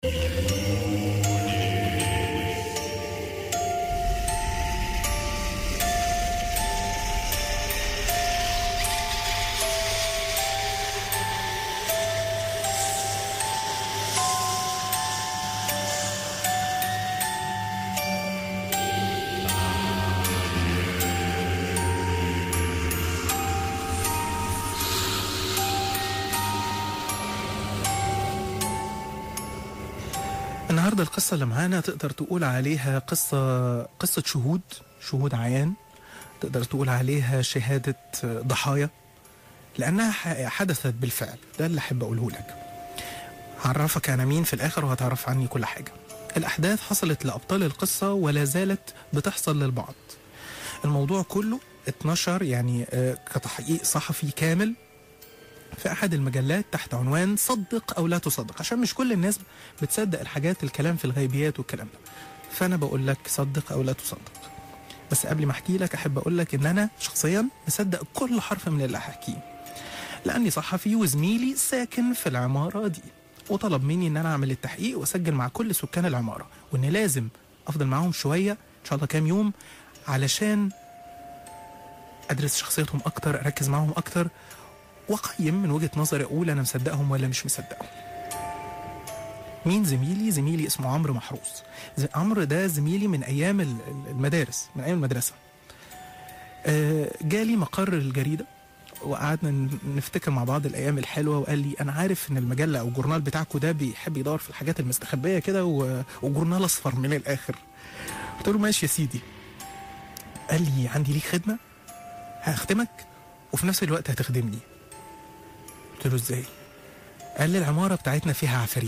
النهارده القصة اللي معانا تقدر تقول عليها قصة قصة شهود شهود عيان تقدر تقول عليها شهادة ضحايا لأنها ح- حدثت بالفعل ده اللي أحب أقوله لك هعرفك أنا مين في الآخر وهتعرف عني كل حاجة الأحداث حصلت لأبطال القصة ولا زالت بتحصل للبعض الموضوع كله اتنشر يعني آه، كتحقيق صحفي كامل في أحد المجلات تحت عنوان صدق أو لا تصدق عشان مش كل الناس بتصدق الحاجات الكلام في الغيبيات والكلام ده فأنا بقول لك صدق أو لا تصدق بس قبل ما أحكي لك أحب أقول لك إن أنا شخصيا مصدق كل حرف من اللي هحكيه لأني صحفي وزميلي ساكن في العمارة دي وطلب مني إن أنا أعمل التحقيق وأسجل مع كل سكان العمارة وإن لازم أفضل معاهم شوية إن شاء الله كام يوم علشان أدرس شخصيتهم أكتر أركز معاهم أكتر واقيم من وجهه نظري اقول انا مصدقهم ولا مش مصدقهم مين زميلي زميلي اسمه عمرو محروس ز- عمرو ده زميلي من ايام ال- ال- المدارس من ايام المدرسه آه، جالي مقر الجريده وقعدنا ن- نفتكر مع بعض الايام الحلوه وقال لي انا عارف ان المجله او الجورنال بتاعكم ده بيحب يدور في الحاجات المستخبيه كده و- وجورنال اصفر من الاخر قلت له ماشي يا سيدي قال لي عندي ليك خدمه هخدمك وفي نفس الوقت هتخدمني قلت له ازاي قال لي العمارة بتاعتنا فيها عفاريت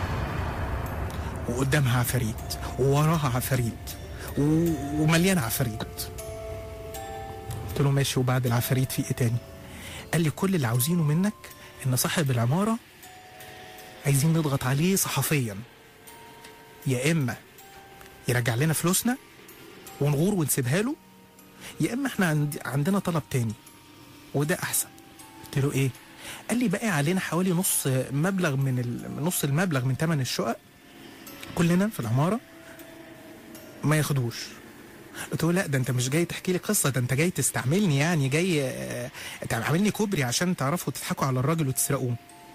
وقدامها عفاريت ووراها عفاريت و... ومليان عفاريت قلت له ماشي وبعد العفاريت في ايه تاني قال لي كل اللي عاوزينه منك ان صاحب العمارة عايزين نضغط عليه صحفيا يا اما يرجع لنا فلوسنا ونغور ونسيبها له يا اما احنا عند... عندنا طلب تاني وده احسن قلت له ايه قال لي باقي علينا حوالي نص مبلغ من ال... من نص المبلغ من ثمن الشقق كلنا في العماره ما ياخدوش قلت له لا ده انت مش جاي تحكي لي قصه ده انت جاي تستعملني يعني جاي آه، تعملني كوبري عشان تعرفوا تضحكوا على الراجل وتسرقوه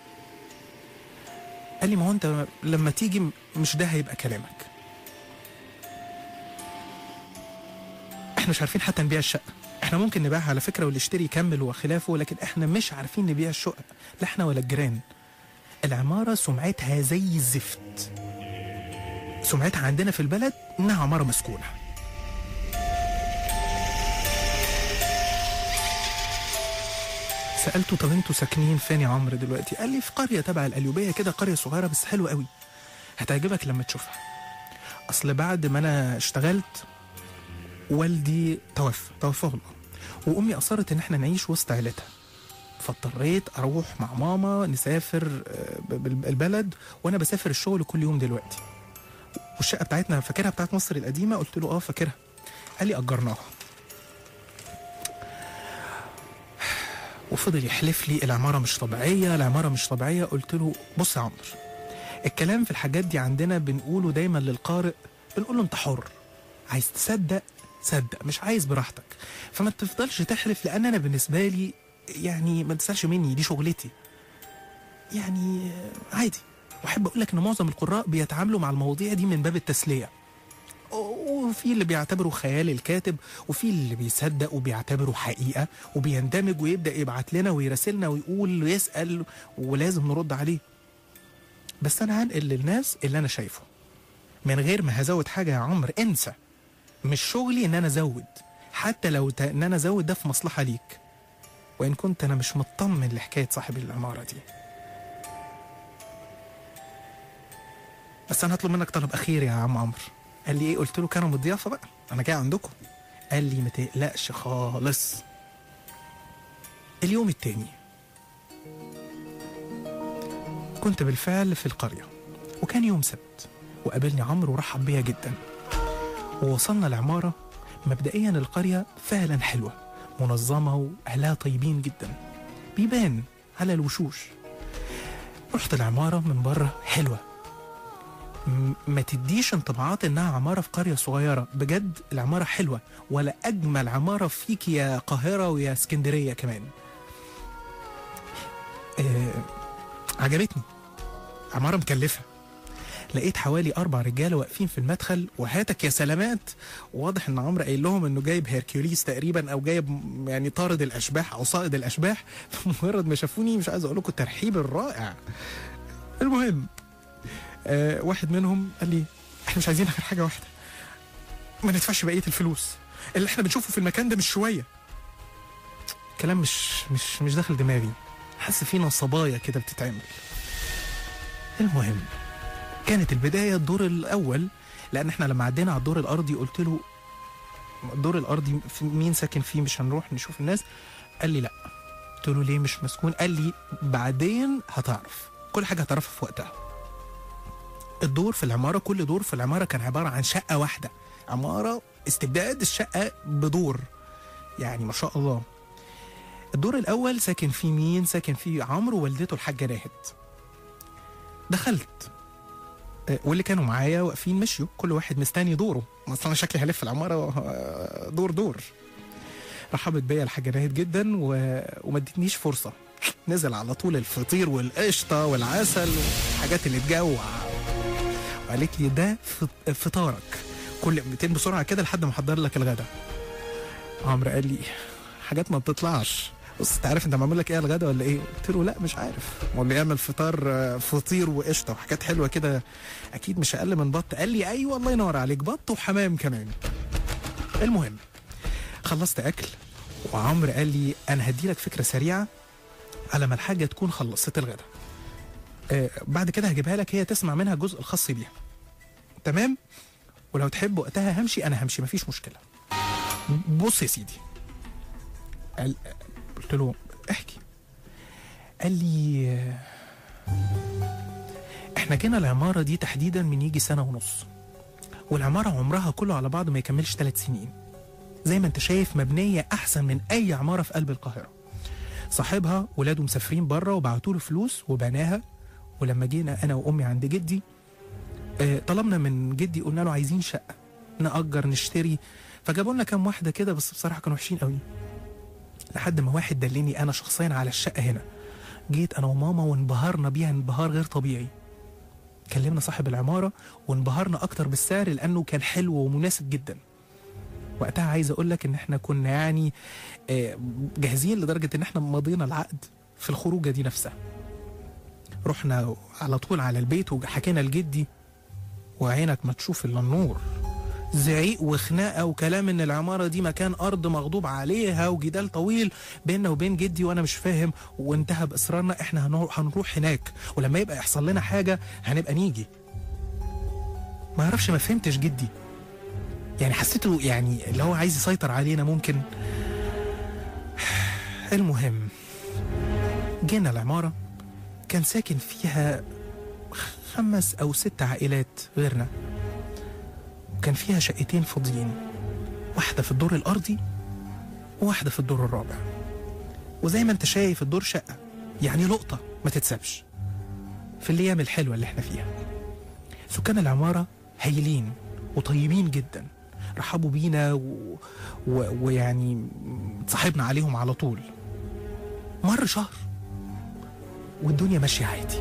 قال لي ما هو انت لما تيجي م- مش ده هيبقى كلامك احنا مش عارفين حتى نبيع الشقه احنا ممكن نبيعها على فكره واللي يشتري يكمل وخلافه لكن احنا مش عارفين نبيع الشقق لا احنا ولا الجيران العماره سمعتها زي الزفت سمعتها عندنا في البلد انها عماره مسكونه سالته طب انتوا ساكنين فين يا عمرو دلوقتي قال لي في قريه تبع القليوبيه كده قريه صغيره بس حلوه قوي هتعجبك لما تشوفها اصل بعد ما انا اشتغلت والدي توفى توفاه الله وامي اصرت ان احنا نعيش وسط عيلتها فاضطريت اروح مع ماما نسافر آه، ب- بال- البلد وانا بسافر الشغل كل يوم دلوقتي والشقه بتاعتنا فاكرها بتاعت مصر القديمه قلت له اه فاكرها قال لي اجرناها وفضل يحلف لي العماره مش طبيعيه العماره مش طبيعيه قلت له بص يا عمرو الكلام في الحاجات دي عندنا بنقوله دايما للقارئ بنقول له انت حر عايز تصدق صدق مش عايز براحتك فما تفضلش تحلف لان انا بالنسبه لي يعني ما تسالش مني دي شغلتي يعني آه، عادي واحب اقول لك ان معظم القراء بيتعاملوا مع المواضيع دي من باب التسليه وفي اللي بيعتبره خيال الكاتب وفي اللي بيصدق وبيعتبره حقيقه وبيندمج ويبدا يبعت لنا ويراسلنا ويقول ويسال ولازم نرد عليه بس انا هنقل للناس اللي انا شايفه من غير ما هزود حاجه يا عمرو انسى مش شغلي ان انا ازود حتى لو ت... ان انا ازود ده في مصلحه ليك وان كنت انا مش مطمن لحكايه صاحب العماره دي بس انا هطلب منك طلب اخير يا عم عمرو قال لي ايه قلت له كانوا الضيافه بقى انا جاي عندكم قال لي ما تقلقش خالص اليوم التاني كنت بالفعل في القريه وكان يوم سبت وقابلني عمرو ورحب بيا جدا ووصلنا العمارة مبدئيا القرية فعلا حلوة منظمة وأهلها طيبين جدا بيبان على الوشوش رحت العمارة من بره حلوة م- ما تديش انطباعات انها عماره في قريه صغيره بجد العماره حلوه ولا اجمل عماره فيك يا قاهره ويا اسكندريه كمان آه عجبتني عماره مكلفه لقيت حوالي اربع رجاله واقفين في المدخل وهاتك يا سلامات واضح ان عمرو قايل لهم انه جايب هيركوليس تقريبا او جايب م- يعني طارد الاشباح او صائد الاشباح مجرد ما شافوني مش عايز اقول لكم الترحيب الرائع المهم آه واحد منهم قال لي احنا مش عايزين غير حاجه واحده ما ندفعش بقيه الفلوس اللي احنا بنشوفه في المكان ده مش شويه كلام مش مش مش داخل دماغي حاسس في نصبايا كده بتتعمل المهم كانت البدايه الدور الاول لان احنا لما عدينا على الدور الارضي قلت له الدور الارضي في مين ساكن فيه مش هنروح نشوف الناس قال لي لا قلت له ليه مش مسكون قال لي بعدين هتعرف كل حاجه هتعرفها في وقتها الدور في العماره كل دور في العماره كان عباره عن شقه واحده عماره استبداد الشقه بدور يعني ما شاء الله الدور الاول ساكن فيه مين ساكن فيه عمرو ووالدته الحاجه راهد دخلت آه، واللي كانوا معايا واقفين مشيوا كل واحد مستني دوره ما اصل انا شكلي هلف العماره آه، دور دور رحبت بيا الحاجه راهد جدا و... وما ادتنيش فرصه نزل على طول الفطير والقشطه والعسل والحاجات اللي تجوع وقالت لي ده فط- فطارك كل قمتين بسرعه كده لحد ما احضر لك الغدا عمرو قال لي حاجات ما بتطلعش بص انت عارف انت معمول لك ايه على الغدا ولا ايه؟ قلت له لا مش عارف هو اللي يعمل فطار آه، فطير وقشطه وحاجات حلوه كده اكيد مش اقل من بط قال لي ايوه الله ينور عليك بط وحمام كمان المهم خلصت اكل وعمرو قال لي انا هدي لك فكره سريعه على ما الحاجه تكون خلصت الغدا آه بعد كده هجيبها لك هي تسمع منها الجزء الخاص بيها تمام ولو تحب وقتها همشي انا همشي مفيش مشكله بص يا سيدي قال قلت له احكي قال لي آه، احنا جينا العماره دي تحديدا من يجي سنه ونص والعماره عمرها كله على بعض ما يكملش ثلاث سنين زي ما انت شايف مبنيه احسن من اي عماره في قلب القاهره صاحبها ولاده مسافرين بره وبعتوا له فلوس وبناها ولما جينا انا وامي عند جدي آه، طلبنا من جدي قلنا له عايزين شقه نأجر نشتري فجابوا لنا كام واحده كده بس بصراحه كانوا وحشين قوي لحد ما واحد دلني انا شخصيا على الشقه هنا جيت انا وماما وانبهرنا بيها انبهار غير طبيعي كلمنا صاحب العماره وانبهرنا اكتر بالسعر لانه كان حلو ومناسب جدا وقتها عايز اقول لك ان احنا كنا يعني آه، جاهزين لدرجه ان احنا مضينا العقد في الخروجه دي نفسها رحنا على طول على البيت وحكينا لجدي وعينك ما تشوف الا النور زعيق وخناقه وكلام ان العماره دي مكان ارض مغضوب عليها وجدال طويل بيننا وبين جدي وانا مش فاهم وانتهى باصرارنا احنا هنروح, هنروح هناك ولما يبقى يحصل لنا حاجه هنبقى نيجي ما اعرفش ما فهمتش جدي يعني حسيته يعني اللي هو عايز يسيطر علينا ممكن المهم جينا العماره كان ساكن فيها خمس او ست عائلات غيرنا وكان فيها شقتين فاضيين واحدة في الدور الأرضي وواحدة في الدور الرابع وزي ما انت شايف الدور شقة يعني لقطة ما تتسابش في الأيام الحلوة اللي احنا فيها سكان العمارة هايلين وطيبين جدا رحبوا بينا و... و... ويعني صاحبنا عليهم على طول مر شهر والدنيا ماشية عادي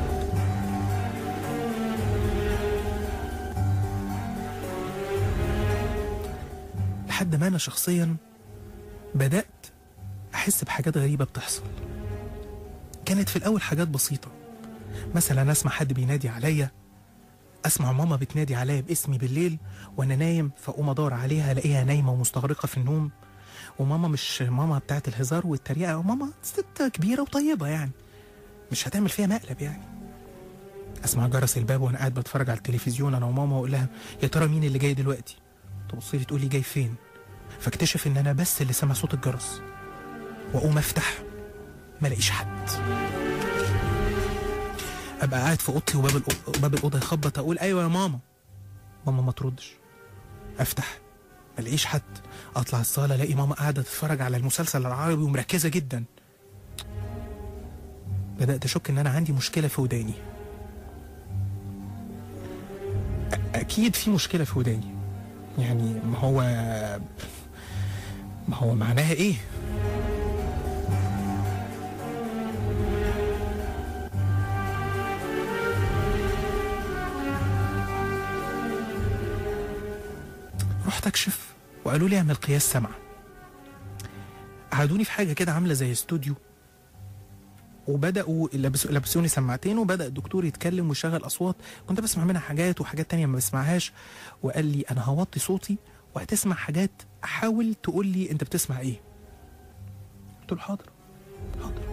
لحد ما انا شخصيا بدات احس بحاجات غريبه بتحصل كانت في الاول حاجات بسيطه مثلا اسمع حد بينادي عليا اسمع ماما بتنادي عليا باسمي بالليل وانا نايم فاقوم ادور عليها الاقيها نايمه ومستغرقه في النوم وماما مش ماما بتاعت الهزار والتريقه وماما ست كبيره وطيبه يعني مش هتعمل فيها مقلب يعني اسمع جرس الباب وانا قاعد بتفرج على التلفزيون انا وماما واقول لها يا ترى مين اللي جاي دلوقتي تبص لي تقول لي جاي فين فاكتشف ان انا بس اللي سامع صوت الجرس واقوم افتح ما الاقيش حد ابقى قاعد في اوضتي وباب الأو- باب الاوضه يخبط اقول ايوه يا ماما ماما ما تردش افتح ما الاقيش حد اطلع الصاله الاقي ماما قاعده تتفرج على المسلسل العربي ومركزه جدا بدات اشك ان انا عندي مشكله في وداني اكيد في مشكله في وداني يعني ما هو ما هو معناها ايه رحت اكشف وقالوا لي اعمل قياس سمع قعدوني في حاجه كده عامله زي استوديو وبداوا لبسوا لبسوني سماعتين وبدا الدكتور يتكلم ويشغل اصوات كنت بسمع منها حاجات وحاجات تانية ما بسمعهاش وقال لي انا هوطي صوتي وهتسمع حاجات حاول تقول لي انت بتسمع ايه قلت له حاضر حاضر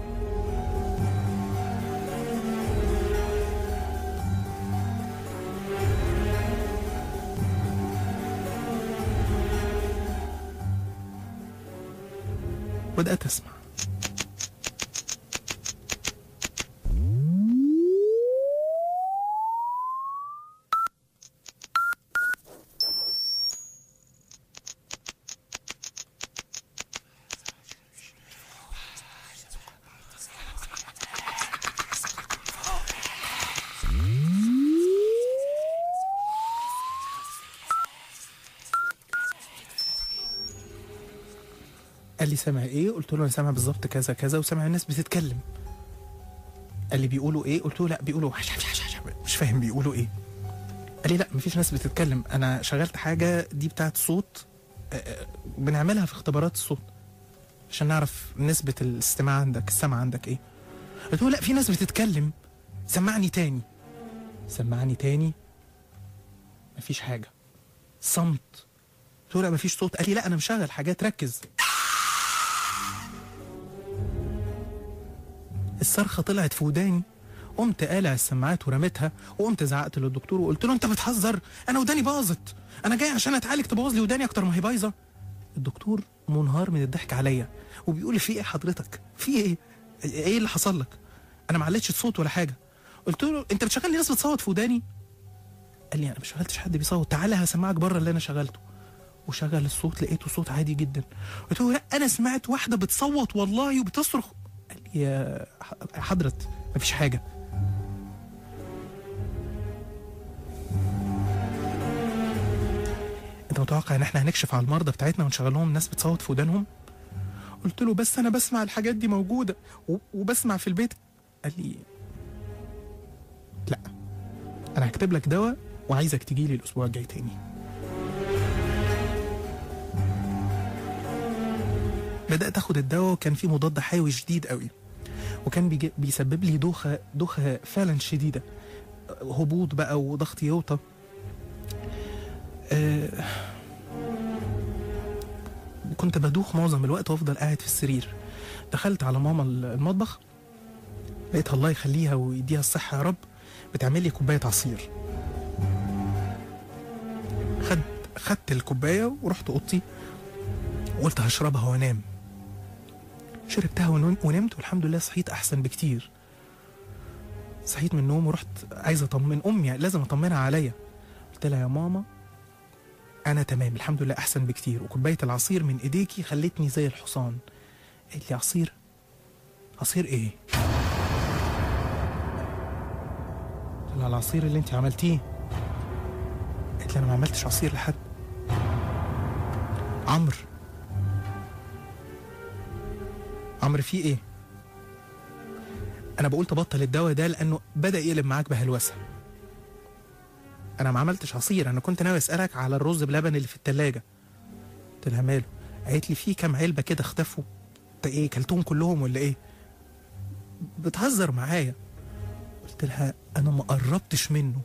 بدأت أسمع قال لي سامع ايه قلت له انا سامع بالظبط كذا كذا وسامع الناس بتتكلم قال لي بيقولوا ايه قلت له لا بيقولوا مش فاهم بيقولوا ايه قال لي لا مفيش ناس بتتكلم انا شغلت حاجه دي بتاعت صوت آه، آه، بنعملها في اختبارات الصوت عشان نعرف نسبه الاستماع عندك السمع عندك ايه قلت له لا في ناس بتتكلم سمعني تاني سمعني تاني مفيش حاجه صمت قلت له لا مفيش صوت قال لي لا انا مشغل حاجات ركز الصرخه طلعت في وداني قمت قالع السماعات ورميتها وقمت زعقت للدكتور وقلت له انت بتهزر انا وداني باظت انا جاي عشان اتعالج تبوظ لي وداني اكتر ما هي بايظه الدكتور منهار من الضحك عليا وبيقول لي في ايه حضرتك في ايه ايه اللي حصل لك انا ما علتش الصوت ولا حاجه قلت له انت بتشغل لي ناس بتصوت في وداني قال لي انا ما شغلتش حد بيصوت تعالى هسمعك بره اللي انا شغلته وشغل الصوت لقيته صوت عادي جدا قلت له لا انا سمعت واحده بتصوت والله وبتصرخ قال لي يا ح- حضرة مفيش حاجه انت متوقع ان احنا هنكشف على المرضى بتاعتنا ونشغل لهم ناس بتصوت في ودانهم قلت له بس انا بسمع الحاجات دي موجوده و- وبسمع في البيت قال لي لا انا هكتب لك دواء وعايزك تجي لي الاسبوع الجاي تاني بدات اخد الدواء وكان فيه مضاد حيوي شديد قوي وكان بيجي بيسبب لي دوخه دوخه فعلا شديده هبوط بقى وضغط يوطى آه، كنت بدوخ معظم الوقت وافضل قاعد في السرير دخلت على ماما المطبخ لقيتها الله يخليها ويديها الصحه يا رب بتعمل لي كوبايه عصير خد خدت الكوبايه ورحت اوضتي وقلت هشربها وانام شربتها ونم- ونمت والحمد لله صحيت احسن بكتير صحيت من النوم ورحت عايز اطمن امي لازم اطمنها عليا قلت لها يا ماما انا تمام الحمد لله احسن بكتير وكوبايه العصير من ايديكي خلتني زي الحصان قالت لي عصير عصير ايه قلت لها العصير اللي انت عملتيه قالت لي انا ما عملتش عصير لحد عمرو عمرو في ايه انا بقول تبطل الدواء ده لانه بدا يقلب معاك بهلوسه انا ما عملتش عصير انا كنت ناوي اسالك على الرز بلبن اللي في التلاجة قلت لها ماله قالت لي في كام علبه كده اختفوا انت ايه كلتهم كلهم ولا ايه بتهزر معايا قلت لها انا ما قربتش منه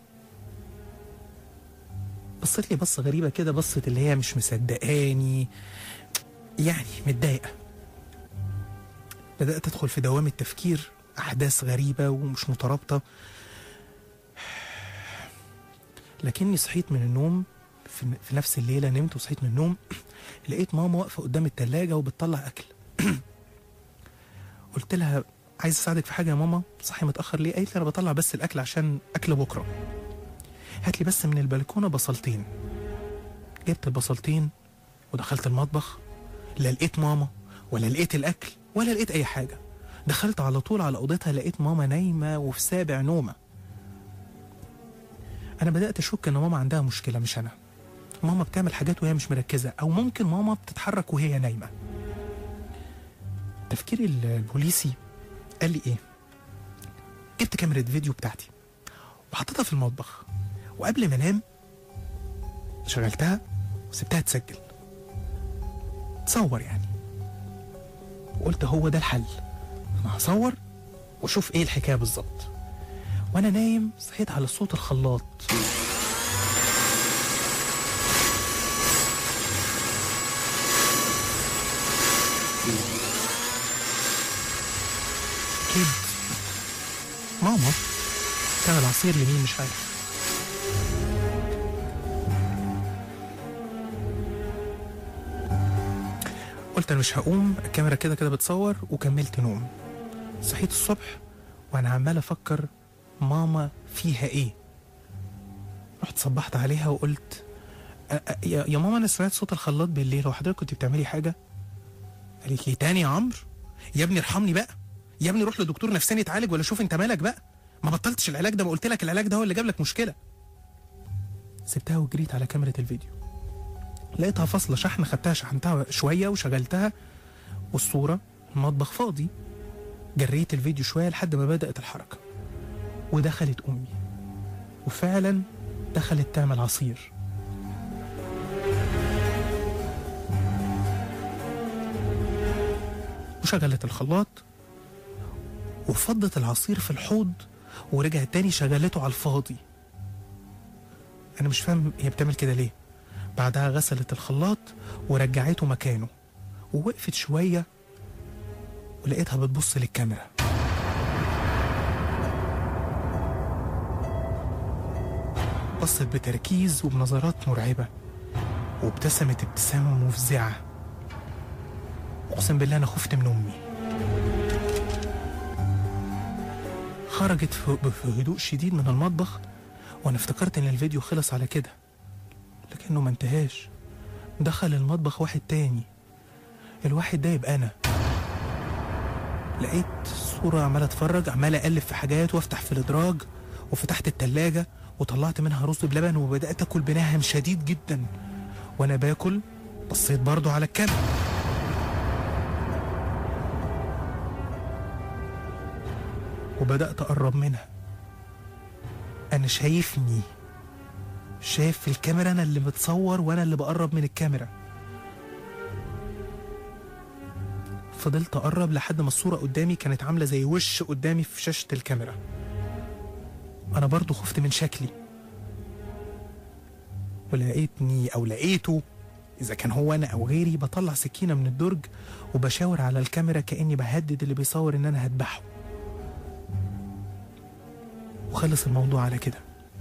بصت لي بصه غريبه كده بصت اللي هي مش مصدقاني يعني متضايقه بدات ادخل في دوامه تفكير احداث غريبه ومش مترابطه لكني صحيت من النوم في, في نفس الليله نمت وصحيت من النوم لقيت ماما واقفه قدام التلاجة وبتطلع اكل قلت لها عايز اساعدك في حاجه يا ماما صحي متاخر ليه قالت لي انا بطلع بس الاكل عشان اكل بكره هات لي بس من البلكونه بصلتين جبت البصلتين ودخلت المطبخ لا لقيت ماما ولا لقيت الاكل ولا لقيت اي حاجه دخلت على طول على اوضتها لقيت ماما نايمه وفي سابع نومه انا بدات اشك ان ماما عندها مشكله مش انا ماما بتعمل حاجات وهي مش مركزه او ممكن ماما بتتحرك وهي نايمه تفكيري ال- البوليسي قال لي ايه جبت كاميرا فيديو بتاعتي وحطيتها في المطبخ وقبل ما انام شغلتها وسبتها تسجل تصور يعني وقلت هو ده الحل انا هصور واشوف ايه الحكايه بالظبط وانا نايم صحيت على صوت الخلاط اكيد ماما تعمل عصير لمين مش عارف قلت انا مش هقوم الكاميرا كده كده بتصور وكملت نوم صحيت الصبح وانا عمال افكر ماما فيها ايه رحت صبحت عليها وقلت أ- أ- يا يا ماما انا سمعت صوت الخلاط بالليل وحضرتك كنت بتعملي حاجه قالت لي تاني يا عمرو يا ابني ارحمني بقى يا ابني روح لدكتور نفساني اتعالج ولا شوف انت مالك بقى ما بطلتش العلاج ده ما قلت لك العلاج ده هو اللي جاب لك مشكله سبتها وجريت على كاميرا الفيديو لقيتها فاصله شحن خدتها شحنتها شويه وشغلتها والصوره المطبخ فاضي جريت الفيديو شويه لحد ما بدات الحركه ودخلت امي وفعلا دخلت تعمل عصير وشغلت الخلاط وفضت العصير في الحوض ورجعت تاني شغلته على الفاضي انا مش فاهم هي بتعمل كده ليه بعدها غسلت الخلاط ورجعته مكانه ووقفت شويه ولقيتها بتبص للكاميرا بصت بتركيز وبنظرات مرعبة وابتسمت ابتسامة مفزعة أقسم بالله أنا خفت من أمي خرجت في في هدوء شديد من المطبخ وأنا افتكرت إن الفيديو خلص على كده لكنه ما انتهاش دخل المطبخ واحد تاني الواحد ده يبقى أنا لقيت صورة عمال اتفرج عمال اقلب في حاجات وافتح في الادراج وفتحت التلاجة وطلعت منها رز بلبن وبدأت اكل بنهم شديد جدا وانا باكل بصيت برضو على الكاميرا وبدأت اقرب منها انا شايفني شايف في الكاميرا انا اللي متصور وانا اللي بقرب من الكاميرا فضلت اقرب لحد ما الصوره قدامي كانت عامله زي وش قدامي في شاشه الكاميرا انا برضو خفت من شكلي ولقيتني او لقيته اذا كان هو انا او غيري بطلع سكينه من الدرج وبشاور على الكاميرا كاني بهدد اللي بيصور ان انا هذبحه وخلص الموضوع على كده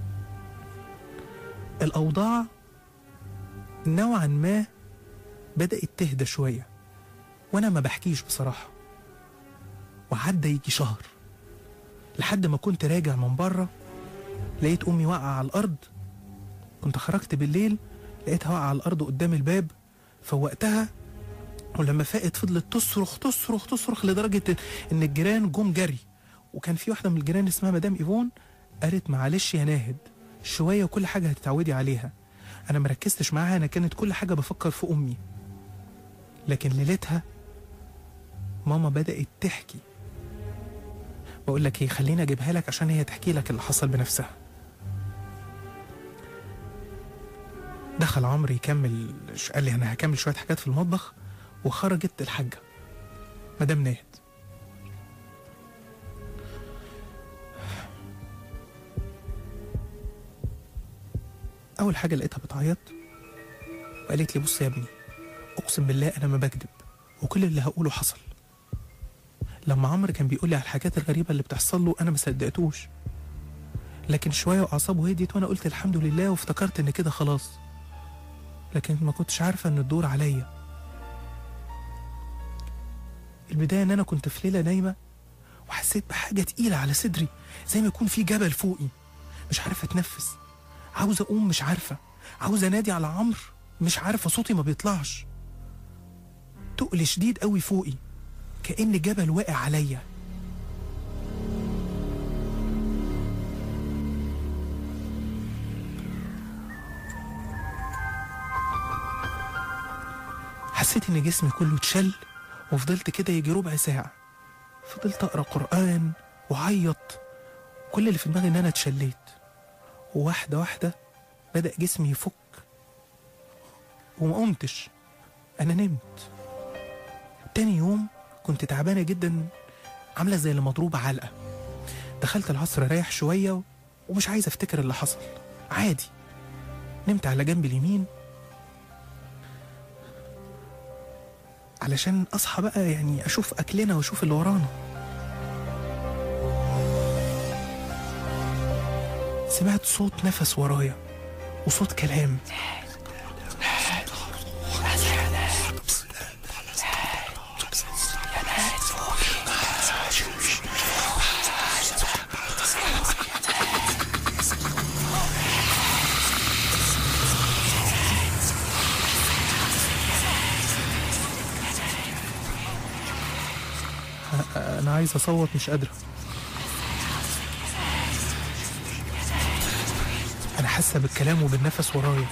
الاوضاع نوعا ما بدات تهدى شويه وانا ما بحكيش بصراحه وعدى يجي شهر لحد ما كنت راجع من بره لقيت امي واقعه على الارض كنت خرجت بالليل لقيتها واقعه على الارض قدام الباب فوقتها ولما فاقت فضلت تصرخ تصرخ تصرخ لدرجه ان الجيران جم جري وكان في واحده من الجيران اسمها مدام ايفون قالت معلش يا ناهد شويه وكل حاجه هتتعودي عليها انا مركزتش معاها انا كانت كل حاجه بفكر في امي لكن ليلتها ماما بدأت تحكي بقول لك ايه خليني اجيبها لك عشان هي تحكي لك اللي حصل بنفسها دخل عمرو يكمل قال لي انا هكمل شويه حاجات في المطبخ وخرجت الحاجه مدام ناهد اول حاجه لقيتها بتعيط وقالت لي بص يا ابني اقسم بالله انا ما بكذب وكل اللي هقوله حصل لما عمرو كان بيقول لي على الحاجات الغريبه اللي بتحصل له انا ما صدقتوش لكن شويه واعصابه هديت وانا قلت الحمد لله وافتكرت ان كده خلاص لكن ما كنتش عارفه ان الدور عليا البدايه ان انا كنت في ليله نايمه وحسيت بحاجه تقيله على صدري زي ما يكون في جبل فوقي مش عارفه اتنفس عاوزه اقوم مش عارفه عاوزه انادي على عمرو مش عارفه صوتي ما بيطلعش تقل شديد قوي فوقي كأن جبل واقع عليا حسيت ان جسمي كله اتشل وفضلت كده يجي ربع ساعة فضلت اقرا قرآن وعيط كل اللي في دماغي ان انا اتشليت وواحدة واحدة بدأ جسمي يفك وما قمتش انا نمت تاني يوم كنت تعبانة جدا عاملة زي اللي مضروبة علقة دخلت العصر اريح شوية ومش عايز افتكر اللي حصل عادي نمت على جنب اليمين علشان اصحى بقى يعني اشوف اكلنا واشوف اللي ورانا سمعت صوت نفس ورايا وصوت كلام انا عايز اصوت مش قادره انا حاسه بالكلام وبالنفس ورايا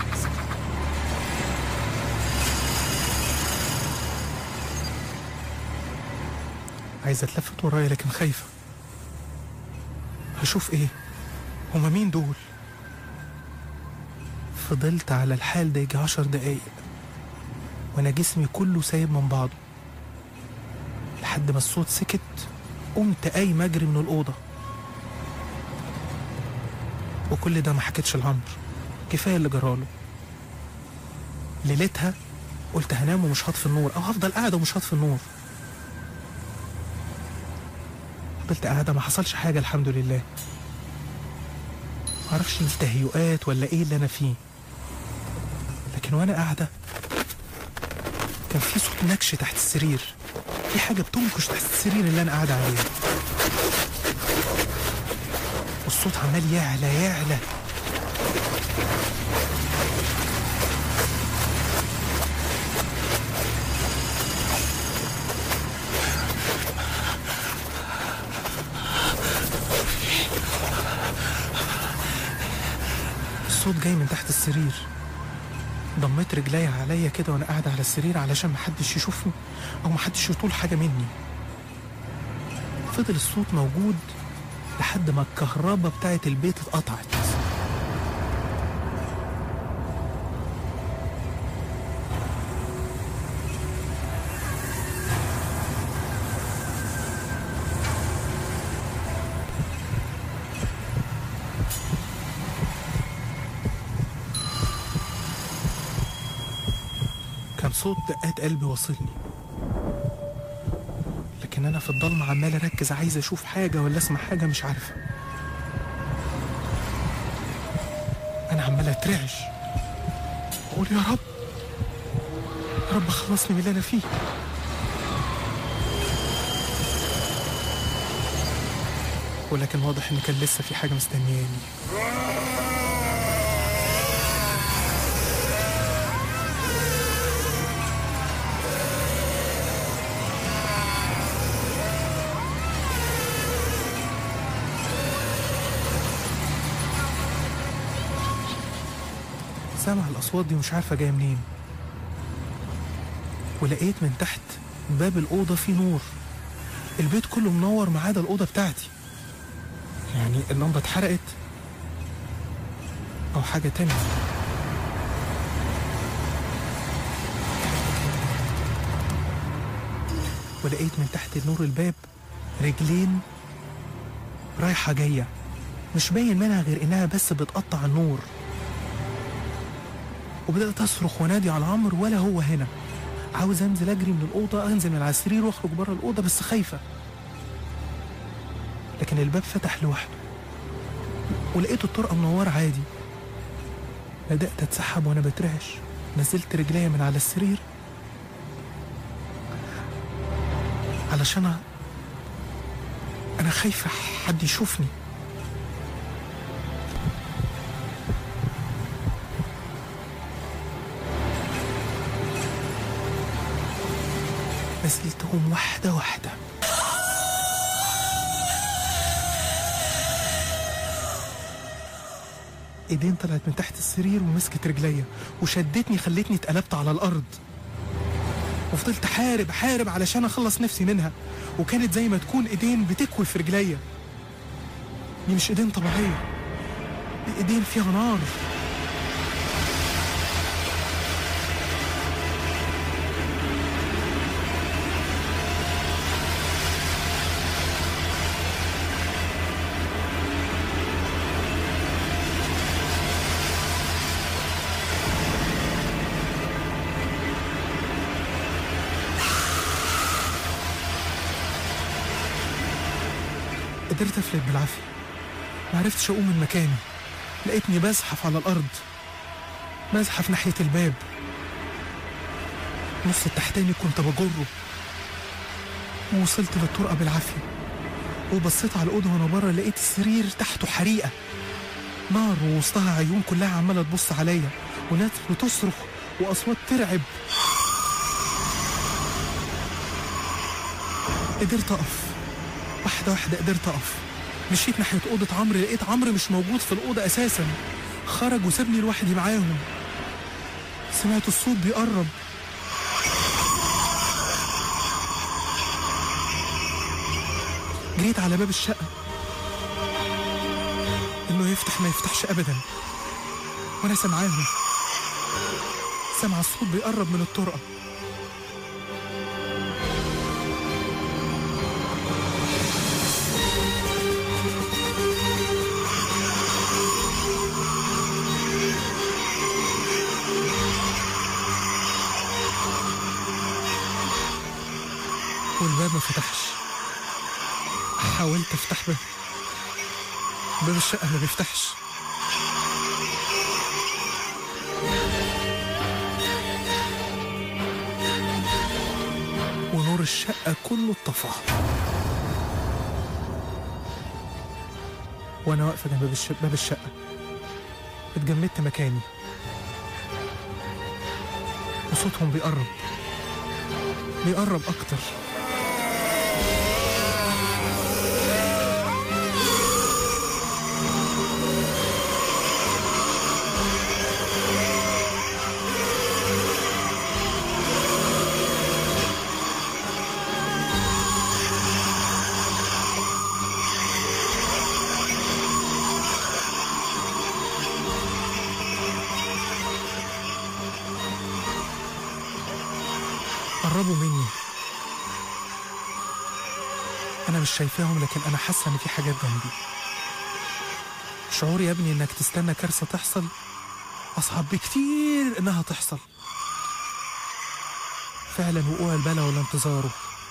عايزه اتلفت ورايا لكن خايفه هشوف ايه هما مين دول فضلت على الحال ده يجي عشر دقايق وانا جسمي كله سايب من بعضه لحد ما الصوت سكت قمت قايم اجري من الاوضه وكل ده ما حكيتش لعمرو كفايه اللي جراله ليلتها قلت هنام ومش هطفي النور او هفضل قاعده ومش هطفي النور فضلت قاعده ما حصلش حاجه الحمد لله معرفش دي تهيؤات ولا ايه اللي انا فيه لكن وانا قاعده كان في صوت نكش تحت السرير في حاجة بتنكش تحت السرير اللي أنا قاعد عليه والصوت عمال يعلى يعلى الصوت جاي من تحت السرير ضميت رجلي عليا كده وانا قاعد على السرير علشان محدش يشوفني او محدش يطول حاجه مني فضل الصوت موجود لحد ما الكهرباء بتاعت البيت اتقطعت كان صوت دقات قلبي واصلني لكن انا في الضلمه عمال اركز عايز اشوف حاجه ولا اسمع حاجه مش عارفه انا عمال اترعش اقول يا رب يا رب خلصني من اللي انا فيه ولكن واضح ان كان لسه في حاجه مستنياني سامع الأصوات دي ومش عارفة جاية منين ولقيت من تحت باب الأوضة فيه نور البيت كله منور ما عدا الأوضة بتاعتي يعني اللمبة اتحرقت أو حاجة تانية ولقيت من تحت نور الباب رجلين رايحة جاية مش باين منها غير إنها بس بتقطع النور وبدأت أصرخ وأنادي على عمرو ولا هو هنا عاوز أنزل أجري من الأوضة أنزل من على السرير وأخرج بره الأوضة بس خايفة لكن الباب فتح لوحده ولقيت الطرقة منورة عادي بدأت أتسحب وأنا بترعش نزلت رجليا من على السرير علشان أ- أنا خايفة حد يشوفني نزلتهم واحدة واحدة ايدين طلعت من تحت السرير ومسكت رجليا وشدتني خلتني اتقلبت على الارض وفضلت احارب احارب علشان اخلص نفسي منها وكانت زي ما تكون ايدين بتكوي في رجليا دي مش ايدين طبيعيه دي ايدين فيها نار قدرت افلت بالعافيه ما عرفتش اقوم من مكاني لقيتني بزحف على الارض بزحف ناحيه الباب نص التحتاني كنت بجره ووصلت للطرقه بالعافيه وبصيت على الاوضه وانا بره لقيت السرير تحته حريقه نار ووسطها عيون كلها عماله تبص عليا وناس بتصرخ واصوات ترعب قدرت اقف واحدة واحدة قدرت أقف مشيت ناحية أوضة عمرو لقيت عمرو مش موجود في الأوضة أساسا خرج وسابني لوحدي معاهم سمعت الصوت بيقرب جريت على باب الشقة إنه يفتح ما يفتحش أبدا وأنا سامعاهم سامع الصوت بيقرب من الطرقة والباب ما فتحش حاولت افتح باب باب الشقة ما بيفتحش ونور الشقة كله اتطفى وانا واقفة جنب باب الش- باب الشقة اتجمدت مكاني وصوتهم بيقرب بيقرب اكتر قربوا مني انا مش شايفاهم لكن انا حاسه ان في حاجات جنبي شعور يا ابني انك تستنى كارثه تحصل اصعب بكتير انها تحصل فعلا وقوع البلا ولا انتظاره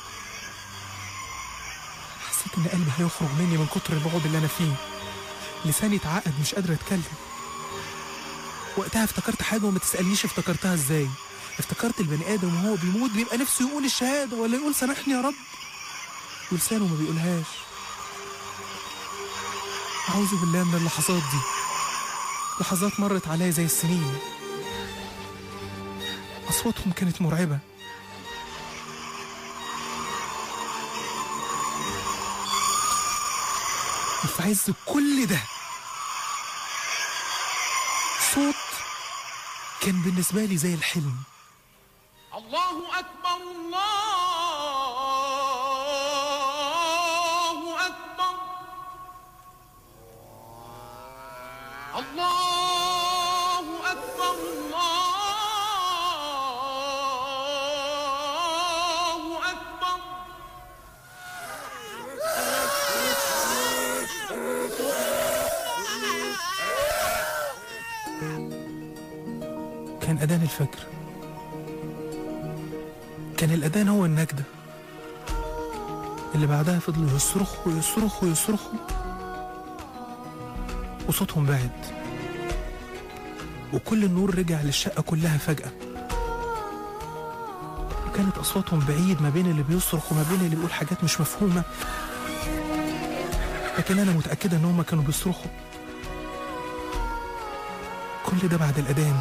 حسيت ان قلبي هيخرج مني من كتر الرعب اللي انا فيه لساني اتعقد مش قادر اتكلم وقتها افتكرت حاجه وما تسالنيش افتكرتها ازاي افتكرت البني ادم وهو بيموت بيبقى نفسه يقول الشهاده ولا يقول سامحني يا رب ولسانه ما بيقولهاش اعوذ بالله من اللحظات دي لحظات مرت عليا زي السنين اصواتهم كانت مرعبه وفي عز كل ده صوت كان بالنسبه لي زي الحلم الله أكبر الله أكبر الله أكبر الله أكبر كان أذان الفجر كان الأذان هو النجدة اللي بعدها فضلوا يصرخوا ويصرخوا ويصرخوا وصوتهم بعد وكل النور رجع للشقة كلها فجأة وكانت أصواتهم بعيد ما بين اللي بيصرخ وما بين اللي بيقول حاجات مش مفهومة لكن أنا متأكدة إن هما كانوا بيصرخوا كل ده بعد الأذان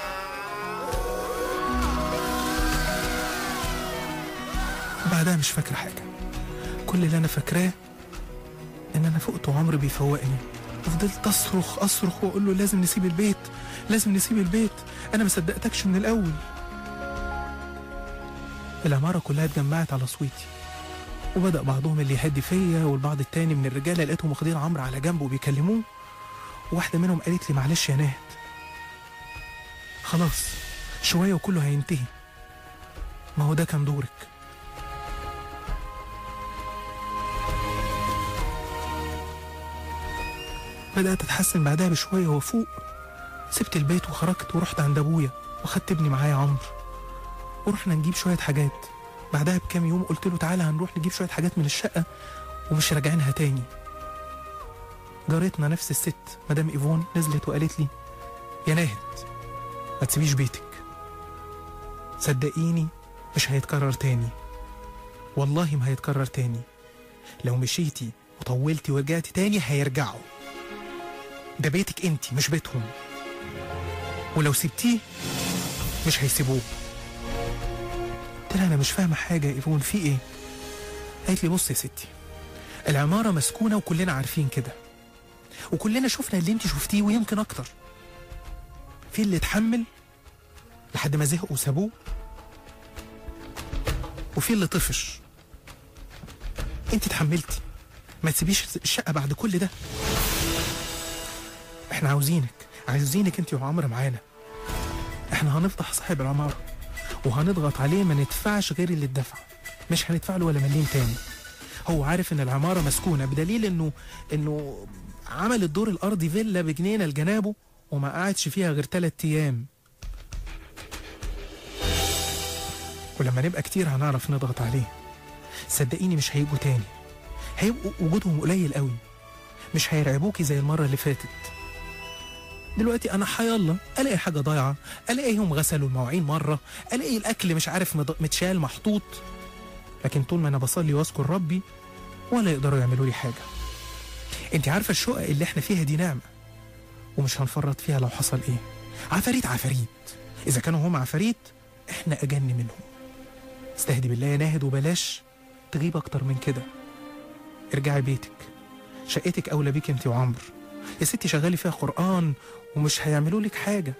بعدها مش فاكرة حاجة كل اللي أنا فاكراه إن أنا فقت وعمرو بيفوقني وفضلت أصرخ أصرخ وأقول له لازم نسيب البيت لازم نسيب البيت أنا ما صدقتكش من الأول العمارة كلها اتجمعت على صويتي وبدأ بعضهم اللي يهدي فيا والبعض التاني من الرجالة لقيتهم واخدين عمرو على جنب وبيكلموه وواحدة منهم قالت لي معلش يا ناهد خلاص شوية وكله هينتهي ما هو ده كان دورك بدأت أتحسن بعدها بشوية وفوق سبت البيت وخرجت ورحت عند أبويا وخدت ابني معايا عمرو ورحنا نجيب شوية حاجات بعدها بكام يوم قلت له تعالى هنروح نجيب شوية حاجات من الشقة ومش راجعينها تاني جارتنا نفس الست مدام إيفون نزلت وقالت لي يا ناهد ما تسيبيش بيتك صدقيني مش هيتكرر تاني والله ما هيتكرر تاني لو مشيتي وطولتي ورجعتي تاني هيرجعوا ده بيتك انتي مش بيتهم ولو سبتيه مش هيسيبوه قلت لها انا مش فاهمه حاجه يا ايفون في ايه قالت لي بص يا ستي العماره مسكونه وكلنا عارفين كده وكلنا شفنا اللي انت شفتيه ويمكن اكتر في اللي اتحمل لحد ما زهقوا وسابوه وفي اللي طفش انت اتحملتي ما تسيبيش الشقه بعد كل ده احنا عاوزينك عايزينك انت وعمرو معانا احنا هنفضح صاحب العماره وهنضغط عليه ما ندفعش غير اللي اتدفع مش هندفع له ولا مليم تاني هو عارف ان العماره مسكونه بدليل انه انه عمل الدور الارضي فيلا بجنينه لجنابه وما قعدش فيها غير ثلاث ايام ولما نبقى كتير هنعرف نضغط عليه صدقيني مش هيجوا تاني هيبقوا وجودهم قليل قوي مش هيرعبوكي زي المره اللي فاتت دلوقتي انا حيالله الاقي حاجه ضايعه الاقيهم غسلوا المواعين مره الاقي الاكل مش عارف مض- متشال محطوط لكن طول ما انا بصلي واذكر ربي ولا يقدروا يعملوا لي حاجه انت عارفه الشقق اللي احنا فيها دي نعمه ومش هنفرط فيها لو حصل ايه عفاريت عفاريت اذا كانوا هم عفاريت احنا اجن منهم استهدي بالله يا ناهد وبلاش تغيب اكتر من كده ارجعي بيتك شقتك اولى بيك انت وعمرو يا ستي شغالي فيها قرآن ومش هيعملوا لك حاجة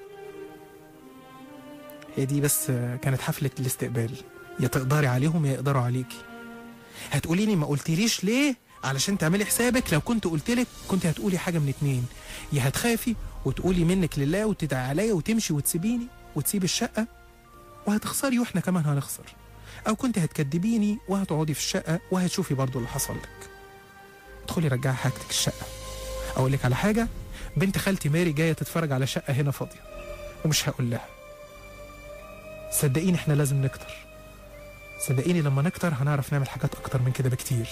هي دي بس كانت حفلة الاستقبال يا تقدري عليهم يا يقدروا عليكي هتقولي لي ما قلتليش ليه علشان تعملي حسابك لو كنت قلت لك كنت هتقولي حاجة من اتنين يا هتخافي وتقولي منك لله وتدعي عليا وتمشي وتسيبيني وتسيب الشقة وهتخسري واحنا كمان هنخسر او كنت هتكدبيني وهتقعدي في الشقة وهتشوفي برضو اللي حصل لك ادخلي رجعي حاجتك الشقة اقول لك على حاجه بنت خالتي ماري جايه تتفرج على شقه هنا فاضيه ومش هقول لها صدقيني احنا لازم نكتر صدقيني لما نكتر هنعرف نعمل حاجات اكتر من كده بكتير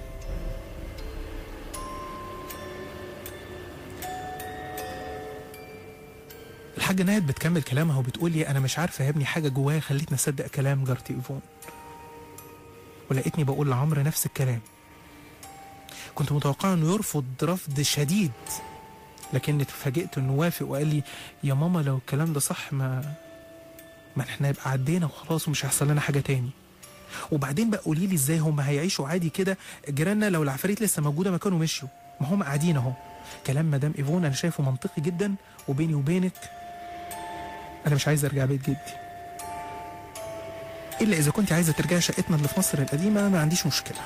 الحاجة نهد بتكمل كلامها وبتقول لي أنا مش عارفة يا ابني حاجة جوايا خلتني أصدق كلام جارتي إيفون ولقيتني بقول لعمرو نفس الكلام كنت متوقع انه يرفض رفض شديد لكن اتفاجئت انه وافق وقال لي يا ماما لو الكلام ده صح ما ما احنا يبقى عدينا وخلاص ومش هيحصل لنا حاجه تاني وبعدين بقى قولي لي ازاي هم هيعيشوا عادي كده جيراننا لو العفاريت لسه موجوده ما كانوا مشيوا ما هم قاعدين اهو كلام مدام ايفون انا شايفه منطقي جدا وبيني وبينك انا مش عايز ارجع بيت جدي الا اذا كنت عايزه ترجعي شقتنا اللي في مصر القديمه ما عنديش مشكله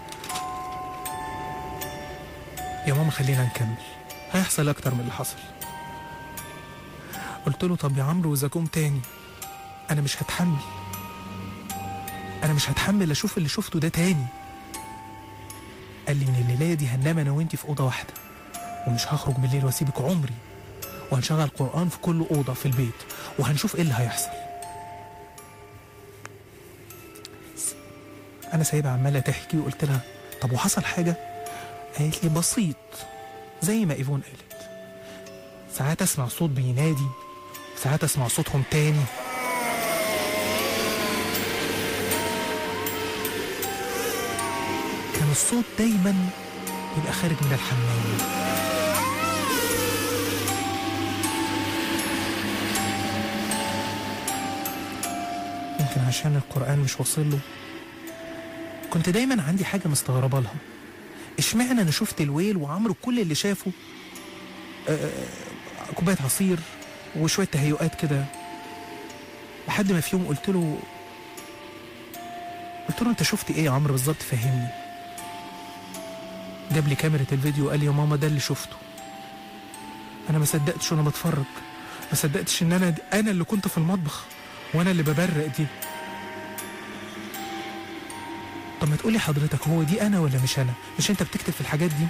يا ماما خلينا نكمل هيحصل اكتر من اللي حصل قلت له طب يا عمرو واذا جم تاني انا مش هتحمل انا مش هتحمل اشوف اللي شفته ده تاني قال لي من الليله دي هننام انا وانتي في اوضه واحده ومش هخرج بالليل واسيبك عمري وهنشغل قران في كل اوضه في البيت وهنشوف ايه اللي هيحصل انا سايبها عماله تحكي وقلت لها طب وحصل حاجه قالت لي بسيط زي ما ايفون قالت ساعات اسمع صوت بينادي ساعات اسمع صوتهم تاني كان الصوت دايما يبقى خارج من الحمام يمكن عشان القرآن مش واصل له كنت دايما عندي حاجة مستغربة لها اشمعنى انا شفت الويل وعمرو كل اللي شافه آه، كوبايه عصير وشويه تهيؤات كده لحد ما في يوم قلت له قلت له انت شفت ايه يا عمرو بالظبط فهمني جاب لي كاميرا الفيديو وقال لي يا ماما ده اللي شفته انا ما صدقتش وانا بتفرج ما صدقتش ان انا انا اللي كنت في المطبخ وانا اللي ببرق دي طب ما تقولي حضرتك هو دي انا ولا مش انا مش انت بتكتب في الحاجات دي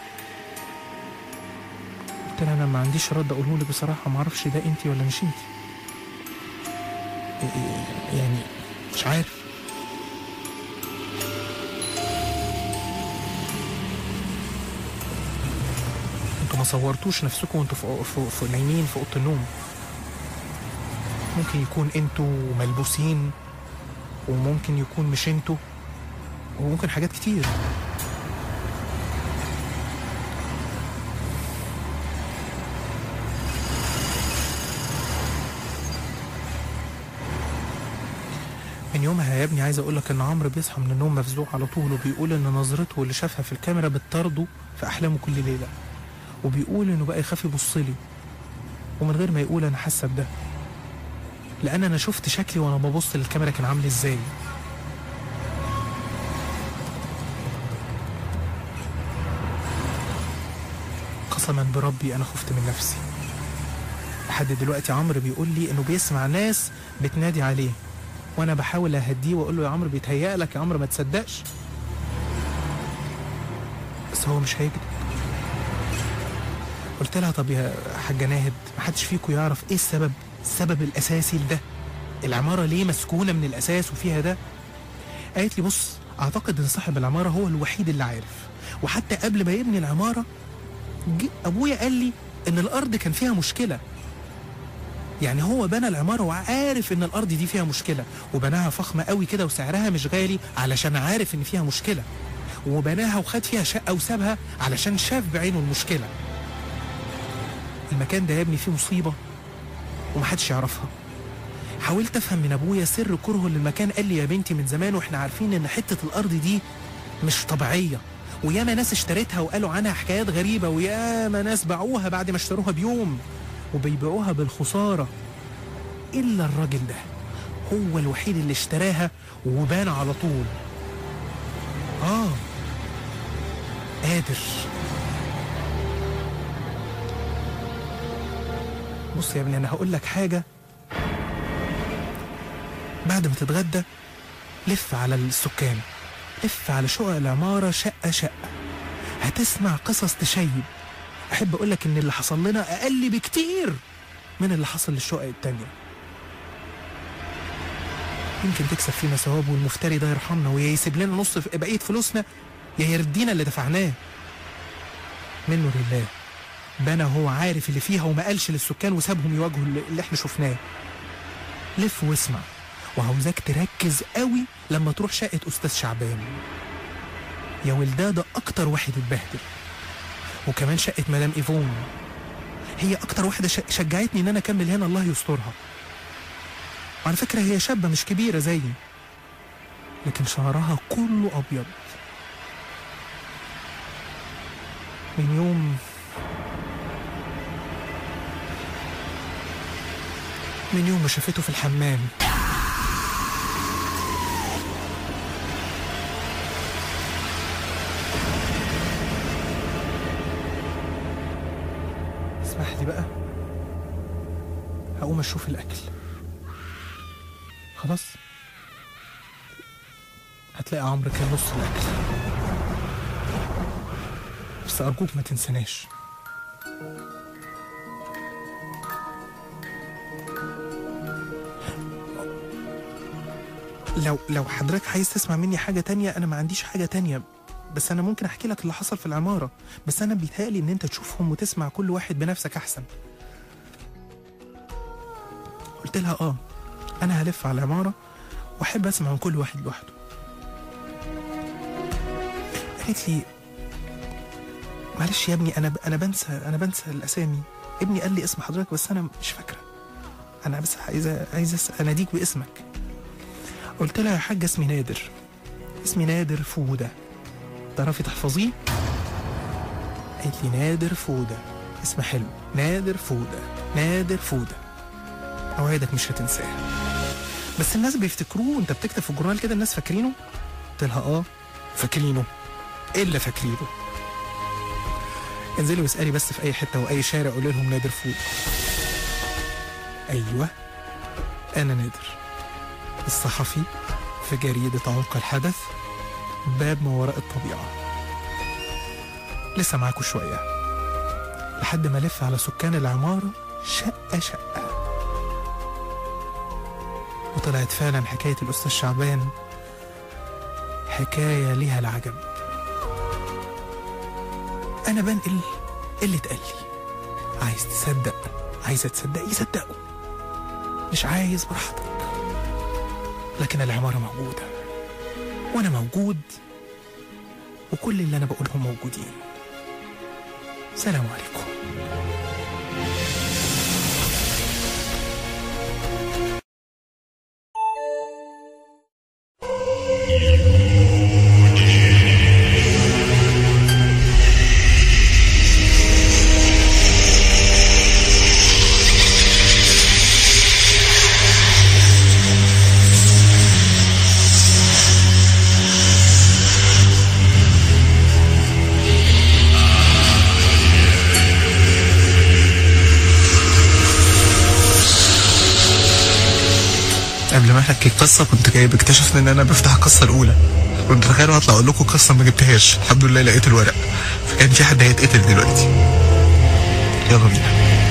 قلت لها انا ما عنديش رد اقوله لك بصراحه ما اعرفش ده انت ولا مش انت يعني مش عارف انتوا ما صورتوش نفسكم وانتوا في, في, في نايمين في اوضه النوم ممكن يكون انتوا ملبوسين وممكن يكون مش انتوا وممكن حاجات كتير من يومها يا ابني عايز اقول لك ان عمرو بيصحى من النوم مفزوع على طول وبيقول ان نظرته اللي شافها في الكاميرا بتطارده في احلامه كل ليله وبيقول انه بقى يخاف يبص لي ومن غير ما يقول انا حاسه بده لان انا شفت شكلي وانا ببص للكاميرا كان عامل ازاي قسما بربي انا خفت من نفسي لحد دلوقتي عمرو بيقول لي انه بيسمع ناس بتنادي عليه وانا بحاول اهديه واقول له يا عمرو بيتهيأ لك يا عمرو ما تصدقش بس هو مش هيكذب قلت لها طب يا حاجه ناهد ما حدش فيكم يعرف ايه السبب السبب الاساسي لده العماره ليه مسكونه من الاساس وفيها ده قالت لي بص اعتقد ان صاحب العماره هو الوحيد اللي عارف وحتى قبل ما يبني العماره جه ابويا قال لي ان الارض كان فيها مشكله يعني هو بنى العماره وعارف ان الارض دي فيها مشكله وبناها فخمه قوي كده وسعرها مش غالي علشان عارف ان فيها مشكله وبناها وخد فيها شقه وسابها علشان شاف بعينه المشكله المكان ده يا ابني فيه مصيبه ومحدش يعرفها حاولت افهم من ابويا سر كرهه للمكان قال لي يا بنتي من زمان واحنا عارفين ان حته الارض دي مش طبيعيه وياما ناس اشتريتها وقالوا عنها حكايات غريبه وياما ناس باعوها بعد ما اشتروها بيوم وبيبيعوها بالخساره الا الراجل ده هو الوحيد اللي اشتراها وبان على طول اه قادر بص يا ابني انا هقول لك حاجه بعد ما تتغدى لف على السكان لف على شقق العماره شقه شقه هتسمع قصص تشيب احب اقول لك ان اللي حصل لنا اقل بكتير من اللي حصل للشقق التانيه يمكن تكسب فينا ثواب والمفتري ده يرحمنا ويا يسيب لنا نص ف- بقيه فلوسنا يا يردينا اللي دفعناه منه لله بنى هو عارف اللي فيها وما قالش للسكان وسابهم يواجهوا اللي اللي احنا شفناه لف واسمع وعاوزاك تركز قوي لما تروح شقة أستاذ شعبان يا ولداه ده أكتر واحد اتبهدل وكمان شقة مدام إيفون هي أكتر واحدة ش- شجعتني إن أنا أكمل هنا الله يسترها وعلى فكرة هي شابة مش كبيرة زيي لكن شعرها كله أبيض من يوم من يوم ما شافته في الحمام اسمح لي بقى هقوم اشوف الاكل خلاص هتلاقي عمرو كان نص الاكل بس ارجوك ما تنساناش لو لو حضرتك عايز تسمع مني حاجة تانية أنا ما عنديش حاجة تانية بس أنا ممكن أحكي لك اللي حصل في العمارة بس أنا بيتهيألي إن أنت تشوفهم وتسمع كل واحد بنفسك أحسن قلت لها آه أنا هلف على العمارة وأحب أسمع من كل واحد لوحده قالت لي معلش يا ابني أنا أنا بنسى أنا بنسى الأسامي ابني قال لي اسم حضرتك بس أنا مش فاكرة أنا بس عايزة عايزة أس- أناديك باسمك قلت لها يا حاجة اسمي نادر اسمي نادر فودة تعرفي تحفظيه؟ قالت لي نادر فودة اسم حلو نادر فودة نادر فودة أوعدك مش هتنساه بس الناس بيفتكروه انت بتكتب في الجورنال كده الناس فاكرينه قلت لها اه فاكرينه ايه اللي فاكرينه انزلي واسالي بس في اي حته واي شارع قولي لهم نادر فود ايوه انا نادر الصحفي في جريده عمق الحدث باب ما وراء الطبيعه لسه معاكم شويه لحد ما الف على سكان العماره شقه شقه وطلعت فعلا حكايه الاستاذ شعبان حكايه ليها العجب انا بنقل اللي اتقال لي عايز تصدق عايزه تصدقي صدقوا مش عايز براحتك لكن العماره موجوده وانا موجود وكل اللي انا بقولهم موجودين سلام عليكم قبل ما احكي القصه كنت جايب اكتشفت ان انا بفتح القصه الاولى كنت تخيل هطلع اقول لكم قصه ما جبتهاش الحمد لله لقيت الورق فكان في حد هيتقتل دلوقتي يلا بينا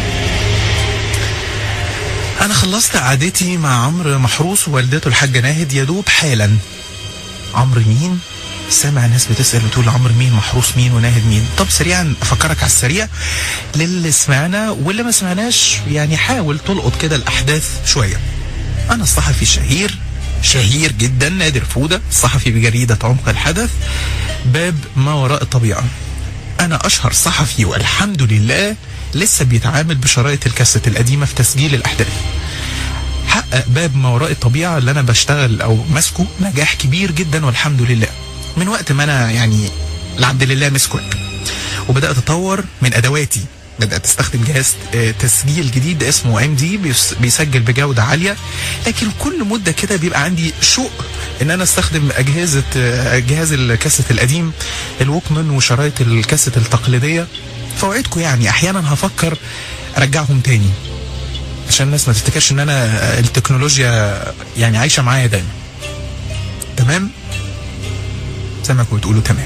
انا خلصت قعدتي مع عمرو محروس ووالدته الحاجه ناهد يا دوب حالا عمرو مين سامع ناس بتسال وتقول عمرو مين محروس مين وناهد مين طب سريعا افكرك على السريع للي سمعنا واللي ما سمعناش يعني حاول تلقط كده الاحداث شويه أنا الصحفي الشهير شهير جدا نادر فودة صحفي بجريدة عمق الحدث باب ما وراء الطبيعة أنا أشهر صحفي والحمد لله لسه بيتعامل بشرايط الكاسيت القديمة في تسجيل الأحداث حقق باب ما وراء الطبيعة اللي أنا بشتغل أو ماسكه نجاح كبير جدا والحمد لله من وقت ما أنا يعني الحمد لله مسكه وبدأت أطور من أدواتي بدأت استخدم جهاز آه، تسجيل جديد اسمه ام دي بيسجل بجودة عالية لكن كل مدة كده بيبقى عندي شوق ان انا استخدم اجهزة آه، جهاز الكاسيت القديم الوكمان وشرايط الكاسيت التقليدية فوعدكم يعني احيانا هفكر ارجعهم تاني عشان الناس ما تفتكرش ان انا آه، التكنولوجيا يعني عايشة معايا دايما تمام زي ما كنتوا بتقولوا تمام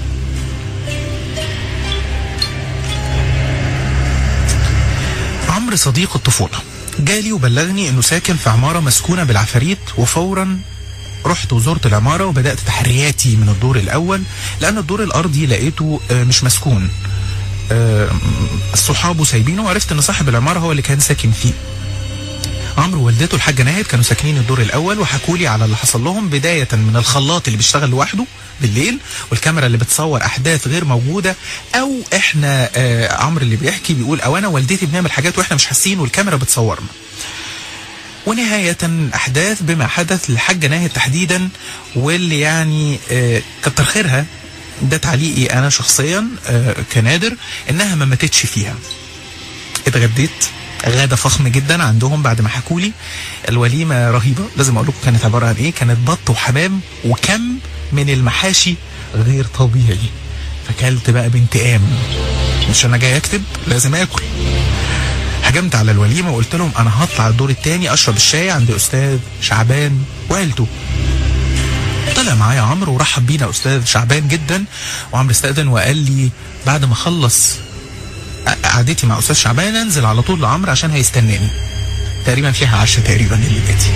عمرو صديق الطفولة جالي وبلغني انه ساكن في عمارة مسكونة بالعفاريت وفورا رحت وزرت العمارة وبدأت تحرياتي من الدور الأول لأن الدور الأرضي لقيته آه، مش مسكون آه، صحابه سايبينه وعرفت ان صاحب العمارة هو اللي كان ساكن فيه عمرو ووالدته الحاجة ناهد كانوا ساكنين الدور الأول وحكوا لي على اللي حصل لهم بداية من الخلاط اللي بيشتغل لوحده بالليل والكاميرا اللي بتصور أحداث غير موجودة أو إحنا آه عمرو اللي بيحكي بيقول أو أنا والدتي بنعمل حاجات وإحنا مش حاسين والكاميرا بتصورنا ونهاية أحداث بما حدث للحاجة ناهد تحديدا واللي يعني آه كتر خيرها ده تعليقي أنا شخصيا آه كنادر إنها ما ماتتش فيها اتغديت غدا فخم جدا عندهم بعد ما حكوا لي الوليمه رهيبه لازم اقول لكم كانت عباره عن ايه كانت بط وحمام وكم من المحاشي غير طبيعي فكلت بقى بانتقام مش انا جاي اكتب لازم اكل هجمت على الوليمه وقلت لهم انا هطلع الدور الثاني اشرب الشاي عند استاذ شعبان وعيلته طلع معايا عمرو ورحب بينا استاذ شعبان جدا وعمرو استاذن وقال لي بعد ما اخلص قعدتي مع استاذ شعبان انزل على طول لعمرو عشان هيستناني تقريبا فيها عشاء تقريبا اللي جاتي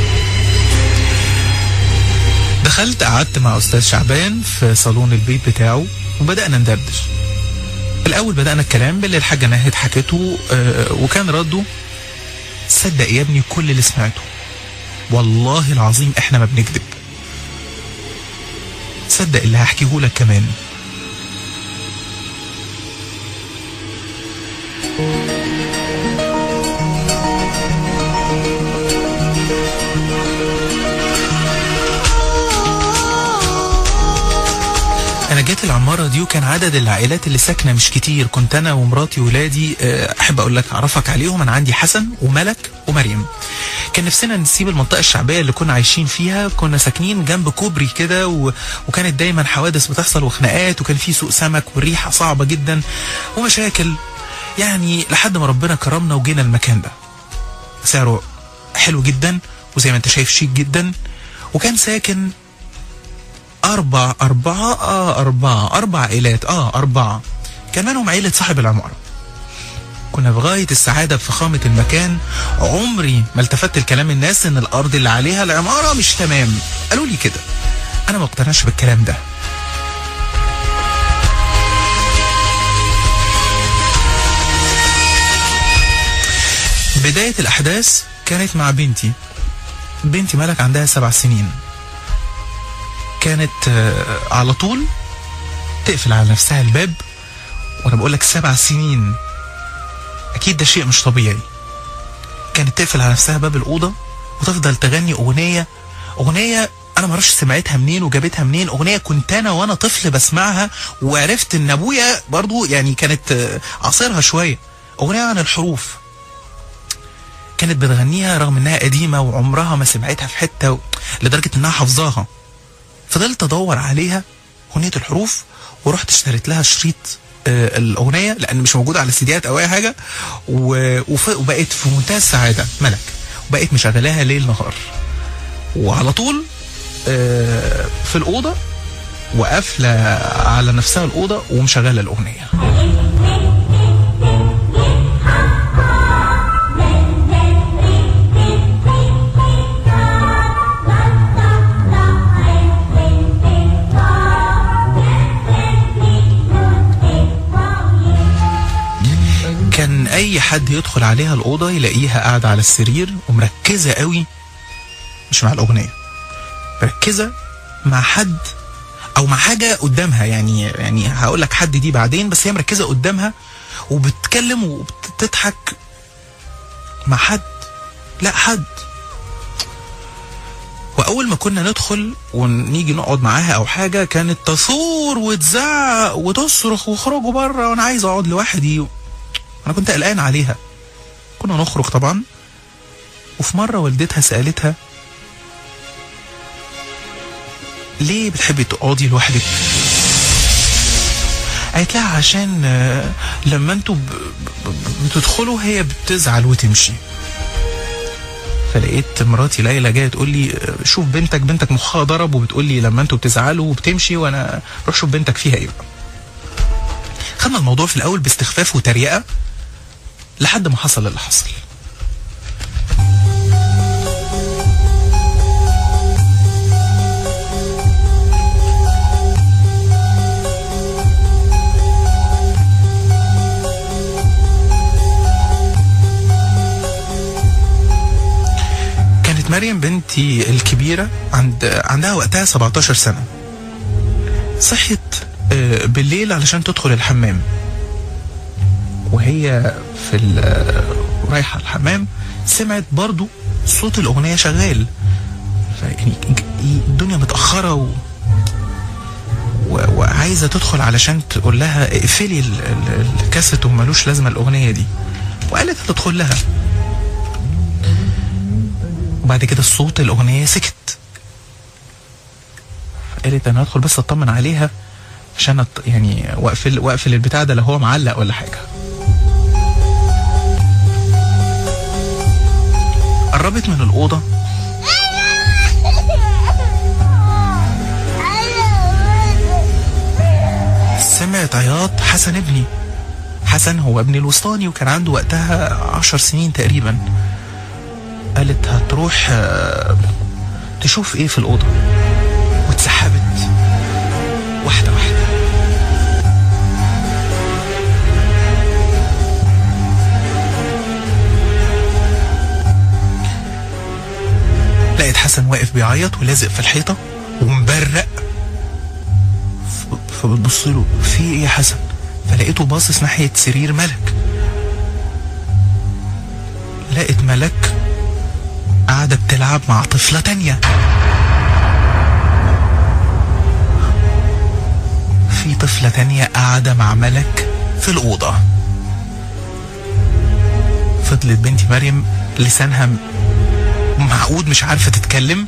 دخلت قعدت مع استاذ شعبان في صالون البيت بتاعه وبدانا ندردش الاول بدانا الكلام باللي الحاجه ناهد حكته آه، وكان رده صدق يا ابني كل اللي سمعته والله العظيم احنا ما بنكذب صدق اللي هحكيه لك كمان انا جيت العماره دي وكان عدد العائلات اللي ساكنه مش كتير كنت انا ومراتي وولادي آه، احب اقول لك اعرفك عليهم انا عندي حسن وملك ومريم كان نفسنا نسيب المنطقة الشعبية اللي كنا عايشين فيها كنا ساكنين جنب كوبري كده و... وكانت دايما حوادث بتحصل وخناقات وكان في سوق سمك والريحة صعبة جدا ومشاكل يعني لحد ما ربنا كرمنا وجينا المكان ده سعره حلو جدا وزي ما انت شايف شيك جدا وكان ساكن أربع أربعة آه أربعة أربع عائلات آه أربعة كان منهم عيلة صاحب العمارة كنا في غاية السعادة بفخامة المكان عمري ما التفت لكلام الناس إن الأرض اللي عليها العمارة مش تمام قالوا لي كده أنا ما اقتنعش بالكلام ده بداية الأحداث كانت مع بنتي بنتي ملك عندها سبع سنين كانت آه، على طول تقفل على نفسها الباب وانا بقول لك سبع سنين اكيد ده شيء مش طبيعي كانت تقفل على نفسها باب الاوضه وتفضل تغني اغنيه اغنيه انا ما اعرفش سمعتها منين وجابتها منين اغنيه كنت انا وانا طفل بسمعها وعرفت ان ابويا برضو يعني كانت آه، عاصرها شويه اغنيه عن الحروف كانت بتغنيها رغم انها قديمه وعمرها ما سمعتها في حته و... لدرجه انها حافظاها فضلت ادور عليها اغنيه الحروف ورحت اشتريت لها شريط آه، الاغنيه لان مش موجوده على السيديات او اي حاجه و... وف... وبقيت في منتهى السعاده ملك وبقيت مشغلاها ليل نهار وعلى طول آه، في الاوضه وقافله على نفسها الاوضه ومشغله الاغنيه كان اي حد يدخل عليها الاوضه يلاقيها قاعده على السرير ومركزه قوي مش مع الاغنيه مركزه مع حد او مع حاجه قدامها يعني يعني هقول لك حد دي بعدين بس هي مركزه قدامها وبتتكلم وبتضحك مع حد لا حد واول ما كنا ندخل ونيجي نقعد معاها او حاجه كانت تثور وتزعق وتصرخ واخرجوا بره وانا عايز اقعد لوحدي انا كنت قلقان عليها كنا نخرج طبعا وفي مره والدتها سالتها ليه بتحبي تقعدي لوحدك قالت لها عشان آه، لما انتوا ب- ب- ب- بتدخلوا هي بتزعل وتمشي فلقيت مراتي ليلى جايه تقول لي آه، شوف بنتك بنتك مخها ضرب وبتقول لي لما انتوا بتزعلوا وبتمشي وانا روح شوف بنتك فيها ايه بقى. خدنا الموضوع في الاول باستخفاف وتريقه لحد ما حصل اللي حصل كانت مريم بنتي الكبيرة عند عندها وقتها 17 سنة صحيت آه، بالليل علشان تدخل الحمام وهي في ال- رايحة الحمام سمعت برضو صوت الأغنية شغال فيعني الدنيا متأخرة و... و... وعايزة تدخل علشان تقول لها اقفلي ال- ال- الكاسيت ومالوش لازمة الأغنية دي وقالت هتدخل لها وبعد كده الصوت الأغنية سكت قالت أنا هدخل بس أطمن عليها عشان أط- يعني واقفل واقفل البتاع ده لو هو معلق ولا حاجة قربت من الأوضة سمعت عياط حسن ابني حسن هو ابني الوسطاني وكان عنده وقتها عشر سنين تقريبا قالت هتروح آه، تشوف ايه في الأوضة واتسحبت واحدة واحدة لقيت حسن واقف بيعيط ولازق في الحيطة ومبرق ف- فبتبص له في ايه يا حسن فلقيته باصص ناحية سرير ملك لقيت ملك قاعدة بتلعب مع طفلة تانية في طفلة تانية قاعدة مع ملك في الأوضة فضلت بنتي مريم لسانها م- معقود مش عارفه تتكلم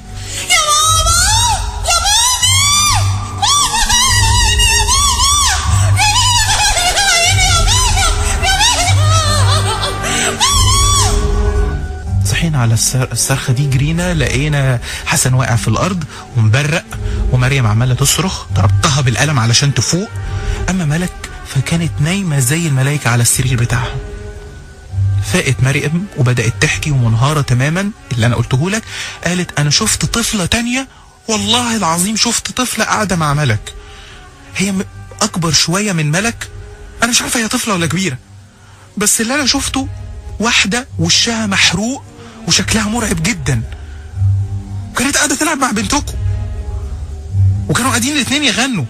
صحينا على السر- الصرخه دي جرينا لقينا حسن واقع في الارض ومبرق ومريم عماله تصرخ ضربتها بالقلم علشان تفوق اما ملك فكانت نايمه زي الملايكه على السرير بتاعها فاقت مريم وبدات تحكي ومنهاره تماما اللي انا قلته لك قالت انا شفت طفله تانية والله العظيم شفت طفله قاعده مع ملك هي م- اكبر شويه من ملك انا مش عارفه هي طفله ولا كبيره بس اللي انا شفته واحده وشها محروق وشكلها مرعب جدا وكانت قاعده تلعب مع بنتكم وكانوا قاعدين الاثنين يغنوا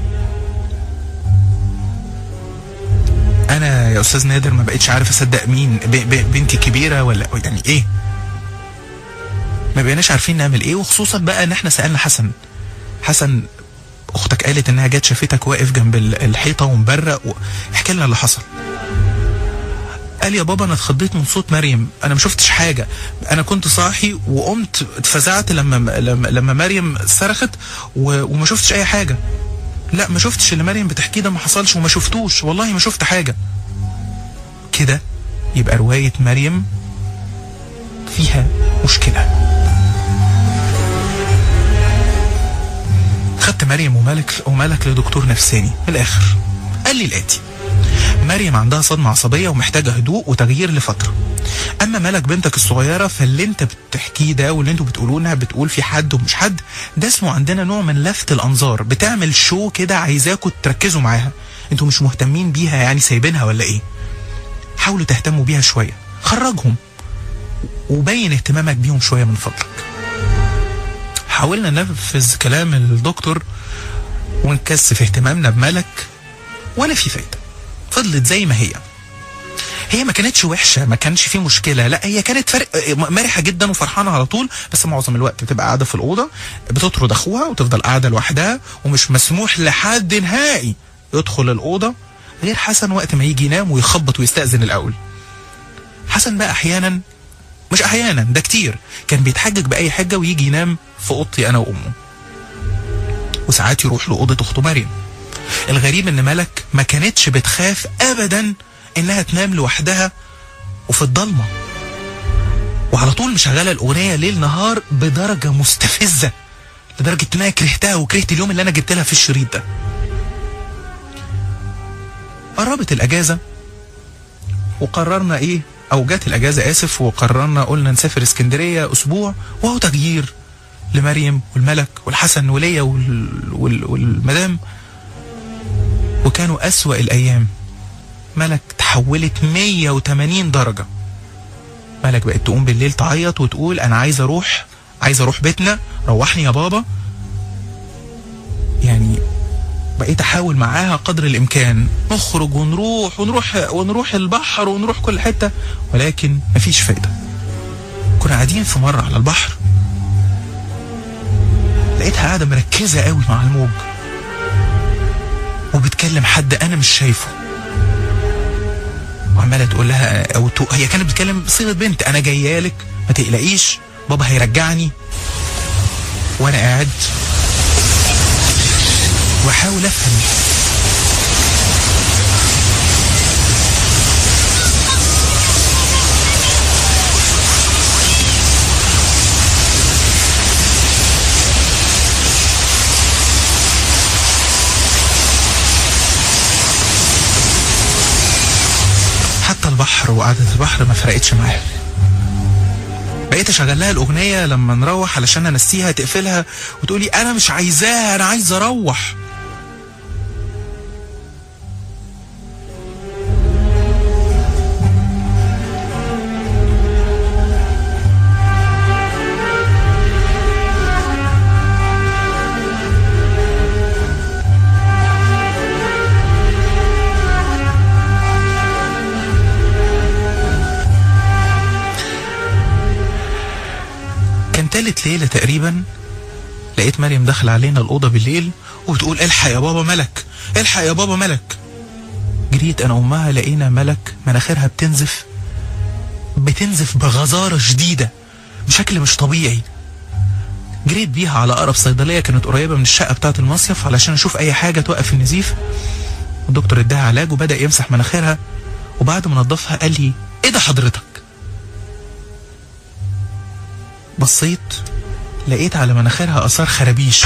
انا يا استاذ نادر ما بقتش عارف اصدق مين ب ب بنتي كبيره ولا يعني ايه ما بقيناش عارفين نعمل ايه وخصوصا بقى ان احنا سالنا حسن حسن اختك قالت انها جت شافتك واقف جنب ال- الحيطه ومبرق و... احكي لنا اللي حصل قال يا بابا انا اتخضيت من صوت مريم انا ما شفتش حاجه انا كنت صاحي وقمت اتفزعت لما لما, لما مريم صرخت و... وما شفتش اي حاجه لا ما شفتش اللي مريم بتحكيه ده ما حصلش وما شفتوش والله ما شفت حاجه كده يبقى روايه مريم فيها مشكله خدت مريم وملك وملك لدكتور نفساني من الاخر قال لي الاتي مريم عندها صدمة عصبية ومحتاجة هدوء وتغيير لفترة أما ملك بنتك الصغيرة فاللي أنت بتحكيه ده واللي أنتوا بتقولوه إنها بتقول في حد ومش حد ده اسمه عندنا نوع من لفت الأنظار بتعمل شو كده عايزاكوا تركزوا معاها أنتوا مش مهتمين بيها يعني سايبينها ولا إيه حاولوا تهتموا بيها شوية خرجهم وبين اهتمامك بيهم شوية من فضلك حاولنا ننفذ كلام الدكتور ونكثف اهتمامنا بملك ولا في فايده فضلت زي ما هي هي ما كانتش وحشه ما كانش في مشكله لا هي كانت فرق مرحه جدا وفرحانه على طول بس معظم الوقت بتبقى قاعده في الاوضه بتطرد اخوها وتفضل قاعده لوحدها ومش مسموح لحد نهائي يدخل الاوضه غير حسن وقت ما يجي ينام ويخبط ويستاذن الاول حسن بقى احيانا مش احيانا ده كتير كان بيتحجج باي حاجه ويجي ينام في اوضتي انا وامه وساعات يروح لاوضه اخته مريم الغريب ان ملك ما كانتش بتخاف ابدا انها تنام لوحدها وفي الضلمه وعلى طول مشغله الاغنيه ليل نهار بدرجه مستفزه لدرجه ان انا كرهتها وكرهت اليوم اللي انا جبت لها في الشريط ده قربت الاجازه وقررنا ايه او جت الاجازه اسف وقررنا قلنا نسافر اسكندريه اسبوع وهو تغيير لمريم والملك والحسن وليا وال... وال... والمدام وكانوا أسوأ الأيام ملك تحولت 180 درجة ملك بقت تقوم بالليل تعيط وتقول أنا عايز أروح عايز أروح بيتنا روحني يا بابا يعني بقيت أحاول معاها قدر الإمكان نخرج ونروح ونروح ونروح البحر ونروح كل حتة ولكن مفيش فايدة كنا قاعدين في مرة على البحر لقيتها قاعدة مركزة قوي مع الموج وبتكلم حد انا مش شايفه وعماله تقول لها او تو هي كانت بتتكلم بصيغه بنت انا جايه لك ما تقلقيش بابا هيرجعني وانا قاعد واحاول افهم حتى البحر وقعدة البحر ما فرقتش معاها بقيت اشغل لها الاغنيه لما نروح علشان انسيها تقفلها وتقولي انا مش عايزاها انا عايز اروح كان تالت ليلة تقريبا لقيت مريم داخلة علينا الأوضة بالليل وبتقول الحق يا بابا ملك الحق يا بابا ملك جريت أنا أمها لقينا ملك مناخيرها بتنزف بتنزف بغزارة شديدة بشكل مش طبيعي جريت بيها على اقرب صيدليه كانت قريبه من الشقه بتاعه المصيف علشان اشوف اي حاجه توقف النزيف الدكتور اداها علاج وبدا يمسح مناخيرها وبعد ما نضفها قال لي ايه ده حضرتك بصيت لقيت على مناخيرها اثار خرابيش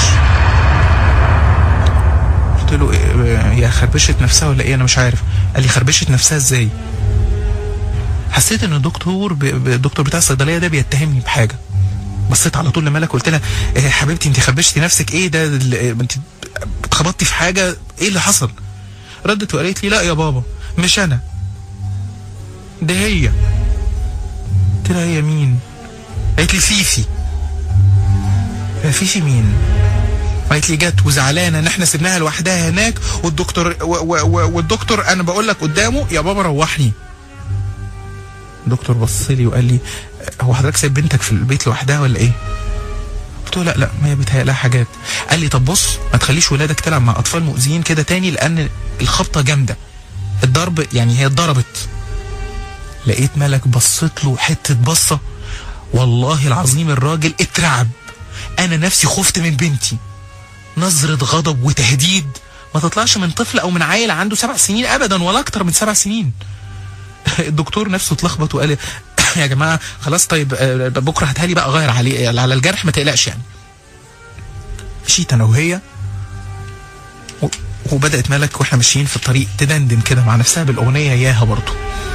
قلت له إيه هي خربشت نفسها ولا ايه انا مش عارف قال لي خربشت نفسها ازاي حسيت ان الدكتور ب... ب- الدكتور بتاع الصيدليه ده بيتهمني بحاجه بصيت على طول لملك قلت لها إيه حبيبتي انت خربشتي نفسك ايه ده ال- انت اتخبطتي في حاجه ايه اللي حصل ردت وقالت لي لا يا بابا مش انا ده هي قلت لها هي مين قالت لي فيفي يا فيفي مين قالت لي جت وزعلانه ان احنا سيبناها لوحدها هناك والدكتور و و و والدكتور انا بقول لك قدامه يا بابا روحني الدكتور بص لي وقال لي هو حضرتك سايب بنتك في البيت لوحدها ولا ايه؟ قلت له لا لا ما هي بيتهيأ لها حاجات قال لي طب بص ما تخليش ولادك تلعب مع اطفال مؤذيين كده تاني لان الخبطه جامده الضرب يعني هي اتضربت لقيت ملك بصيت له حته بصه والله العظيم الراجل اترعب انا نفسي خفت من بنتي نظرة غضب وتهديد ما تطلعش من طفل او من عيل عنده سبع سنين ابدا ولا اكتر من سبع سنين الدكتور نفسه اتلخبط وقال لي، يا جماعه خلاص طيب آه، بكره هاتها لي بقى غير عليه على الجرح ما تقلقش يعني مشيت انا وهي و- وبدات ملك واحنا ماشيين في الطريق تدندن كده مع نفسها بالاغنيه ياها برضو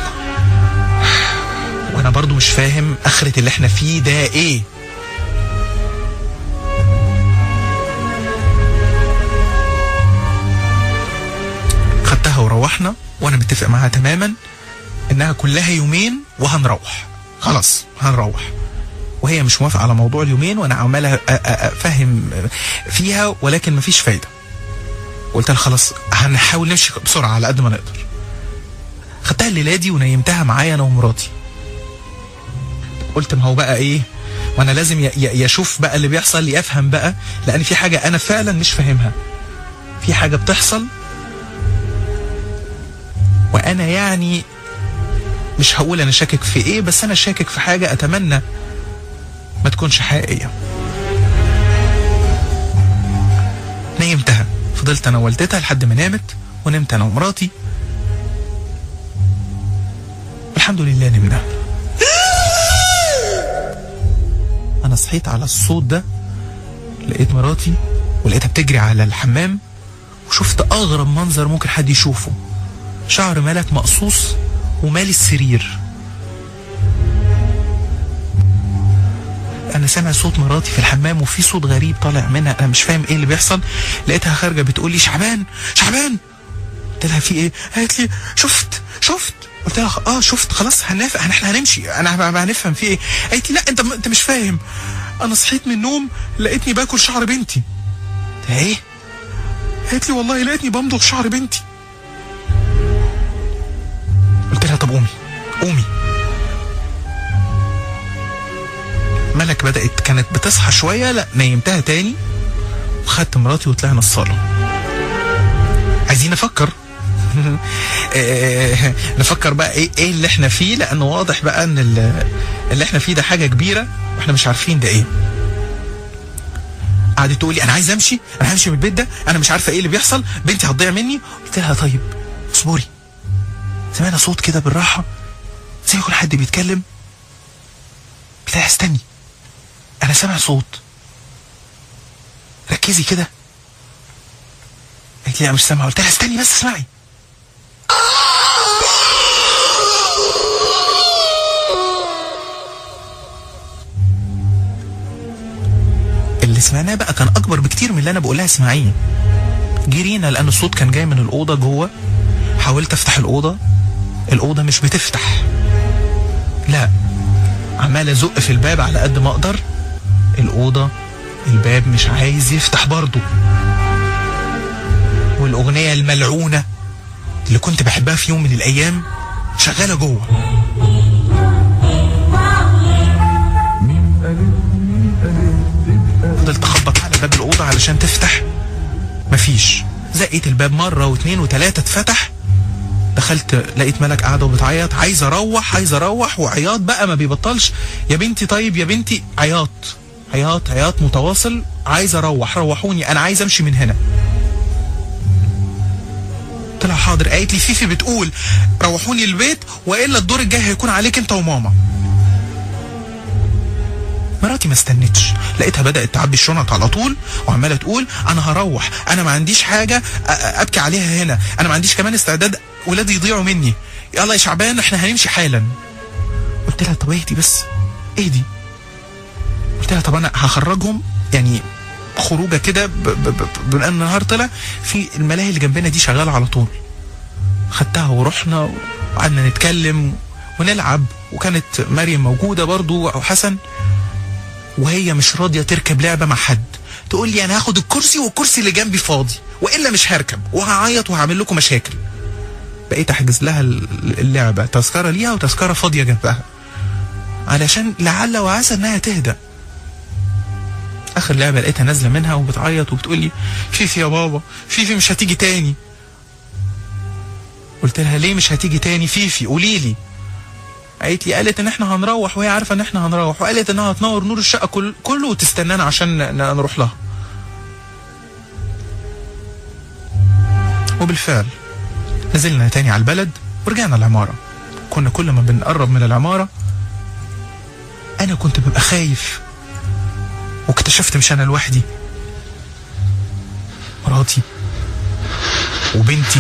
وانا برضو مش فاهم اخره اللي احنا فيه ده ايه خدتها وروحنا وانا متفق معاها تماما انها كلها يومين وهنروح خلاص هنروح وهي مش موافقه على موضوع اليومين وانا عمال أ- أ- افهم فيها ولكن مفيش فايده قلت لها خلاص هنحاول نمشي بسرعه على قد ما نقدر خدتها الليله دي ونيمتها معايا انا ومراتي قلت ما هو بقى ايه وانا لازم ي- ي- يشوف بقى اللي بيحصل يفهم بقى لان في حاجه انا فعلا مش فاهمها في حاجه بتحصل وانا يعني مش هقول انا شاكك في ايه بس انا شاكك في حاجه اتمنى ما تكونش حقيقيه نيمتها فضلت انا ووالدتها لحد ما نامت ونمت انا ومراتي الحمد لله نمنا انا صحيت على الصوت ده لقيت مراتي ولقيتها بتجري على الحمام وشفت اغرب منظر ممكن حد يشوفه شعر ملك مقصوص ومالي السرير انا سامع صوت مراتي في الحمام وفي صوت غريب طالع منها انا مش فاهم ايه اللي بيحصل لقيتها خارجه بتقول لي شعبان شعبان قلت لها في ايه قالت لي شفت شفت قلت لها اه شفت خلاص هنف... احنا هنمشي انا ه- هنفهم في ايه قالت لي لا انت انت مش فاهم انا صحيت من النوم لقيتني باكل شعر بنتي قلت لها ايه قالت لي والله لقيتني بمضغ شعر بنتي قلت لها طب قومي قومي ملك بدأت كانت بتصحى شوية لا نيمتها تاني وخدت مراتي وطلعنا الصالة عايزين نفكر آه، نفكر بقى ايه ايه اللي احنا فيه لانه واضح بقى ان ال- اللي احنا فيه ده حاجه كبيره واحنا مش عارفين ده ايه قعدت تقول لي انا عايز امشي انا همشي من البيت ده انا مش عارفه ايه اللي بيحصل بنتي هتضيع مني قلت لها طيب اصبري سمعنا صوت كده بالراحه زي يكون حد بيتكلم قلت لها استني انا سامع صوت ركزي كده قالت لي لا مش سامعه قلت لها استني بس اسمعي اللي سمعناه بقى كان اكبر بكتير من اللي انا بقولها اسمعيه جرينا لان الصوت كان جاي من الاوضه جوه حاولت افتح الاوضه الاوضه مش بتفتح لا عمال ازق في الباب على قد ما اقدر الاوضه الباب مش عايز يفتح برضه والاغنيه الملعونه اللي كنت بحبها في يوم من الايام شغاله جوه فضلت اخبط على باب الاوضه علشان تفتح مفيش زقيت الباب مره واثنين وثلاثه اتفتح دخلت لقيت ملك قاعده وبتعيط عايزه اروح عايزه اروح وعياط بقى ما بيبطلش يا بنتي طيب يا بنتي عياط عياط عياط متواصل عايزه اروح روحوني انا عايزه امشي من هنا طلع حاضر قالت لي فيفي بتقول روحوني البيت والا الدور الجاي هيكون عليك انت وماما مراتي ما استنتش لقيتها بدات تعبي الشنط على طول وعماله تقول انا هروح انا ما عنديش حاجه أ- أ- ابكي عليها هنا انا ما عنديش كمان استعداد ولادي يضيعوا مني يلا يا شعبان احنا هنمشي حالا قلت لها طب اهدي بس اهدي قلت لها طب انا هخرجهم يعني خروجه كده ب- ب- ب- بما ان النهار طلع في الملاهي اللي جنبنا دي شغاله على طول خدتها ورحنا وقعدنا نتكلم ونلعب وكانت مريم موجوده برضو او حسن وهي مش راضيه تركب لعبه مع حد تقول لي انا هاخد الكرسي والكرسي اللي جنبي فاضي والا مش هركب وهعيط وهعمل لكم مشاكل بقيت احجز لها ال- اللعبه تذكره ليها وتذكره فاضيه جنبها علشان لعل وعسى انها تهدى اخر لعبه لقيتها نازله منها وبتعيط وبتقول لي فيفي يا بابا فيفي مش هتيجي تاني قلت لها ليه مش هتيجي تاني فيفي قولي لي قالت لي قالت ان احنا هنروح وهي عارفه ان احنا هنروح وقالت انها هتنور نور الشقه كل كله وتستنانا عشان ن- نروح لها وبالفعل نزلنا تاني على البلد ورجعنا العماره كنا كل ما بنقرب من العماره انا كنت ببقى خايف واكتشفت مش انا لوحدي مراتي وبنتي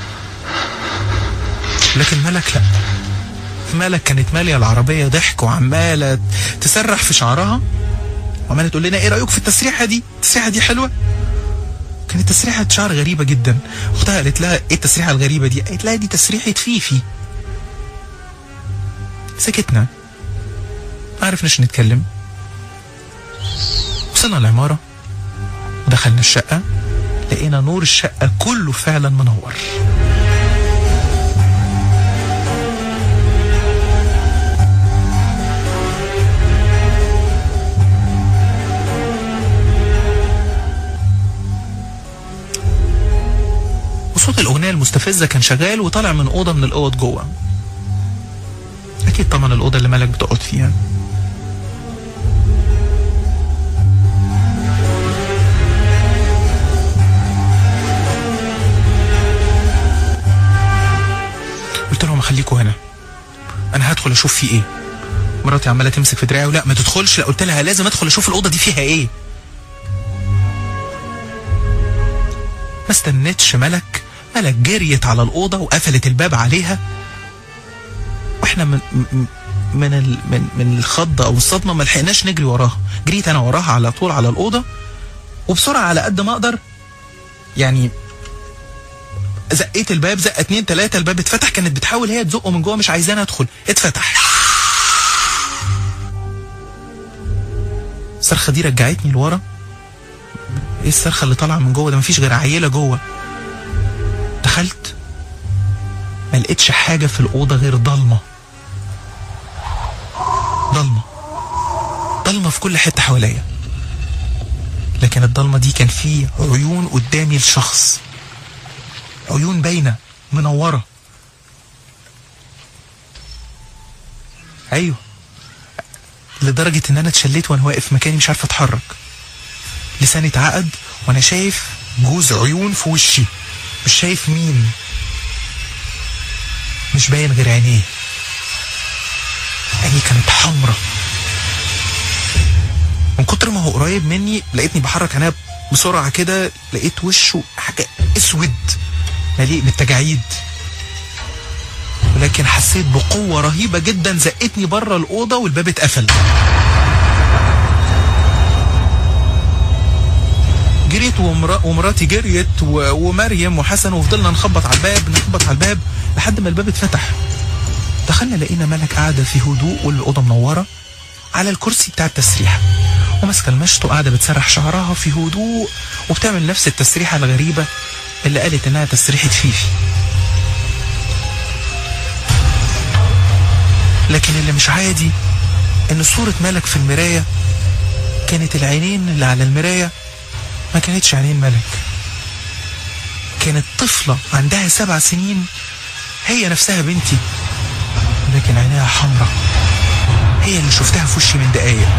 لكن ملك لا ملك كانت ماليه العربيه ضحك وعماله تسرح في شعرها وعماله تقول لنا ايه رايك في التسريحه دي التسريحه دي حلوه كانت تسريحه شعر غريبه جدا اختها قالت لها ايه التسريحه الغريبه دي قالت لها دي تسريحه فيفي سكتنا ما عرفناش نتكلم وصلنا العمارة ودخلنا الشقة لقينا نور الشقة كله فعلا منور وصوت الأغنية المستفزة كان شغال وطالع من أوضة من الأوض جوه أكيد طبعا الأوضة اللي ملك بتقعد فيها قلت لهم خليكوا هنا انا هدخل اشوف في ايه مراتي عماله تمسك في دراعي ولا ما تدخلش لا قلت لها لازم ادخل اشوف الاوضه دي فيها ايه ما استنتش ملك ملك جريت على الاوضه وقفلت الباب عليها واحنا من م- من ال من من الخضه او الصدمه ما لحقناش نجري وراها جريت انا وراها على طول على الاوضه وبسرعه على قد ما اقدر يعني زقيت الباب زقه اتنين تلاته الباب اتفتح كانت بتحاول هي تزقه من جوه مش عايزاني ادخل اتفتح الصرخه دي رجعتني لورا ايه الصرخه اللي طالعه من جوه ده مفيش غير عيله جوه دخلت ما لقيتش حاجه في الاوضه غير ضلمه ضلمه ضلمه في كل حته حواليا لكن الضلمه دي كان فيه عيون قدامي لشخص عيون باينه منوره ايوه لدرجه ان انا اتشليت وانا واقف مكاني مش عارف اتحرك لساني اتعقد وانا شايف جوز عيون في وشي مش شايف مين مش باين غير عينيه عينيه كانت حمرا من كتر ما هو قريب مني لقيتني بحرك عينيا بسرعه كده لقيت وشه حاجه اسود مليء بالتجاعيد ولكن حسيت بقوة رهيبة جدا زقتني بره الأوضة والباب اتقفل جريت ومرا... ومراتي جريت و... ومريم وحسن وفضلنا نخبط على الباب نخبط على الباب لحد ما الباب اتفتح دخلنا لقينا ملك قاعدة في هدوء والأوضة منورة على الكرسي بتاع التسريحة وماسكة المشط وقاعدة بتسرح شعرها في هدوء وبتعمل نفس التسريحة الغريبة اللي قالت إنها تسريحة فيفي لكن اللي مش عادي إن صورة ملك في المراية كانت العينين اللي على المراية ما كانتش عينين ملك كانت طفلة عندها سبع سنين هي نفسها بنتي لكن عينيها حمراء هي اللي شفتها في وشي من دقايق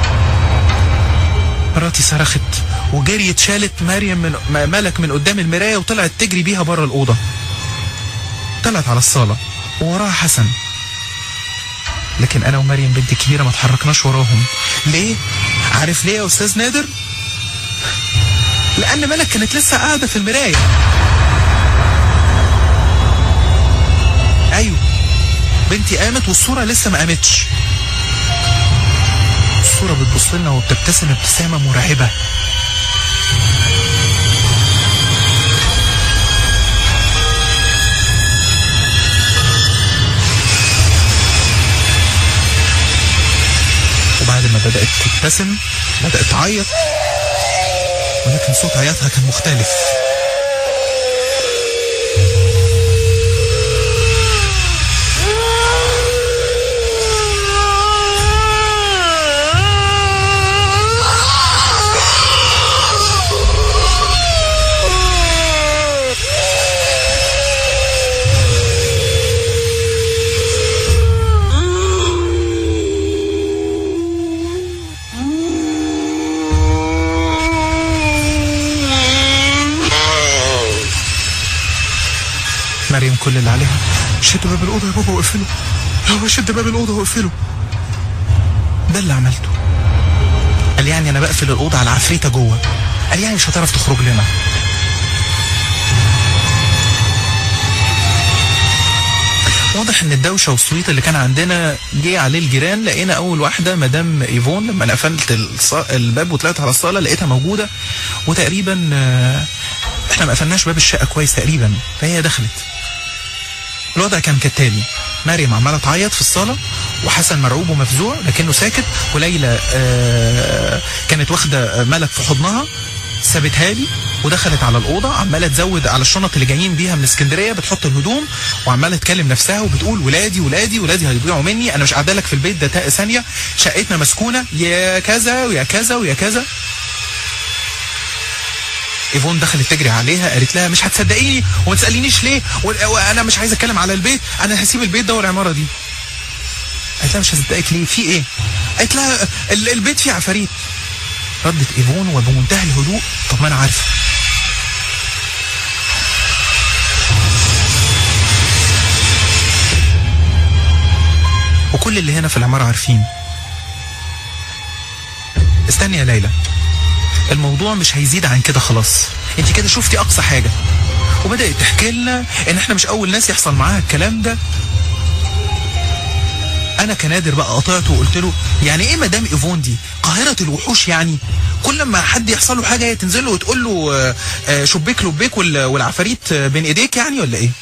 مراتي صرخت وجريت شالت مريم من م- ملك من قدام المرايه وطلعت تجري بيها بره الاوضه طلعت على الصاله ووراها حسن لكن انا ومريم بنت الكبيره ما اتحركناش وراهم ليه عارف ليه يا استاذ نادر لان ملك كانت لسه قاعده في المرايه ايوه بنتي قامت والصوره لسه ما قامتش الصوره بتبص لنا وبتبتسم ابتسامه مرعبه وبعد ما بدأت تبتسم بدأت تعيط ولكن صوت عياطها كان مختلف مريم كل اللي عليها شد باب الأوضة يا بابا واقفله يا بابا شد باب الأوضة واقفله ده اللي عملته قال يعني أنا بقفل الأوضة على عفريتة جوه قال يعني مش هتعرف تخرج لنا واضح ان الدوشه والصويت اللي كان عندنا جه عليه الجيران لقينا اول واحده مدام ايفون لما انا قفلت الص- الباب وطلعت على الصاله لقيتها موجوده وتقريبا آه، احنا ما قفلناش باب الشقه كويس تقريبا فهي دخلت الوضع كان كالتالي مريم عماله تعيط في الصاله وحسن مرعوب ومفزوع لكنه ساكت وليلى آه كانت واخده ملك في حضنها سابتها لي ودخلت على الاوضه عماله تزود على الشنط اللي جايين بيها من اسكندريه بتحط الهدوم وعماله تكلم نفسها وبتقول ولادي ولادي ولادي هيضيعوا مني انا مش قاعده لك في البيت ده تا- ثانيه شقتنا مسكونه يا كذا ويا كذا ويا كذا ايفون دخلت تجري عليها قالت لها مش هتصدقيني وما تسالينيش ليه و- وانا مش عايز اتكلم على البيت انا هسيب البيت ده والعماره دي قالت لها مش هصدقك ليه في ايه قالت لها ال- البيت فيه عفاريت ردت ايفون وبمنتهى الهدوء طب ما انا عارفه وكل اللي هنا في العماره عارفين استني يا ليلى الموضوع مش هيزيد عن كده خلاص انت كده شفتي اقصى حاجه وبدات تحكي لنا ان احنا مش اول ناس يحصل معاها الكلام ده انا كنادر بقى قطعته وقلت له يعني ايه مدام ايفون دي قاهره الوحوش يعني كل ما حد يحصل له حاجه هي تنزل له وتقول له آه، آه، شبيك لبيك وال- والعفاريت آه، بين ايديك يعني ولا ايه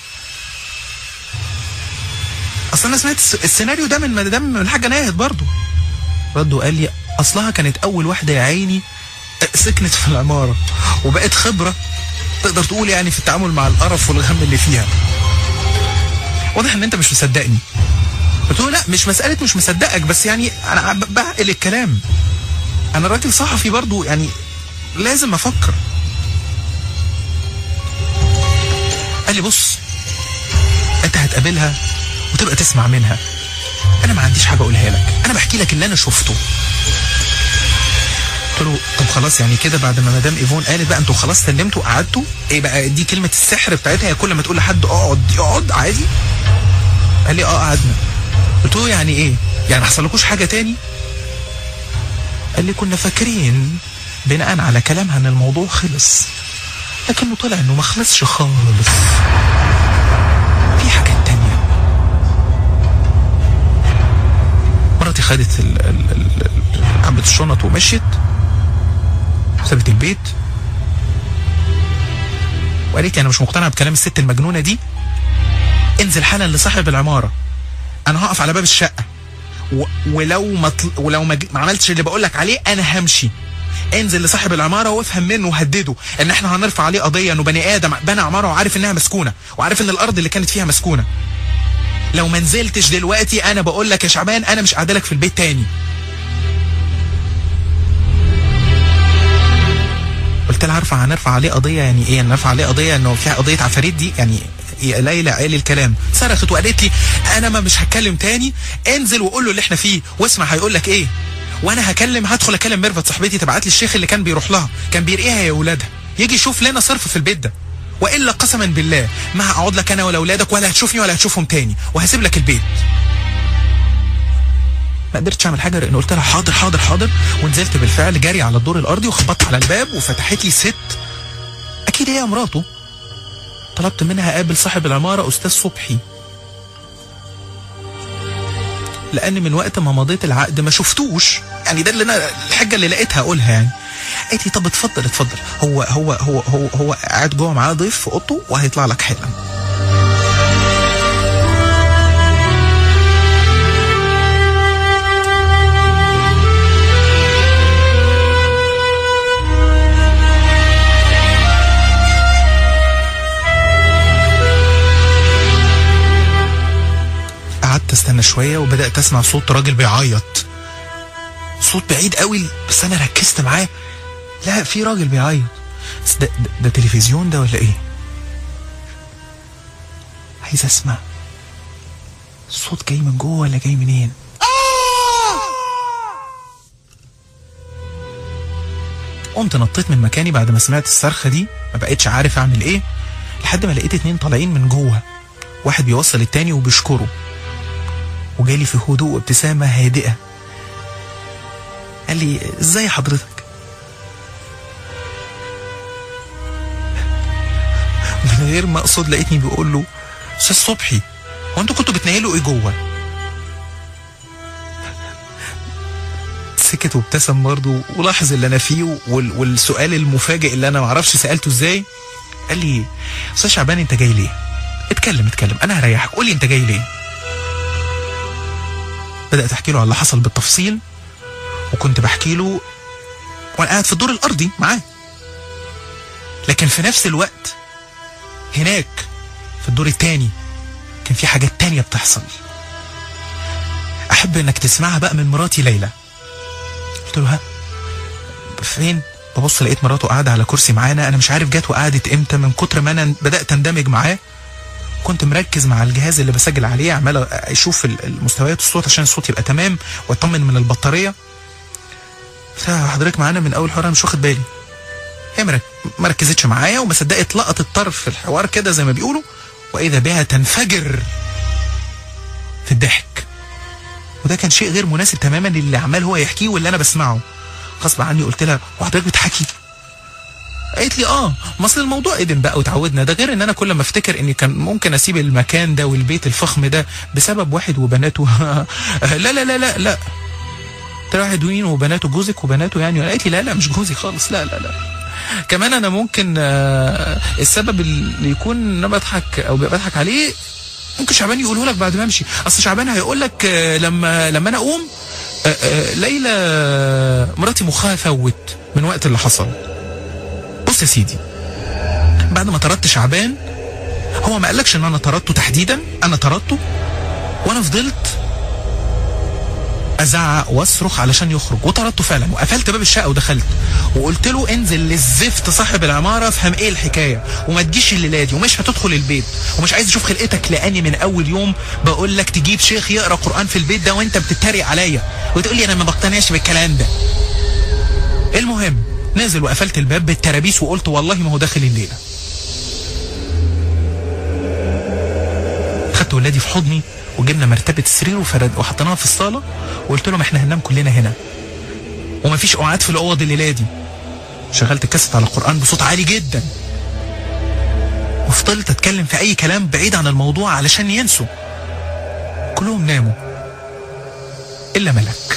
اصل انا سمعت الس- السيناريو ده من مدام الحاجه ناهد برضه رد وقال لي اصلها كانت اول واحده يا عيني سكنت في العماره وبقت خبره تقدر تقول يعني في التعامل مع القرف والغم اللي فيها واضح ان انت مش مصدقني قلت له لا مش مساله مش مصدقك بس يعني انا ب- بعقل الكلام انا راجل صحفي برضو يعني لازم افكر قال لي بص انت هتقابلها وتبقى تسمع منها انا ما عنديش حاجه اقولها لك انا بحكي لك اللي انا شفته قلت له طب خلاص يعني كده بعد ما مدام ايفون قالت بقى انتوا خلاص سلمتوا قعدتوا ايه بقى دي كلمه السحر بتاعتها هي كل ما تقول لحد اقعد اقعد عادي قال لي اه قعدنا قلت له يعني ايه يعني ما حصلكوش حاجه تاني قال لي كنا فاكرين بناء على كلامها ان الموضوع خلص لكنه طلع انه ما خلصش خالص في حاجات تانية مراتي خدت ال- ال- ال- ال- عبت الشنط ومشيت سابت البيت وقالت لي انا مش مقتنعه بكلام الست المجنونه دي انزل حالا لصاحب العماره انا هقف على باب الشقه و... ولو ما طل... ولو ما, ج... ما عملتش اللي بقول لك عليه انا همشي انزل لصاحب العماره وافهم منه وهدده ان احنا هنرفع عليه قضيه انه بني ادم بنى عماره وعارف انها مسكونه وعارف ان الارض اللي كانت فيها مسكونه لو ما نزلتش دلوقتي انا بقول لك يا شعبان انا مش قاعده لك في البيت تاني قلت لها عارفه هنرفع عليه قضيه يعني ايه نرفع عليه قضيه انه فيها قضيه عفاريت دي يعني يا ليلى قال الكلام صرخت وقالت لي انا ما مش هتكلم تاني انزل وقول له اللي احنا فيه واسمع هيقول لك ايه وانا هكلم هدخل اكلم ميرفت صاحبتي تبعت لي الشيخ اللي كان بيروح لها كان بيرقيها يا ولادها يجي يشوف لنا صرف في البيت ده والا قسما بالله ما هقعد لك انا ولا اولادك ولا هتشوفني ولا هتشوفهم تاني وهسيب لك البيت ما قدرتش اعمل حاجه لان قلت لها حاضر حاضر حاضر ونزلت بالفعل جري على الدور الارضي وخبطت على الباب وفتحت لي ست اكيد هي مراته طلبت منها اقابل صاحب العماره استاذ صبحي لان من وقت ما مضيت العقد ما شفتوش يعني ده اللي انا الحاجه اللي لقيتها اقولها يعني قالت لي طب اتفضل اتفضل هو هو هو هو هو قاعد جوه معاه ضيف في اوضته وهيطلع لك حالا قعدت استنى شويه وبدات اسمع صوت راجل بيعيط صوت بعيد قوي بس انا ركزت معاه لا في راجل بيعيط بس ده, ده, ده تلفزيون ده ولا ايه عايز اسمع الصوت جاي من جوه ولا جاي منين قمت نطيت من مكاني بعد ما سمعت الصرخه دي ما بقتش عارف اعمل ايه لحد ما لقيت اتنين طالعين من جوه واحد بيوصل التاني وبيشكره وجالي في هدوء وابتسامة هادئة قال لي ازاي حضرتك من غير ما اقصد لقيتني بيقول له استاذ صبحي هو انتوا كنتوا بتنيلوا ايه جوه سكت وابتسم برضه ولاحظ اللي انا فيه وال والسؤال المفاجئ اللي انا معرفش سالته ازاي قال لي استاذ شعبان انت جاي ليه اتكلم اتكلم انا هريحك قول لي انت جاي ليه بدات احكي له على اللي حصل بالتفصيل وكنت بحكي له وانا قاعد في الدور الارضي معاه لكن في نفس الوقت هناك في الدور التاني كان في حاجات تانية بتحصل احب انك تسمعها بقى من مراتي ليلى قلت له ها فين ببص لقيت مراته قاعده على كرسي معانا انا مش عارف جت وقعدت امتى من كتر ما انا بدات اندمج معاه كنت مركز مع الجهاز اللي بسجل عليه عمال اشوف المستويات الصوت عشان الصوت يبقى تمام واطمن من البطاريه حضرتك معانا من اول حوار انا مش واخد بالي هي مرك... ما ركزتش معايا وما صدقت لقطت طرف في الحوار كده زي ما بيقولوا واذا بها تنفجر في الضحك وده كان شيء غير مناسب تماما للي عمال هو يحكيه واللي انا بسمعه غصب عني قلت لها وحضرتك بتحكي قالت لي اه ما اصل الموضوع ادم بقى وتعودنا ده غير ان انا كل ما افتكر اني كان ممكن اسيب المكان ده والبيت الفخم ده بسبب واحد وبناته لا لا لا لا لا ترى واحد وين وبناته جوزك وبناته يعني قالت لي لا لا مش جوزي خالص لا لا لا كمان انا ممكن آه السبب اللي يكون انا بضحك او بضحك عليه ممكن شعبان يقوله لك بعد ما امشي اصل شعبان هيقول لك آه لما لما انا اقوم آه ليلى مراتي مخها فوت من وقت اللي حصل بص يا سيدي بعد ما طردت شعبان هو ما قالكش ان انا طردته تحديدا انا طردته وانا فضلت ازعق واصرخ علشان يخرج وطردته فعلا وقفلت باب الشقه ودخلت وقلت له انزل للزفت صاحب العماره افهم ايه الحكايه وما تجيش الليله دي ومش هتدخل البيت ومش عايز اشوف خلقتك لاني من اول يوم بقول لك تجيب شيخ يقرا قران في البيت ده وانت بتتريق عليا وتقول لي انا ما بقتنعش بالكلام ده المهم نازل وقفلت الباب بالترابيس وقلت والله ما هو داخل الليله خدت ولادي في حضني وجبنا مرتبه السرير وفرد وحطيناها في الصاله وقلت لهم احنا هننام كلنا هنا ومفيش قعاد في الاوض الليله دي شغلت الكاسيت على القران بصوت عالي جدا وفضلت اتكلم في اي كلام بعيد عن الموضوع علشان ينسوا كلهم ناموا الا ملك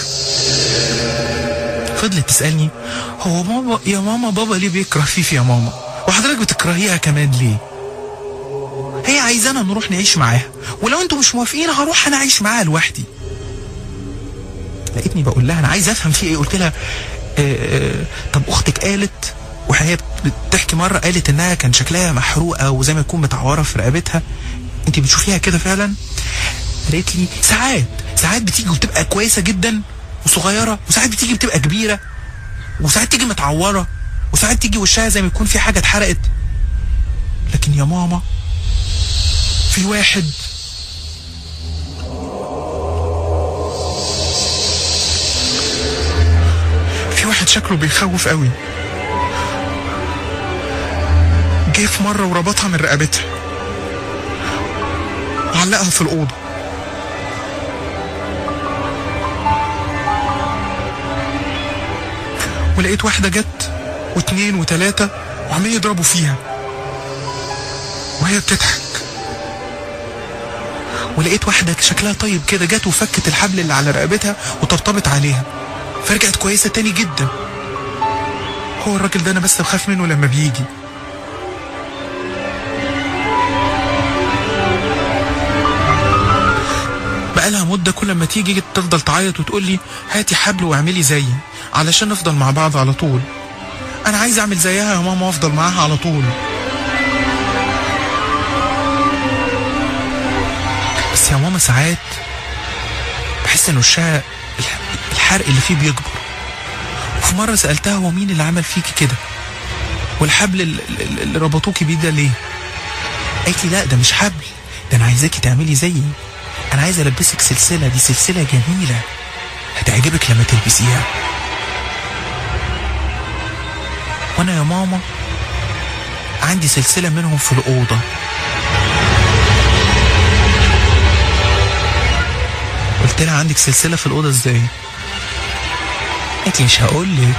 فضلت تسالني هو ماما يا ماما بابا ليه بيكره فيفي يا ماما وحضرتك بتكرهيها كمان ليه هي عايزانا نروح نعيش معاها ولو انتوا مش موافقين هروح انا اعيش معاها لوحدي لقيتني بقول لها انا عايز افهم في ايه قلت لها اه اه طب اختك قالت وهي بتحكي مره قالت انها كان شكلها محروقه وزي ما يكون متعوره في رقبتها انت بتشوفيها كده فعلا قالت لي ساعات ساعات بتيجي وبتبقى كويسه جدا وصغيره وساعات بتيجي بتبقى كبيره وساعات تيجي متعوره وساعات تيجي وشها زي ما يكون في حاجه اتحرقت لكن يا ماما في واحد في واحد شكله بيخوف قوي جه في مرة وربطها من رقبتها وعلقها في الأوضة ولقيت واحدة جت واتنين وتلاتة وعمالين يضربوا فيها وهي بتضحك ولقيت واحدة شكلها طيب كده جت وفكت الحبل اللي على رقبتها وطبطبت عليها فرجعت كويسة تاني جدا هو الراجل ده أنا بس بخاف منه لما بيجي بقالها مدة كل ما تيجي تفضل تعيط وتقول لي هاتي حبل واعملي زيي علشان نفضل مع بعض على طول أنا عايز أعمل زيها يا ماما وأفضل معاها على طول بس يا ماما ساعات بحس إن وشها الح- الحرق اللي فيه بيكبر وفي مرة سألتها هو مين اللي عمل فيكي كده والحبل ال- ال- اللي ربطوكي بيه ده ليه قالت لي لا ده مش حبل ده انا عايزاكي تعملي زيي انا عايز البسك سلسله دي سلسله جميله هتعجبك لما تلبسيها وانا يا ماما عندي سلسله منهم في الاوضه قلت لها عندك سلسله في الاوضه ازاي قالت لي مش هقول لك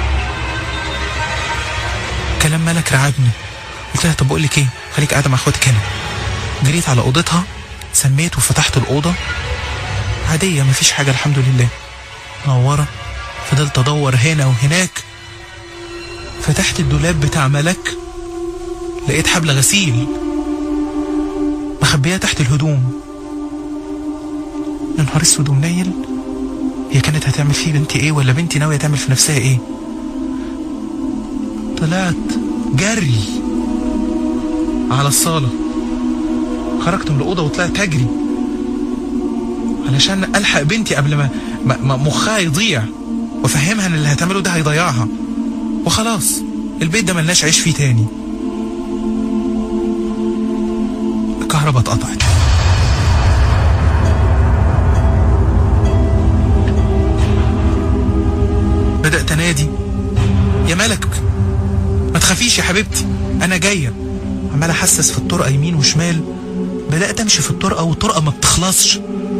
كلام ملك رعبني قلت لها طب بقول لك ايه خليك قاعده مع اخواتك هنا جريت على اوضتها سميت وفتحت الاوضه عاديه مفيش حاجه الحمد لله منوره فضلت ادور هنا وهناك فتحت الدولاب بتاع ملك لقيت حبل غسيل مخبياه تحت الهدوم يا نهار اسود ومنيل هي كانت هتعمل فيه بنتي ايه ولا بنتي ناويه تعمل في نفسها ايه طلعت جري على الصالة خرجت من الأوضة وطلعت أجري علشان ألحق بنتي قبل ما, ما, ما مخها يضيع وأفهمها إن اللي هتعمله ده هيضيعها وخلاص البيت ده ملناش عيش فيه تاني الكهرباء اتقطعت بدأت أنادي يا ملك ما تخافيش يا حبيبتي انا جايه عمال احسس في الطرقه يمين وشمال بدات امشي في الطرقه والطرقه ما بتخلصش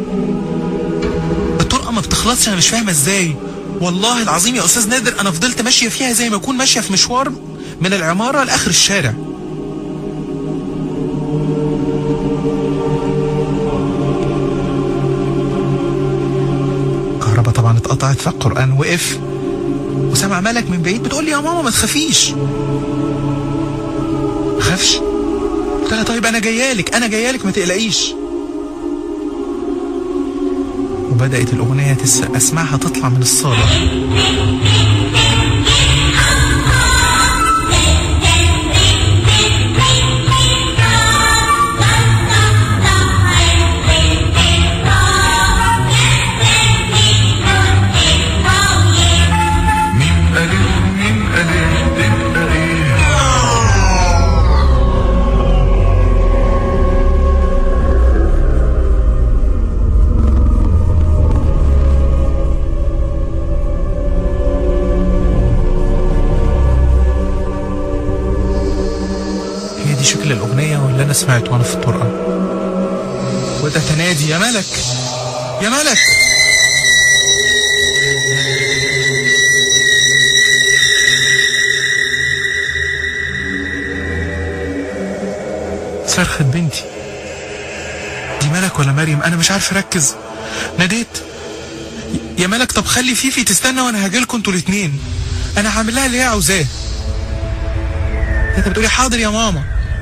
الطرقه ما بتخلصش انا مش فاهمه ازاي والله العظيم يا استاذ نادر انا فضلت ماشيه فيها زي ما اكون ماشيه في مشوار من العماره لاخر الشارع الكهرباء طبعا اتقطعت فالقران وقف وسامع ملك من بعيد بتقول لي يا ماما ما تخافيش ما خافش قلت لها طيب انا جايالك انا جايالك ما تقلقيش وبدات الاغنيه تس... اسمعها تطلع من الصاله ميم ألف ميم ألف تبقى إيه هي دي شكل الاغنيه واللي انا سمعته وانا في الطرقه بدات انادي يا ملك يا ملك صرخت بنتي دي ملك ولا مريم انا مش عارف اركز ناديت يا ملك طب خلي فيفي تستنى وانا هاجيلكوا انتوا الاتنين انا هعمل لها اللي هي عاوزاه انت بتقولي حاضر يا ماما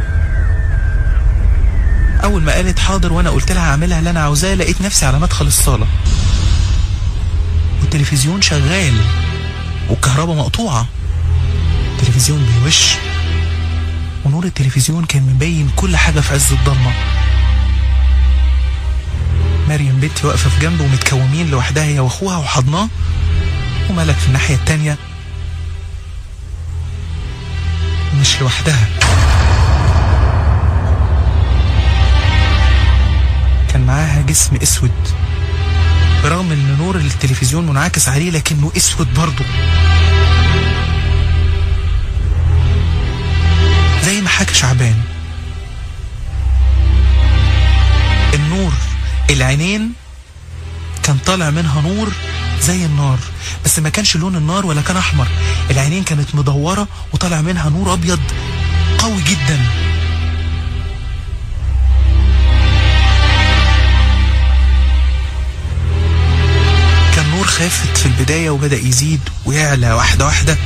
اول ما قالت حاضر وانا قلت لها هعملها اللي انا عاوزاه لقيت نفسي على مدخل الصاله والتلفزيون شغال والكهرباء مقطوعه التلفزيون بيوش ونور التلفزيون كان مبين كل حاجه في عز الضلمه مريم بنتي واقفه في جنبه ومتكومين لوحدها هي واخوها وحضناه وملك في الناحيه التانيه مش لوحدها كان معاها جسم اسود برغم ان نور التلفزيون منعكس عليه لكنه اسود برضه زي ما حكى شعبان النور العينين كان طالع منها نور زي النار بس ما كانش لون النار ولا كان احمر العينين كانت مدوره وطالع منها نور ابيض قوي جدا كان نور خافت في البدايه وبدا يزيد ويعلى واحده واحده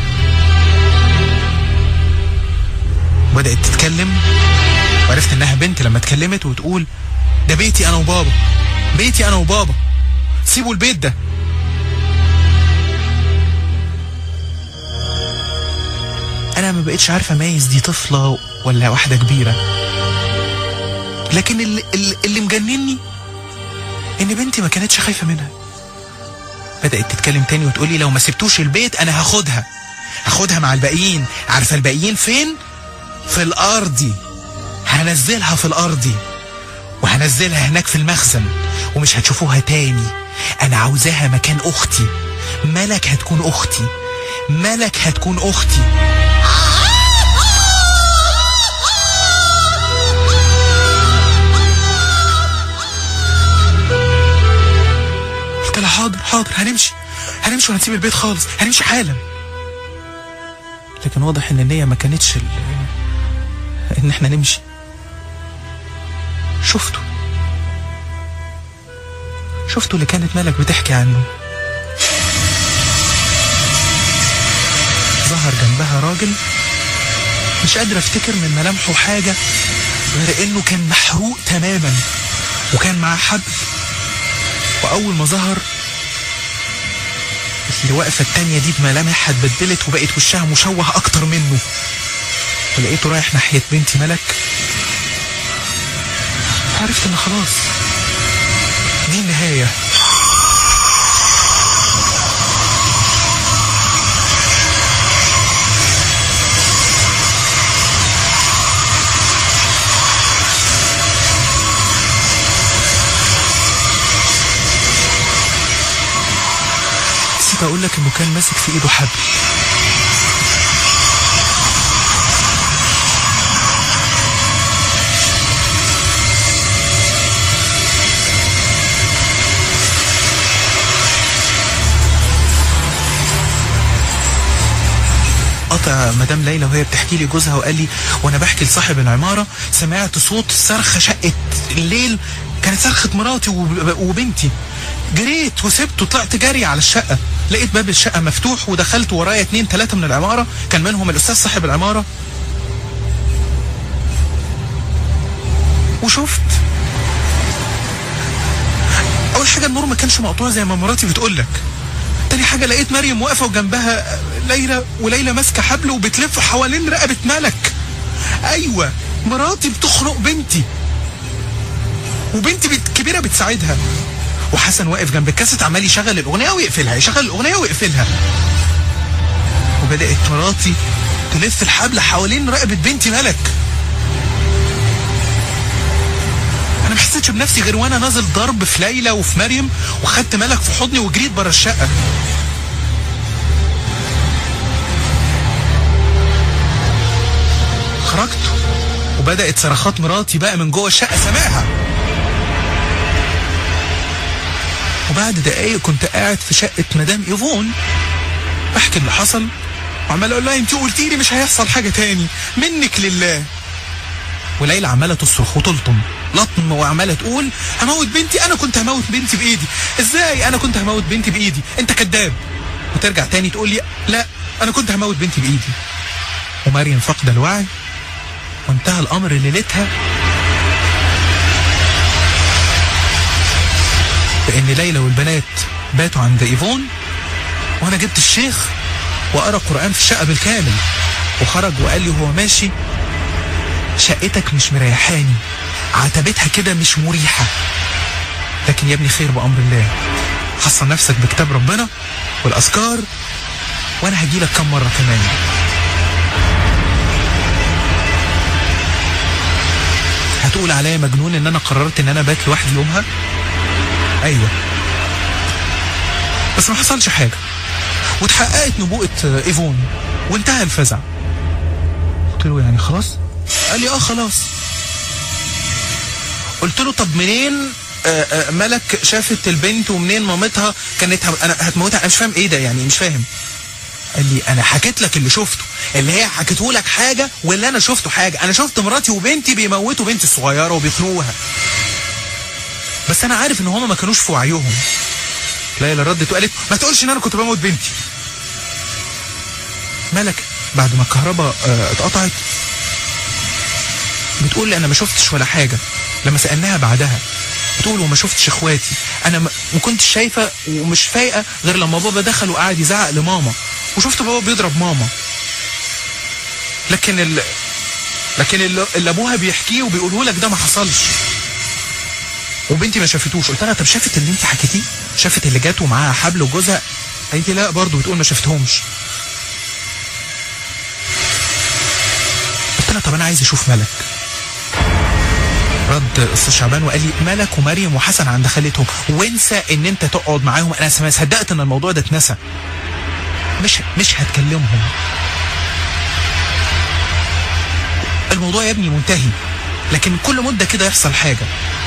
بدات تتكلم وعرفت انها بنت لما اتكلمت وتقول ده بيتي انا وبابا بيتي انا وبابا سيبوا البيت ده انا ما بقتش عارفه اميز دي طفله ولا واحده كبيره لكن اللي, اللي, اللي مجنني ان بنتي ما كانتش خايفه منها بدات تتكلم تاني وتقولي لو ما سبتوش البيت انا هاخدها هاخدها مع الباقيين عارفه الباقيين فين في الارضي هنزلها في الارضي وهنزلها هناك في المخزن ومش هتشوفوها تاني انا عاوزاها مكان اختي ملك هتكون اختي ملك هتكون اختي قلت لها حاضر حاضر هنمشي هنمشي وهنسيب البيت خالص هنمشي حالا لكن واضح ان النية ما كانتش ال... ان احنا نمشي شفته شفته اللي كانت ملك بتحكي عنه ظهر جنبها راجل مش قادر افتكر من ملامحه حاجة غير انه كان محروق تماما وكان معاه حبل واول ما ظهر اللي واقفة التانية دي بملامحها اتبدلت وبقت وشها مشوه اكتر منه ولقيته رايح ناحية بنتي ملك عرفت ان خلاص دي النهاية نسيت اقول لك انه كان ماسك في ايده حبل قطع مدام ليلى وهي بتحكي لي جوزها وقال لي وانا بحكي لصاحب العماره سمعت صوت صرخه شقه الليل كانت صرخه مراتي وب- وبنتي جريت وسبته طلعت جري على الشقه لقيت باب الشقه مفتوح ودخلت ورايا اتنين تلاته من العماره كان منهم الاستاذ صاحب العماره وشفت اول حاجه النور ما كانش مقطوع زي ما مراتي بتقول لك تاني حاجه لقيت مريم واقفه وجنبها ليلى وليلى ماسكه حبل وبتلف حوالين رقبه ملك ايوه مراتي بتخنق بنتي وبنتي بت- كبيره بتساعدها وحسن واقف جنب الكاسيت عمال يشغل الاغنيه ويقفلها يشغل الاغنيه ويقفلها وبدات مراتي تلف الحبل حوالين رقبه بنتي ملك انا ما حسيتش بنفسي غير وانا نازل ضرب في ليلى وفي مريم وخدت ملك في حضني وجريت بره الشقه خرجت وبدات صرخات مراتي بقى من جوه الشقه سامعها وبعد دقايق كنت قاعد في شقه مدام ايفون بحكي اللي حصل وعمال اقول لها انت قلتي لي مش هيحصل حاجه تاني منك لله وليلى عماله تصرخ وتلطم لطم وعماله تقول هموت بنتي انا كنت هموت بنتي بايدي ازاي انا كنت هموت بنتي بايدي انت كذاب وترجع تاني تقول لي لا انا كنت هموت بنتي بايدي ومريم فاقده الوعي وانتهى الامر ليلتها بان ليلى والبنات باتوا عند ايفون وانا جبت الشيخ وقرا قران في الشقه بالكامل وخرج وقال لي وهو ماشي شقتك مش مريحاني عتبتها كده مش مريحة لكن يا ابني خير بأمر الله حصن نفسك بكتاب ربنا والأذكار وأنا هجيلك كم مرة كمان هتقول عليا مجنون ان انا قررت ان انا بات لوحدي يومها ايوه بس ما حصلش حاجه واتحققت نبوءه آه، ايفون وانتهى الفزع قلت له يعني خلاص قال لي اه خلاص قلت له طب منين آه، آه، ملك شافت البنت ومنين مامتها كانت هم- انا هتموتها انا مش فاهم ايه ده يعني مش فاهم قال لي انا حكيت لك اللي شفته اللي هي حكيته لك حاجه واللي انا شفته حاجه انا شفت مراتي وبنتي بيموتوا بنتي الصغيره وبيخنقوها بس انا عارف ان هما ما كانوش في وعيهم ليلى ردت وقالت ما تقولش ان انا كنت بموت بنتي ملك بعد ما الكهرباء آه، اتقطعت بتقول لي انا ما شفتش ولا حاجه لما سالناها بعدها بتقول وما شفتش اخواتي انا ما ما كنتش شايفه ومش فايقه غير لما بابا دخل وقعد يزعق لماما وشفت بابا بيضرب ماما لكن ال... لكن اللي, اللي ابوها بيحكيه وبيقوله لك ده ما حصلش وبنتي ما شافتوش قلت لها طب شافت اللي انت حكيتيه شافت اللي جات ومعاها حبل وجوزها قالت لي لا برضه بتقول ما شفتهمش قلت لها طب انا عايز اشوف ملك رد استاذ شعبان وقال لي ملك ومريم وحسن عند خالتهم وانسى ان انت تقعد معاهم انا ما صدقت ان الموضوع ده اتنسى مش مش هتكلمهم الموضوع يا ابني منتهي لكن كل مده كده يحصل حاجه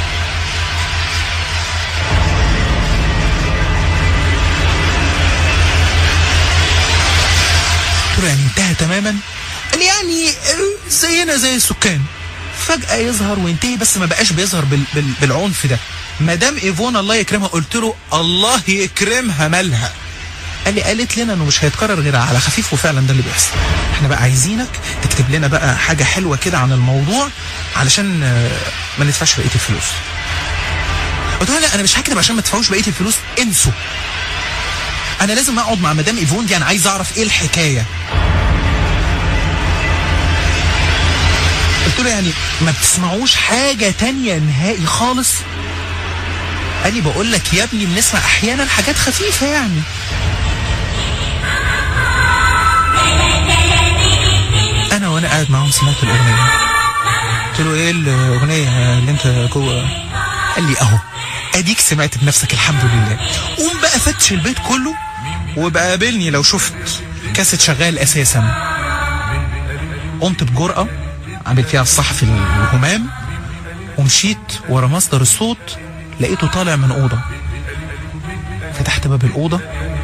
قلت له يعني انتهى تماما قال لي يعني آه، زينا زي السكان فجأة يظهر وينتهي بس ما بقاش بيظهر بال بال بالعنف ده مدام ايفون الله يكرمها قلت له الله يكرمها مالها قال لي قالت لنا انه مش هيتكرر غير على خفيف وفعلا ده اللي بيحصل احنا بقى عايزينك تكتب لنا بقى حاجة حلوة كده عن الموضوع علشان آه، ما ندفعش بقية الفلوس قلت له لا انا مش هكتب عشان ما تدفعوش بقية الفلوس انسوا انا لازم اقعد مع مدام ايفون دي انا عايز اعرف ايه الحكايه قلت له يعني ما بتسمعوش حاجه تانية نهائي خالص قال لي بقول لك يا ابني بنسمع احيانا حاجات خفيفه يعني انا وانا قاعد معاهم سمعت الاغنيه قلت له ايه الاغنيه اللي انت جوه قال لي اهو اديك سمعت بنفسك الحمد لله قوم بقى فتش البيت كله وبقى قابلني لو شفت كاسيت شغال اساسا قمت بجرأة عامل فيها الصحفي الهمام ومشيت ورا مصدر الصوت لقيته طالع من أوضة فتحت باب الأوضة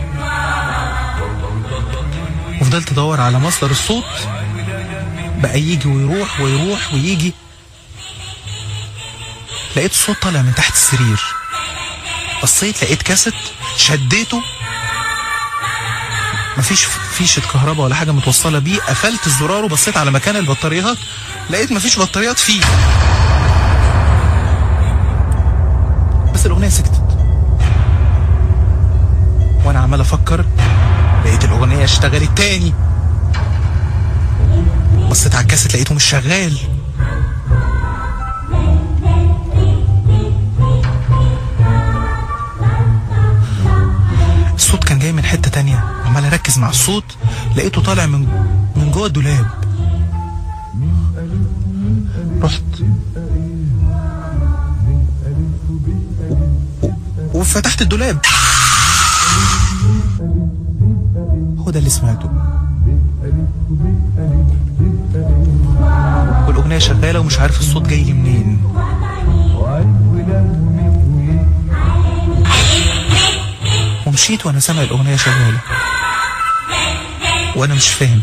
وفضلت أدور على مصدر الصوت بقى يجي ويروح ويروح ويجي لقيت الصوت طالع من تحت السرير بصيت لقيت كاسيت شديته مفيش فيشة كهرباء ولا حاجة متوصلة بيه قفلت الزرار وبصيت على مكان البطاريات لقيت مفيش بطاريات فيه بس الأغنية سكتت وأنا عمال أفكر لقيت الأغنية اشتغلت تاني بصيت على الكاسيت لقيته مش شغال الصوت كان جاي من حتة تانية عمال اركز مع الصوت لقيته طالع من من جوه الدولاب رحت و- وفتحت الدولاب هو ده اللي سمعته والأغنية شغالة ومش عارف الصوت جاي لي منين ومشيت وانا سامع الاغنيه شغاله وانا مش فاهم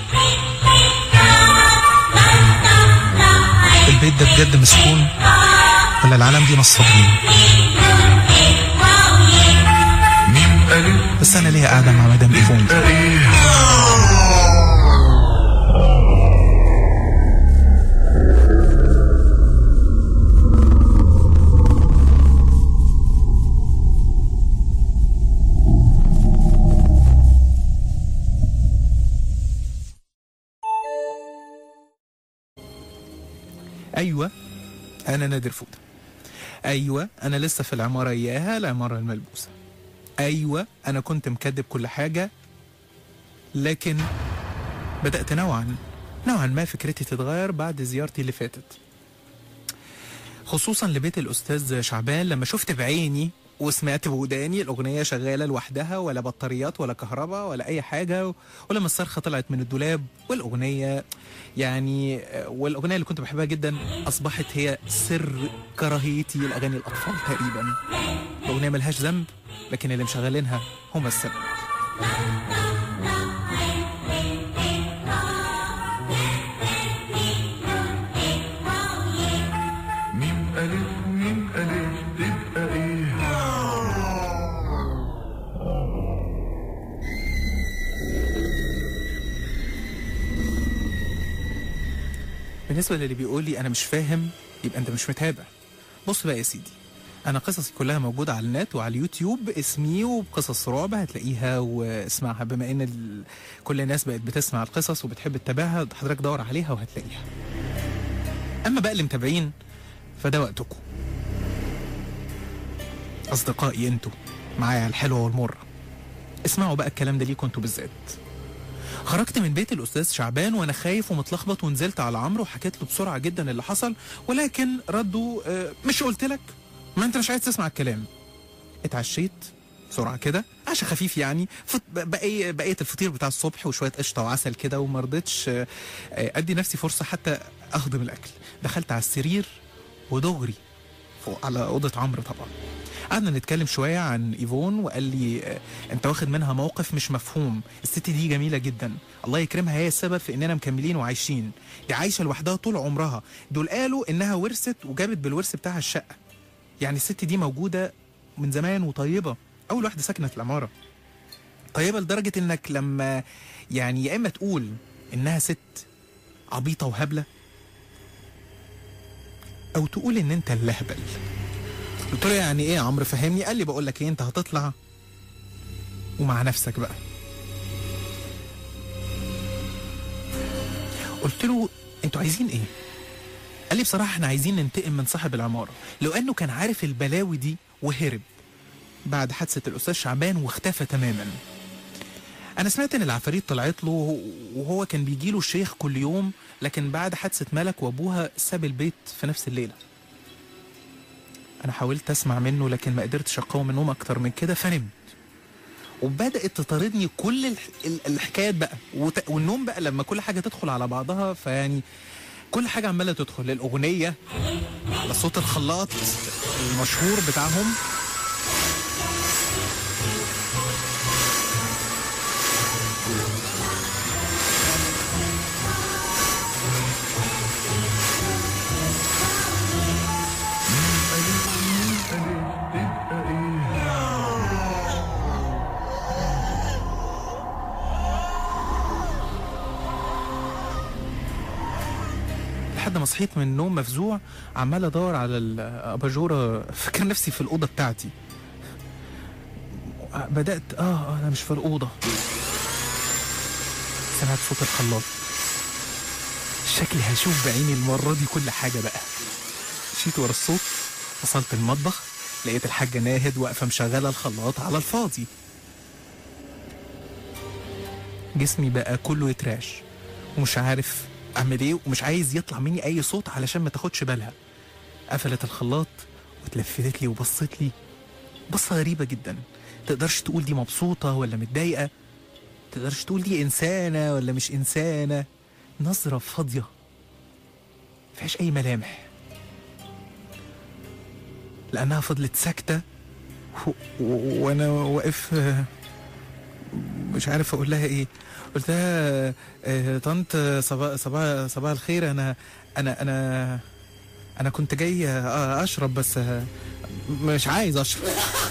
البيت ده بجد مسكون ولا العالم دي نصابين مين قالت بس انا ليا قاعده مع مدام ايفون دي. ايه ايوه انا نادر فوده ايوه انا لسه في العماره اياها العماره الملبوسه ايوه انا كنت مكدب كل حاجه لكن بدات نوعا نوعا ما فكرتي تتغير بعد زيارتي اللي فاتت خصوصا لبيت الاستاذ شعبان لما شفت بعيني وسمعت بوداني الاغنيه شغاله لوحدها ولا بطاريات ولا كهرباء ولا اي حاجه ولما الصرخه طلعت من الدولاب والاغنيه يعني آه، والاغنيه اللي كنت بحبها جدا اصبحت هي سر كراهيتي لاغاني الاطفال تقريبا الاغنيه ملهاش ذنب لكن اللي مشغلينها هم السبب ميم ألف ميم ألف تبقى إيه بالنسبه للي بيقول لي انا مش فاهم يبقى انت مش متابع بص بقى يا سيدي انا قصصي كلها موجوده على النت وعلى اليوتيوب اسمي وبقصص رعب هتلاقيها واسمعها بما ان ال... كل الناس بقت بتسمع القصص وبتحب تتابعها حضرتك دور عليها وهتلاقيها اما بقى اللي متابعين فده وقتكم اصدقائي انتوا معايا الحلوه والمره اسمعوا بقى الكلام ده ليكوا انتوا بالذات خرجت من بيت الاستاذ شعبان وانا خايف ومتلخبط ونزلت على عمرو وحكيت له بسرعه جدا اللي حصل ولكن رده آه، مش قلت لك ما انت مش عايز تسمع الكلام اتعشيت بسرعه كده عشا خفيف يعني فط... بقية بقيه الفطير بتاع الصبح وشويه قشطه وعسل كده وما رضيتش آه، آه، ادي نفسي فرصه حتى اهضم الاكل دخلت على السرير ودغري فوق على اوضه عمرو طبعا قعدنا نتكلم شويه عن ايفون وقال لي آه، انت واخد منها موقف مش مفهوم الست دي جميله جدا الله يكرمها هي السبب في اننا مكملين وعايشين دي عايشه لوحدها طول عمرها دول قالوا انها ورثت وجابت بالورث بتاعها الشقه يعني الست دي موجوده من زمان وطيبه اول واحده ساكنه في العماره طيبه لدرجه انك لما يعني يا اما تقول انها ست عبيطه وهبله او تقول ان انت اللهبل قلت له يعني ايه يا عمرو فهمني قال لي بقول لك ايه انت هتطلع ومع نفسك بقى قلت له انتوا عايزين ايه قال لي بصراحه احنا عايزين ننتقم من صاحب العماره لو انه كان عارف البلاوي دي وهرب بعد حادثه الاستاذ شعبان واختفى تماما انا سمعت ان العفاريت طلعت له وهو كان بيجي له الشيخ كل يوم لكن بعد حادثه ملك وابوها ساب البيت في نفس الليله انا حاولت اسمع منه لكن ما قدرتش اقاوم النوم اكتر من كده فنمت وبدات تطاردني كل الح... ال- الحكايات بقى وت... والنوم بقى لما كل حاجه تدخل على بعضها فيعني كل حاجه عماله تدخل الاغنيه على صوت الخلاط المشهور بتاعهم ألف تبقى إيه لحد ما صحيت من النوم مفزوع عمال ادور على الاباجوره فاكر نفسي في الاوضه بتاعتي بدات اه آه، انا مش في الاوضه سمعت صوت الخلاط شكلي هشوف بعيني المره دي كل حاجه بقى مشيت ورا الصوت وصلت المطبخ لقيت الحاجه ناهد واقفه مشغله الخلاط على الفاضي جسمي بقى كله يتراش ومش عارف اعمل ايه ومش عايز يطلع مني اي صوت علشان ما تاخدش بالها قفلت الخلاط واتلفتت لي وبصت لي بصة غريبة جدا تقدرش تقول دي مبسوطة ولا متضايقة تقدرش تقول دي إنسانة ولا مش إنسانة نظرة فاضية مفيهاش أي ملامح لأنها فضلت ساكتة و- و- وأنا واقف آه، مش عارف أقول لها إيه قلت لها آه، طنط صباح صباح صباح الخير أنا أنا أنا أنا كنت جاي آه، أشرب بس آه، مش عايز أشرب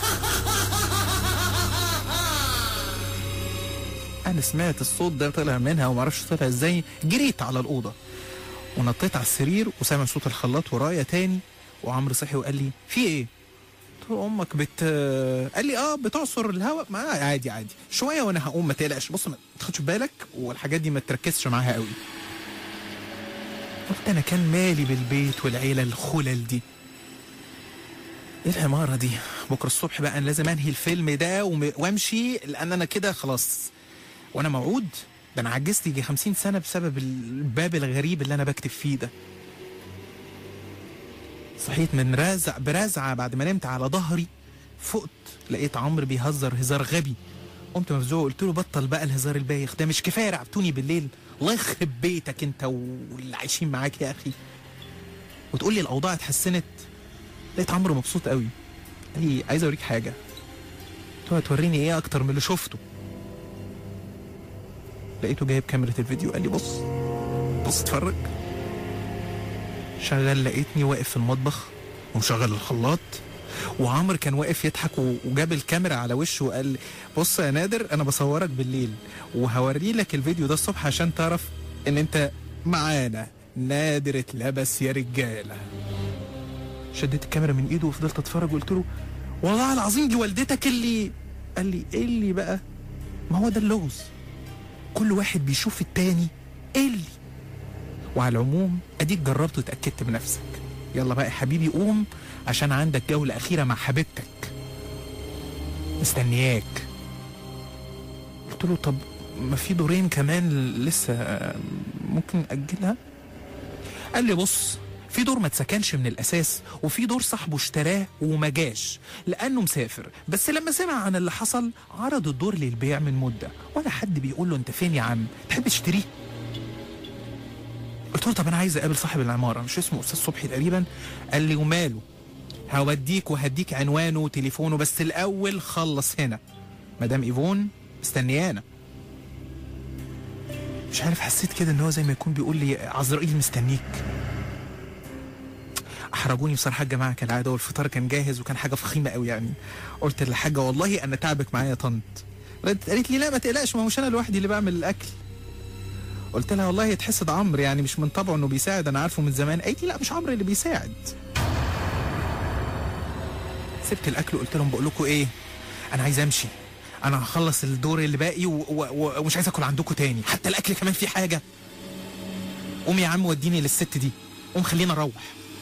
انا سمعت الصوت ده طلع منها ومعرفش طلع ازاي جريت على الاوضه ونطيت على السرير وسامع صوت الخلاط ورايا تاني وعمرو صحي وقال لي في ايه قلت له امك بت قال لي اه بتعصر الهواء ما عادي عادي شويه وانا هقوم ما تقلقش بص ما تاخدش بالك والحاجات دي ما تركزش معاها قوي قلت انا كان مالي بالبيت والعيله الخلل دي ايه العماره دي بكره الصبح بقى انا لازم انهي الفيلم ده وم- وامشي لان انا كده خلاص وانا موعود ده انا عجزت يجي 50 سنه بسبب الباب الغريب اللي انا بكتب فيه ده صحيت من رازع برازعه بعد ما نمت على ظهري فقت لقيت عمرو بيهزر هزار غبي قمت مفزوع قلت له بطل بقى الهزار البايخ ده مش كفايه رعبتوني بالليل الله يخرب بيتك انت واللي عايشين معاك يا اخي وتقول لي الاوضاع اتحسنت لقيت عمرو مبسوط قوي قال لي عايز اوريك حاجه قلت له هتوريني ايه اكتر من اللي شفته لقيته جايب كاميرا الفيديو قال لي بص بص اتفرج شغال لقيتني واقف في المطبخ ومشغل الخلاط وعمرو كان واقف يضحك و- وجاب الكاميرا على وشه وقال لي، بص يا نادر انا بصورك بالليل وهوري لك الفيديو ده الصبح عشان تعرف ان انت معانا نادر اتلبس يا رجاله شديت الكاميرا من ايده وفضلت اتفرج وقلت له والله العظيم دي والدتك اللي قال لي ايه اللي بقى ما هو ده اللغز كل واحد بيشوف التاني ايه اللي وعلى العموم اديك جربت وتاكدت بنفسك يلا بقى يا حبيبي قوم عشان عندك جولة أخيرة مع حبيبتك مستنياك قلت له طب ما في دورين كمان لسه آه، ممكن أجلها قال لي بص في دور ما اتسكنش من الأساس وفي دور صاحبه اشتراه وما جاش لأنه مسافر بس لما سمع عن اللي حصل عرض الدور للبيع من مدة ولا حد بيقول له أنت فين يا عم تحب تشتريه قلت له طب انا عايز اقابل صاحب العماره مش اسمه استاذ صبحي تقريبا قال لي وماله هوديك وهديك عنوانه وتليفونه بس الاول خلص هنا مدام ايفون مستنيانا مش عارف حسيت كده ان هو زي ما يكون بيقول لي عزرائيل مستنيك احرجوني بصراحه الجماعه كالعاده والفطار كان جاهز وكان حاجه فخيمه قوي يعني قلت للحاجه والله انا تعبك معايا يا طنط قالت لي لا ما تقلقش ما هو مش انا لوحدي اللي بعمل الاكل قلت لها والله يتحسد عمرو يعني مش من طبعه انه بيساعد انا عارفه من زمان قالت لي لا مش عمرو اللي بيساعد سبت الاكل وقلت لهم بقول لكم ايه انا عايز امشي انا هخلص الدور اللي باقي و- و- و- ومش عايز اكل عندكم تاني حتى الاكل كمان فيه حاجه قوم يا عم وديني للست دي قوم خلينا نروح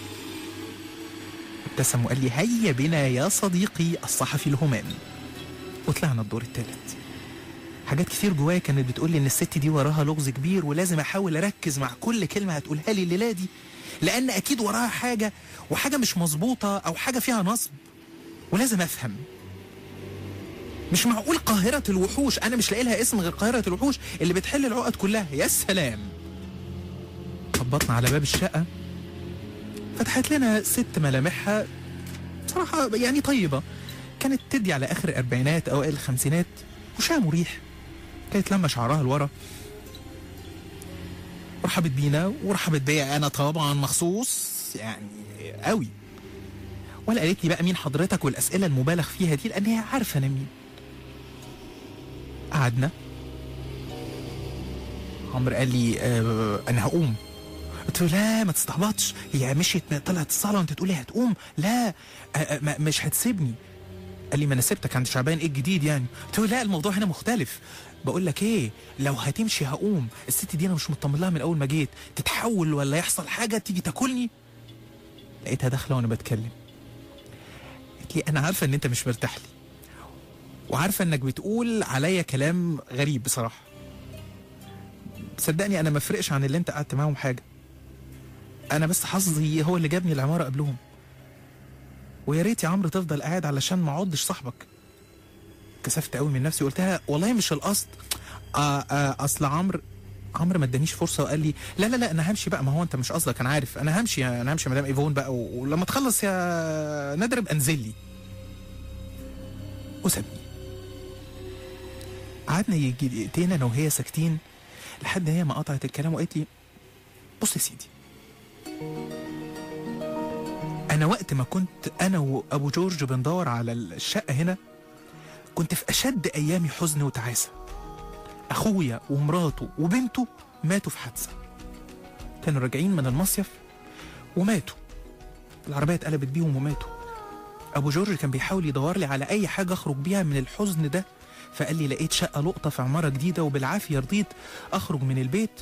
ابتسم وقال لي هيا بنا يا صديقي الصحفي الهمامي وطلعنا الدور الثالث حاجات كتير جوايا كانت بتقول لي ان الست دي وراها لغز كبير ولازم احاول اركز مع كل كلمه هتقولها لي الليله دي لان اكيد وراها حاجه وحاجه مش مظبوطه او حاجه فيها نصب ولازم افهم مش معقول قاهرة الوحوش أنا مش لاقي لها اسم غير قاهرة الوحوش اللي بتحل العقد كلها يا سلام خبطنا على باب الشقة فتحت لنا ست ملامحها بصراحة يعني طيبة كانت تدي على آخر الأربعينات أوائل الخمسينات وشها مريح كانت لما شعرها لورا رحبت بينا ورحبت بيا انا طبعا مخصوص يعني قوي ولا قالت لي بقى مين حضرتك والاسئله المبالغ فيها دي لان هي عارفه انا مين قعدنا عمرو قال لي آه انا هقوم قلت له لا ما تستعبطش هي مشيت طلعت الصاله وانت تقولي هتقوم لا آه آه ما- مش هتسيبني قال لي ما انا سبتك عند شعبان ايه الجديد يعني قلت له لا الموضوع هنا مختلف بقول لك ايه لو هتمشي هقوم الست دي انا مش مطمن لها من اول ما جيت تتحول ولا يحصل حاجه تيجي تاكلني لقيتها داخله وانا بتكلم قالت لي انا عارفه ان انت مش مرتاح لي وعارفه انك بتقول عليا كلام غريب بصراحه صدقني انا ما فرقش عن اللي انت قعدت معاهم حاجه انا بس حظي هو اللي جابني العماره قبلهم ويا ريت يا عمرو تفضل قاعد علشان ما اعضش صاحبك كسفت قوي من نفسي قلتها والله مش القصد آه آه اصل عمرو عمرو ما ادانيش فرصه وقال لي لا لا لا انا همشي بقى ما هو انت مش قصدك انا عارف انا همشي انا همشي مدام ايفون بقى و- ولما تخلص يا نادر ابقى انزل لي وسابني قعدنا يجي دقيقتين انا وهي ساكتين لحد هي ما قطعت الكلام وقالت لي بص يا سيدي انا وقت ما كنت انا وابو جورج بندور على الشقه هنا كنت في اشد ايامي حزن وتعاسه اخويا ومراته وبنته ماتوا في حادثه كانوا راجعين من المصيف وماتوا العربيه اتقلبت بيهم وماتوا ابو جورج كان بيحاول يدور لي على اي حاجه اخرج بيها من الحزن ده فقال لي لقيت شقه لقطه في عماره جديده وبالعافيه رضيت اخرج من البيت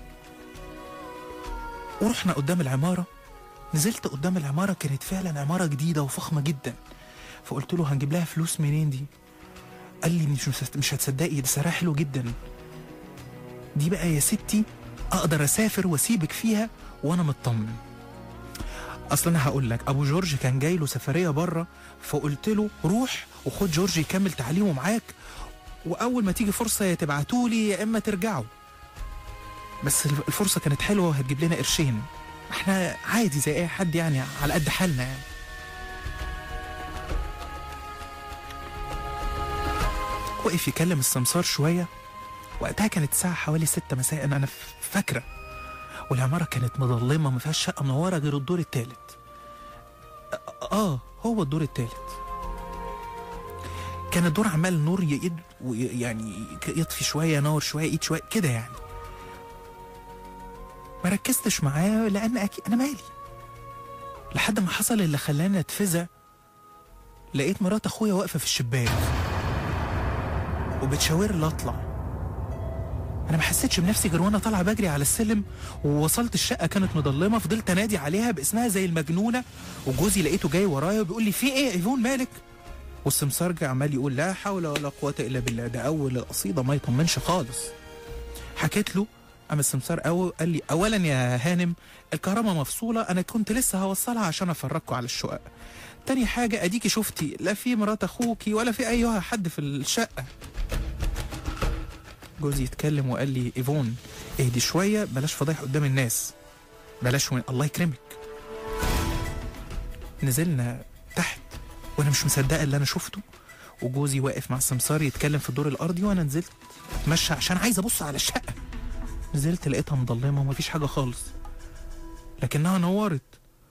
ورحنا قدام العماره نزلت قدام العماره كانت فعلا عماره جديده وفخمه جدا فقلت له هنجيب لها فلوس منين دي قال لي مش مش هتصدقي ده سعرها حلو جدا دي بقى يا ستي اقدر اسافر واسيبك فيها وانا مطمن اصل انا هقول لك ابو جورج كان جاي له سفريه بره فقلت له روح وخد جورج يكمل تعليمه معاك واول ما تيجي فرصه يا تبعتوا لي يا اما ترجعوا بس الف- الفرصه كانت حلوه وهتجيب لنا قرشين احنا عادي زي اي حد يعني على قد حالنا يعني وقف يكلم السمسار شويه وقتها كانت الساعه حوالي ستة مساء انا ف- فاكره والعماره كانت مظلمه ما فيهاش شقه منوره غير الدور التالت اه هو الدور التالت كان الدور عمال نور يقيد يعني يطفي شويه ينور شويه يقيد شويه كده يعني ما ركزتش معاه لان اكيد انا مالي لحد ما حصل اللي خلاني اتفزع لقيت مرات اخويا واقفه في الشباك وبتشاور لي اطلع انا ما حسيتش بنفسي غير وانا طالعه بجري على السلم ووصلت الشقه كانت مضلمه فضلت انادي عليها باسمها زي المجنونه وجوزي لقيته جاي ورايا وبيقول لي في ايه يا ايفون مالك والسمسار عمال يقول لا حول ولا قوه الا بالله ده اول القصيده ما يطمنش خالص حكيت له اما السمسار أو قال لي اولا يا هانم الكهرباء مفصوله انا كنت لسه هوصلها عشان افرجكم على الشقق تاني حاجة أديكي شفتي لا في مرات أخوكي ولا في أيها حد في الشقة جوزي يتكلم وقال لي إيفون اهدي شوية بلاش فضايح قدام الناس بلاش وين الله يكرمك نزلنا تحت وأنا مش مصدقة اللي أنا شفته وجوزي واقف مع السمسار يتكلم في الدور الأرضي وأنا نزلت أتمشى عشان عايز أبص على الشقة نزلت لقيتها مضلمة ومفيش حاجة خالص لكنها نورت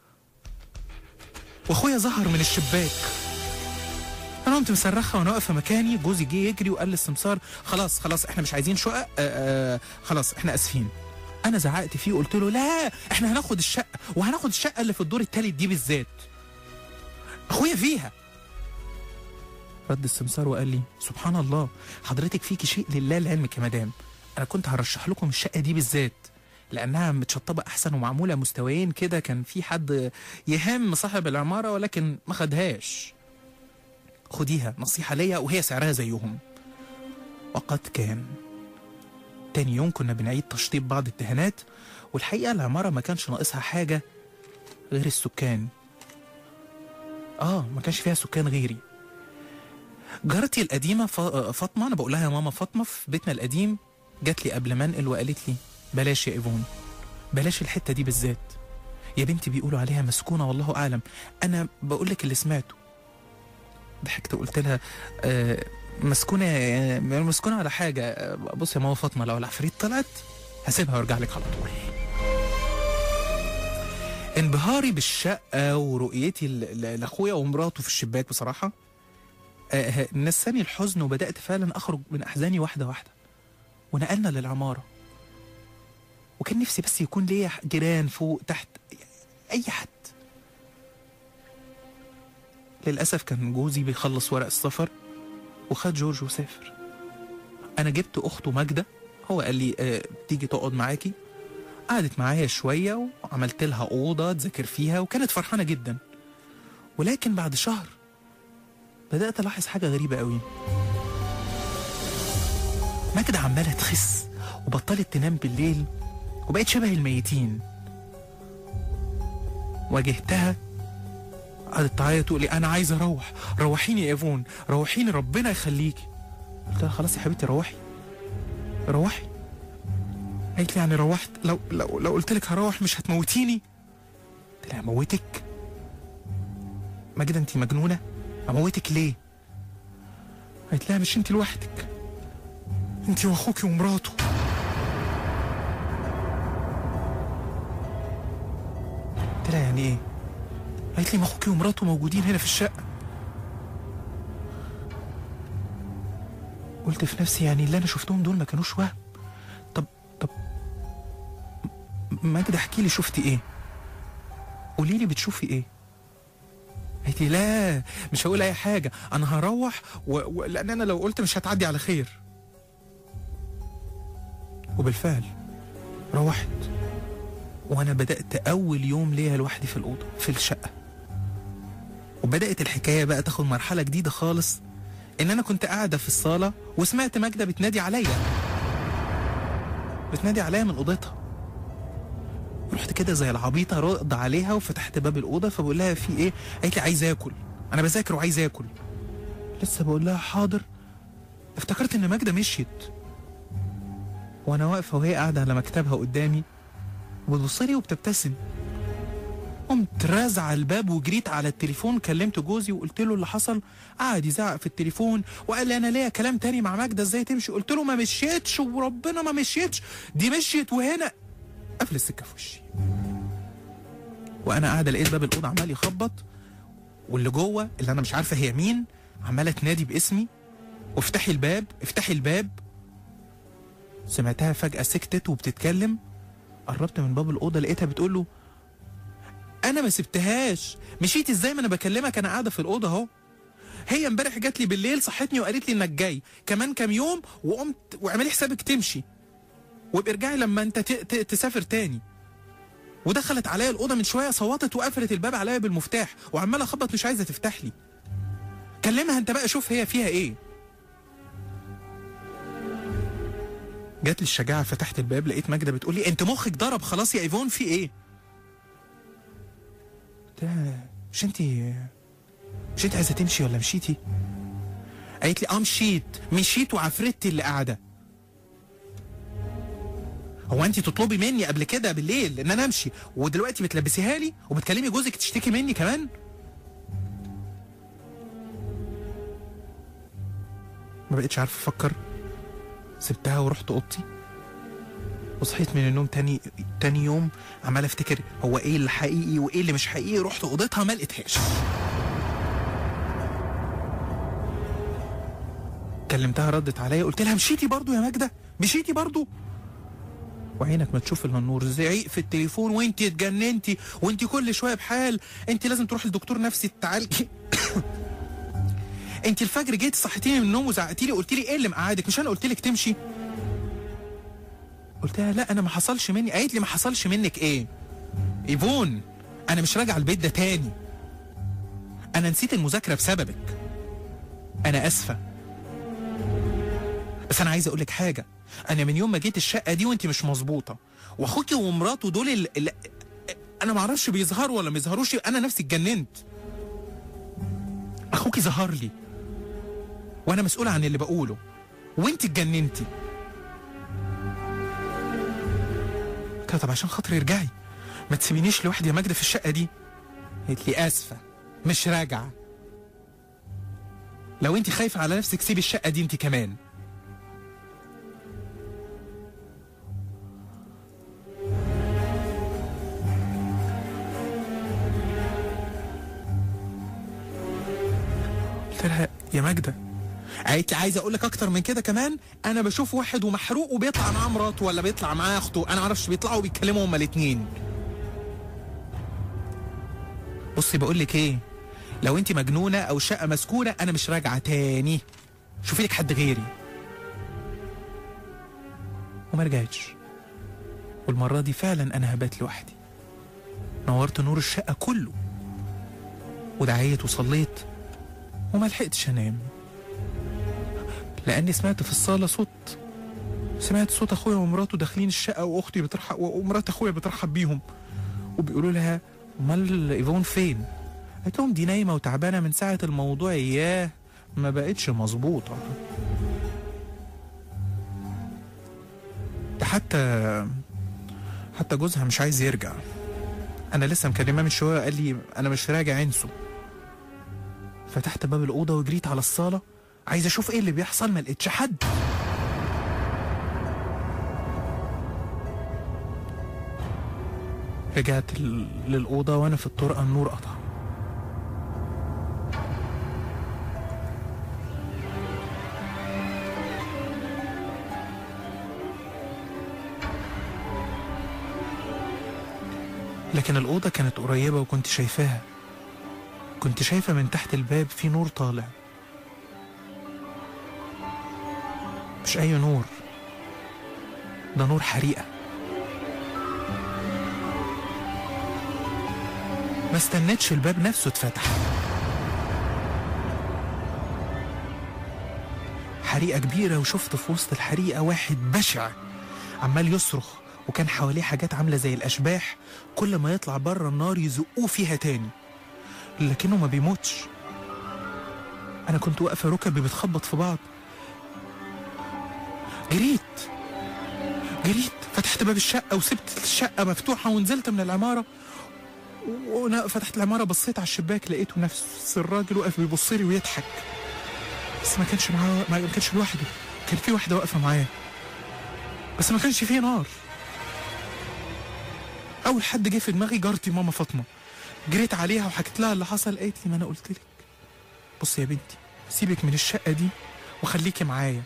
واخويا ظهر من الشباك انا قمت مصرخه وانا واقفه مكاني جوزي جه يجري وقال للسمسار خلاص خلاص احنا مش عايزين شقق آه آه خلاص احنا اسفين انا زعقت فيه وقلت له لا احنا هناخد الشقه وهناخد الشقه اللي في الدور التالت دي بالذات اخويا فيها رد السمسار وقال لي سبحان الله حضرتك فيكي شيء لله لعلمك يا مدام انا كنت هرشح لكم الشقه دي بالذات لانها متشطبه احسن ومعموله مستويين كده كان في حد يهم صاحب العماره ولكن ما خدهاش خديها نصيحه ليا وهي سعرها زيهم وقد كان تاني يوم كنا بنعيد تشطيب بعض الدهانات والحقيقه العماره ما كانش ناقصها حاجه غير السكان اه ما كانش فيها سكان غيري جارتي القديمه ف- فاطمه انا بقول لها يا ماما فاطمه في بيتنا القديم جات لي قبل ما انقل وقالت لي بلاش يا ايفون بلاش الحته دي بالذات يا بنتي بيقولوا عليها مسكونه والله اعلم انا بقول لك اللي سمعته ضحكت وقلت لها آه مسكونه آه، مسكونه ولا حاجه آه، بص يا ماما فاطمه لو العفريت طلعت هسيبها وارجع لك على طول انبهاري بالشقه ورؤيتي ل- ل- لاخويا ومراته في الشباك بصراحه آه، نساني الحزن وبدات فعلا اخرج من احزاني واحده واحده ونقلنا للعماره وكان نفسي بس يكون ليا جيران فوق تحت اي حد للاسف كان جوزي بيخلص ورق السفر وخد جورج وسافر انا جبت اخته ماجده هو قال لي آه تيجي تقعد معاكي قعدت معايا شويه وعملت لها اوضه تذاكر فيها وكانت فرحانه جدا ولكن بعد شهر بدات الاحظ حاجه غريبه قوي ماجده عماله تخس وبطلت تنام بالليل وبقت شبه الميتين واجهتها قعدت تعيط تقول لي انا عايزه اروح روحيني يا ايفون روحيني ربنا يخليكي قلت لها خلاص يا حبيبتي روحي روحي قالت لي يعني روحت لو لو لو قلت لك هروح مش هتموتيني قلت لها اموتك ماجدة انت مجنونه اموتك ليه قالت لها مش انت لوحدك انت واخوكي ومراته قلت لها يعني ايه قالت لي ما اخوكي ومراته موجودين هنا في الشقه قلت في نفسي يعني اللي انا شفتهم دول ما كانوش وهم طب طب م- ماجدة احكي لي شفتي ايه قولي لي بتشوفي ايه قالت لي لا مش هقول اي حاجه انا هروح و... و... لان انا لو قلت مش هتعدي على خير وبالفعل روحت وانا بدات اول يوم ليا لوحدي في الاوضه في الشقه وبدات الحكايه بقى تاخد مرحله جديده خالص ان انا كنت قاعده في الصاله وسمعت ماجده بتنادي عليا بتنادي عليا من اوضتها رحت كده زي العبيطه رد عليها وفتحت باب الاوضه فبقول لها في ايه قالت لي عايز اكل انا بذاكر وعايز اكل لسه بقول لها حاضر افتكرت ان ماجده مشيت وانا واقفه وهي قاعده على مكتبها قدامي وبتبص لي وبتبتسم قمت رازعه الباب وجريت على التليفون كلمت جوزي وقلت له اللي حصل قعد يزعق في التليفون وقال لي انا ليا كلام تاني مع ماجده ازاي تمشي قلت له ما مشيتش وربنا ما مشيتش دي مشيت وهنا قفل السكه في وشي وانا قاعده لقيت باب الاوضه عمال يخبط واللي جوه اللي انا مش عارفه هي مين عماله تنادي باسمي وافتحي الباب افتحي الباب سمعتها فجاه سكتت وبتتكلم قربت من باب الاوضه لقيتها بتقول له انا ما سبتهاش مشيت ازاي ما انا بكلمك انا قاعده في الاوضه اهو هي امبارح جات لي بالليل صحتني وقالت لي انك جاي كمان كام يوم وقمت واعملي حسابك تمشي وابقي ارجعي لما انت ت- ت- تسافر تاني ودخلت عليا الاوضه من شويه صوتت وقفلت الباب عليا بالمفتاح وعماله اخبط مش عايزه تفتح لي كلمها انت بقى شوف هي فيها ايه جات لي الشجاعه فتحت الباب لقيت ماجده بتقول لي انت مخك ضرب خلاص يا ايفون في ايه قلت لها مش انت مش انت عايزه تمشي ولا مشيتي قالت لي اه مشيت مشيت وعفرتي اللي قاعده هو انت تطلبي مني قبل كده بالليل ان انا امشي ودلوقتي بتلبسيها لي وبتكلمي جوزك تشتكي مني كمان ما بقتش عارف افكر سبتها ورحت اوضتي وصحيت من النوم تاني تاني يوم عمال افتكر هو ايه اللي حقيقي وايه اللي مش حقيقي رحت اوضتها ما لقيتهاش كلمتها ردت عليا قلت لها مشيتي برضو يا ماجده مشيتي برضو وعينك ما تشوف الا النور زعيق في التليفون وانت اتجننتي وانت كل شويه بحال انت لازم تروحي لدكتور نفسي تعالجي انت الفجر جيتي صحتيني من النوم وزعقتي لي قلت لي ايه اللي مقعدك مش انا قلت لك تمشي قلت لها لا انا ما حصلش مني قالت لي ما حصلش منك ايه ايفون انا مش راجعه البيت ده تاني انا نسيت المذاكره بسببك انا اسفه بس انا عايز اقول لك حاجه انا من يوم ما جيت الشقه دي وانت مش مظبوطه واخوكي ومراته دول اللي اللي انا ما اعرفش بيظهروا ولا ما بيظهروش انا نفسي اتجننت اخوكي ظهر لي وانا مسؤوله عن اللي بقوله وانت اتجننتي قلت لها طب عشان خاطري ارجعي ما تسيبينيش لوحدي يا ماجده في الشقه دي قالت لي اسفه مش راجعه لو انت خايفه على نفسك سيبي الشقه دي انت كمان قلت لها يا ماجده قالت لي عايزه اقول لك اكتر من كده كمان انا بشوف واحد ومحروق وبيطلع معاه مراته ولا بيطلع معاه اخته انا معرفش بيطلعوا بيتكلموا هما الاتنين بصي بقول لك ايه لو انت مجنونه او شقه مسكونه انا مش راجعه تاني شوفي لك حد غيري وما رجعتش والمره دي فعلا انا هبات لوحدي نورت نور الشقه كله ودعيت وصليت وما لحقتش انام لاني سمعت في الصاله صوت سمعت صوت اخويا ومراته داخلين الشقه واختي بترحب ومرات اخويا بترحب بيهم وبيقولوا لها امال ايفون فين قالت لهم دي نايمه وتعبانه من ساعه الموضوع اياه ما بقتش مظبوطه ده حتى حتى جوزها مش عايز يرجع انا لسه مكلماه من شويه قال لي انا مش راجع انسو فتحت باب الاوضه وجريت على الصاله عايز اشوف ايه اللي بيحصل ما لقيتش حد رجعت ال- للأوضة وأنا في الطرقة النور قطع لكن الأوضة كانت قريبة وكنت شايفاها كنت شايفة من تحت الباب في نور طالع مش أي نور ده نور حريقة ما استنتش الباب نفسه اتفتح حريقة كبيرة وشفت في وسط الحريقة واحد بشع عمال يصرخ وكان حواليه حاجات عامله زي الاشباح كل ما يطلع بره النار يزقوه فيها تاني لكنه ما بيموتش انا كنت واقفه ركبي بتخبط في بعض جريت جريت فتحت باب الشقه وسبت الشقه مفتوحه ونزلت من العماره وانا فتحت العماره بصيت على الشباك لقيته نفس الراجل واقف بيبص لي ويضحك بس ما كانش معاه ما كانش لوحده كان في واحده واقفه معاه بس ما كانش فيه نار اول حد جه في دماغي جارتي ماما فاطمه جريت عليها وحكيت لها اللي حصل قالت لي ما انا قلت لك بصي يا بنتي سيبك من الشقه دي وخليكي معايا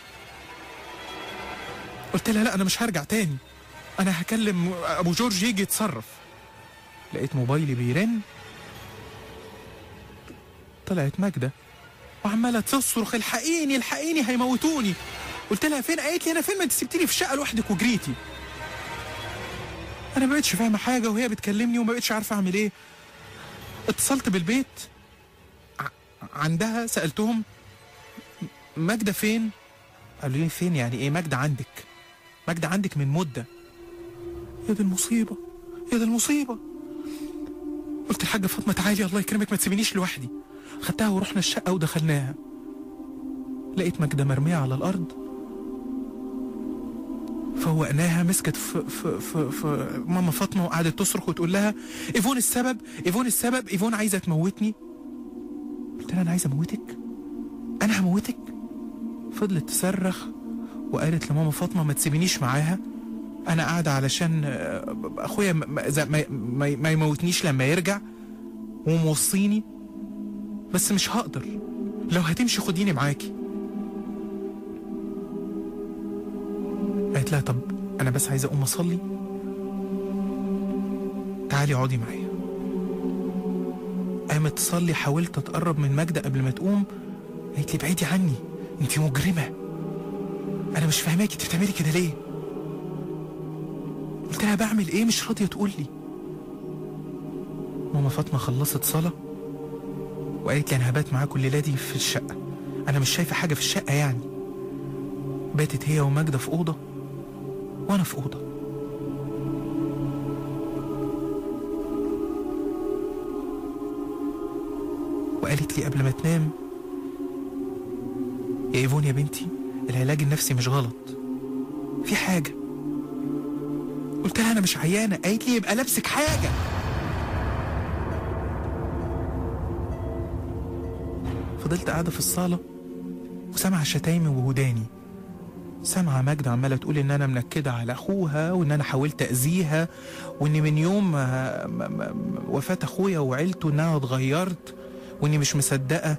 قلت لها لا انا مش هرجع تاني انا هكلم ابو جورج يجي يتصرف لقيت موبايلي بيرن طلعت ماجدة وعمالة تصرخ الحقيني الحقيني هيموتوني قلت لها فين قالت لي انا فين ما انت سبتيني في الشقة لوحدك وجريتي انا ما بقتش فاهمة حاجة وهي بتكلمني وما بقتش عارفة اعمل ايه اتصلت بالبيت ع- عندها سألتهم ماجدة فين قالوا لي فين يعني ايه ماجدة عندك ماجدة عندك من مدة يا دي المصيبة يا دي المصيبة قلت الحاجة فاطمة تعالي الله يكرمك ما تسيبينيش لوحدي خدتها ورحنا الشقة ودخلناها لقيت ماجدة مرمية على الأرض فوقناها مسكت في, في, في, في ماما فاطمة وقعدت تصرخ وتقول لها ايفون السبب ايفون السبب ايفون عايزة تموتني قلت لها أنا عايزة أموتك أنا هموتك فضلت تصرخ وقالت لماما فاطمة ما تسيبينيش معاها انا قاعده علشان آه، اخويا ما- ما, إذا ما, ما, ما يموتنيش لما يرجع وموصيني بس مش هقدر لو هتمشي خديني معاكي قالت لها طب انا بس عايزه اقوم اصلي تعالي اقعدي معايا قامت تصلي حاولت اتقرب من ماجدة قبل ما تقوم قالت لي بعيدي عني انت مجرمه انا مش فاهماكي انت بتعملي كده ليه قلت لها بعمل ايه مش راضيه تقول لي ماما فاطمه خلصت صلاه وقالت لي انا هبات معاكم الليله دي في الشقه انا مش شايفه حاجه في الشقه يعني باتت هي وماجده في اوضه وانا في اوضه وقالت لي قبل ما تنام يا ايفون يا بنتي العلاج النفسي مش غلط في حاجه قلت لها انا مش عيانه قالت لي يبقى لابسك حاجه فضلت قاعده في الصاله وسامعه شتايمي وهداني سامعه ماجدة عماله تقول ان انا منكده على اخوها وان انا حاولت اذيها وان من يوم ما- ما- ما- وفاه اخويا وعيلته ان انا اتغيرت واني مش مصدقه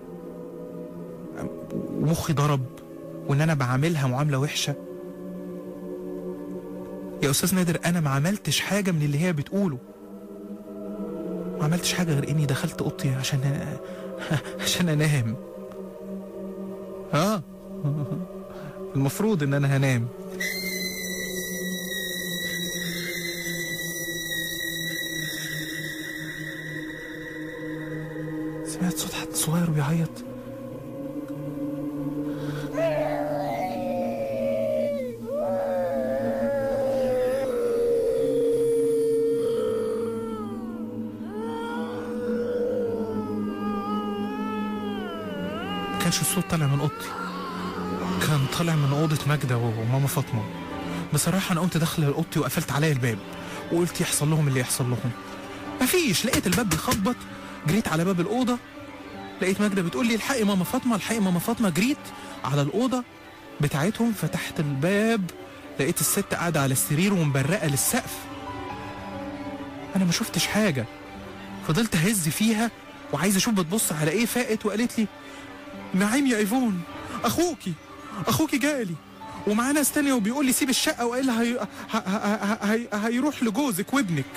ومخي ضرب وان انا بعاملها معامله وحشه يا استاذ نادر انا ما عملتش حاجه من اللي هي بتقوله ما عملتش حاجه غير اني دخلت اوضتي عشان عشان انام اه المفروض ان انا هنام سمعت صوت حد صغير بيعيط ما كانش الصوت طالع من اوضتي كان طالع من اوضه ماجده وماما فاطمه بصراحه انا قمت داخل اوضتي وقفلت عليا الباب وقلت يحصل لهم اللي يحصل لهم مفيش لقيت الباب بيخبط جريت على باب الاوضه لقيت ماجده بتقول لي الحقي ماما فاطمه الحقي ماما فاطمه جريت على الاوضه بتاعتهم فتحت الباب لقيت الست قاعده على السرير ومبرقه للسقف انا ما شفتش حاجه فضلت اهز فيها وعايز اشوف بتبص على ايه فاقت وقالت لي نعيم يا ايفون اخوكي اخوكي جالي ومعاه ناس تانية وبيقول لي سيب الشقة وإلا هي... ه... ه... هي... هيروح لجوزك وابنك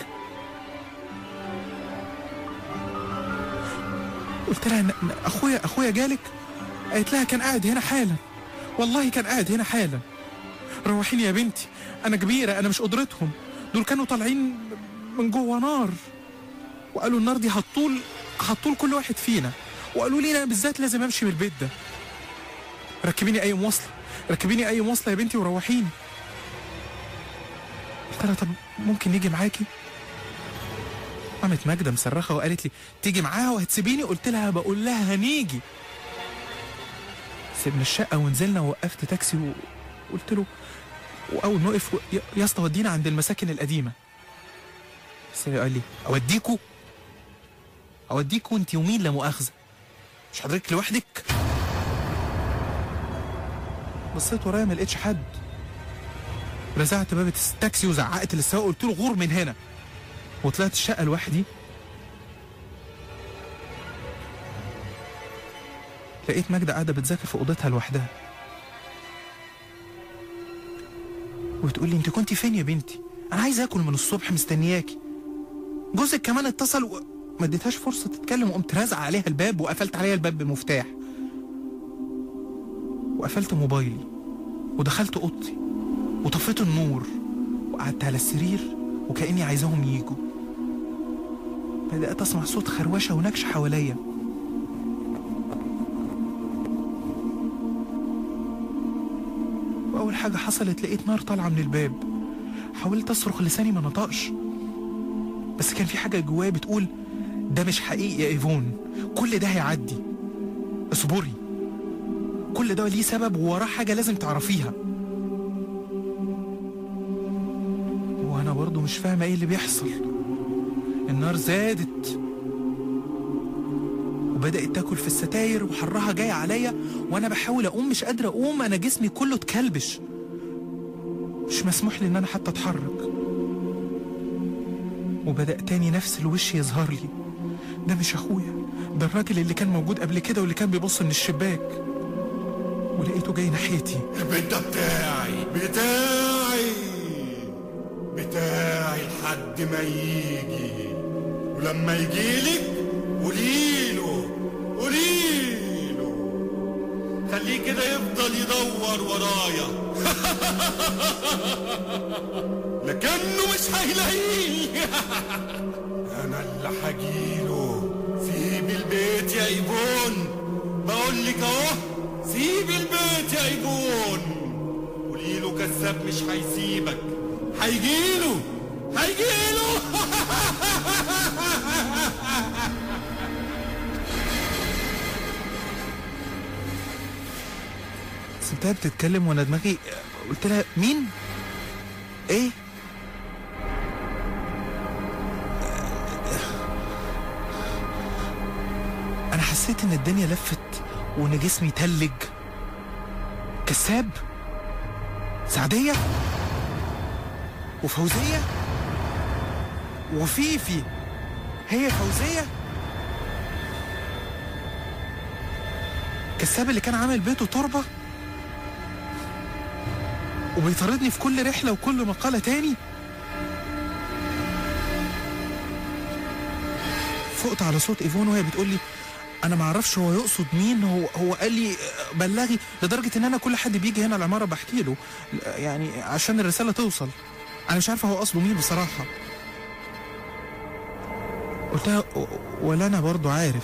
قلت لها ن- ن- اخويا اخويا جالك قالت لها كان قاعد هنا حالا والله كان قاعد هنا حالا روحيني يا بنتي انا كبيرة انا مش قدرتهم دول كانوا طالعين من جوه نار وقالوا النار دي هتطول هتطول كل واحد فينا وقالوا لي انا بالذات لازم امشي من البيت ده ركبيني اي مواصله ركبيني اي مواصله يا بنتي وروحيني قلت لها طب ممكن نيجي معاكي قامت ماجدة مصرخة وقالت لي تيجي معاها وهتسيبيني قلت لها بقول لها هنيجي سيبنا الشقة ونزلنا ووقفت تاكسي وقلت له وأول ما وقف يا- يا اسطى ودينا عند المساكن القديمة بس قال لي أوديكوا أوديكوا أنت ومين لا مؤاخذة مش حضرتك لوحدك بصيت ورايا ما لقيتش حد رزعت باب التاكسي وزعقت للسواق قلت له غور من هنا وطلعت الشقة لوحدي لقيت ماجدة قاعدة بتذاكر في أوضتها لوحدها وتقول لي انت كنت فين يا بنتي انا عايز اكل من الصبح مستنياكي جوزك كمان اتصل و... ما اديتهاش فرصه تتكلم وقمت رازع عليها الباب وقفلت عليها الباب بمفتاح وقفلت موبايلي ودخلت اوضتي وطفيت النور وقعدت على السرير وكاني عايزاهم يجوا بدات اسمع صوت خروشه ونكش حواليا واول حاجه حصلت لقيت نار طالعه من الباب حاولت اصرخ لساني ما نطقش بس كان في حاجه جوايا بتقول ده مش حقيقي يا ايفون كل ده هيعدي اصبري كل ده ليه سبب ووراه حاجه لازم تعرفيها وانا برضو مش فاهمه ايه اللي بيحصل النار زادت وبدأت تاكل في الستاير وحرها جاي عليا وانا بحاول اقوم مش قادر اقوم انا جسمي كله اتكلبش مش مسموح لي ان انا حتى اتحرك وبدأ تاني نفس الوش يظهر لي ده مش اخويا ده الراجل اللي كان موجود قبل كده واللي كان بيبص من الشباك ولقيته جاي ناحيتي البيت ده بتاعي بتاعي بتاعي لحد ما يجي ولما يجيلك قوليله قوليله خليه كده يفضل يدور ورايا لكنه مش هيلاقيني انا اللي هجيله سيب البيت يا ايبون بقول لك اهو سيب البيت يا ايبون قولي له كذاب مش هيسيبك هيجيله هيجيله سبتها بتتكلم وانا دماغي قلت لها مين ايه انا حسيت ان الدنيا لفت وان جسمي تلج كساب سعدية وفوزية وفيفي هي فوزية كساب اللي كان عامل بيته تربه وبيطاردني في كل رحلة وكل مقالة تاني فقت على صوت ايفون وهي بتقول لي انا ما اعرفش هو يقصد مين هو هو قال لي بلغي لدرجه ان انا كل حد بيجي هنا العماره بحكي له يعني عشان الرساله توصل انا مش عارفه هو قصده مين بصراحه قلت لها ولا انا برضو عارف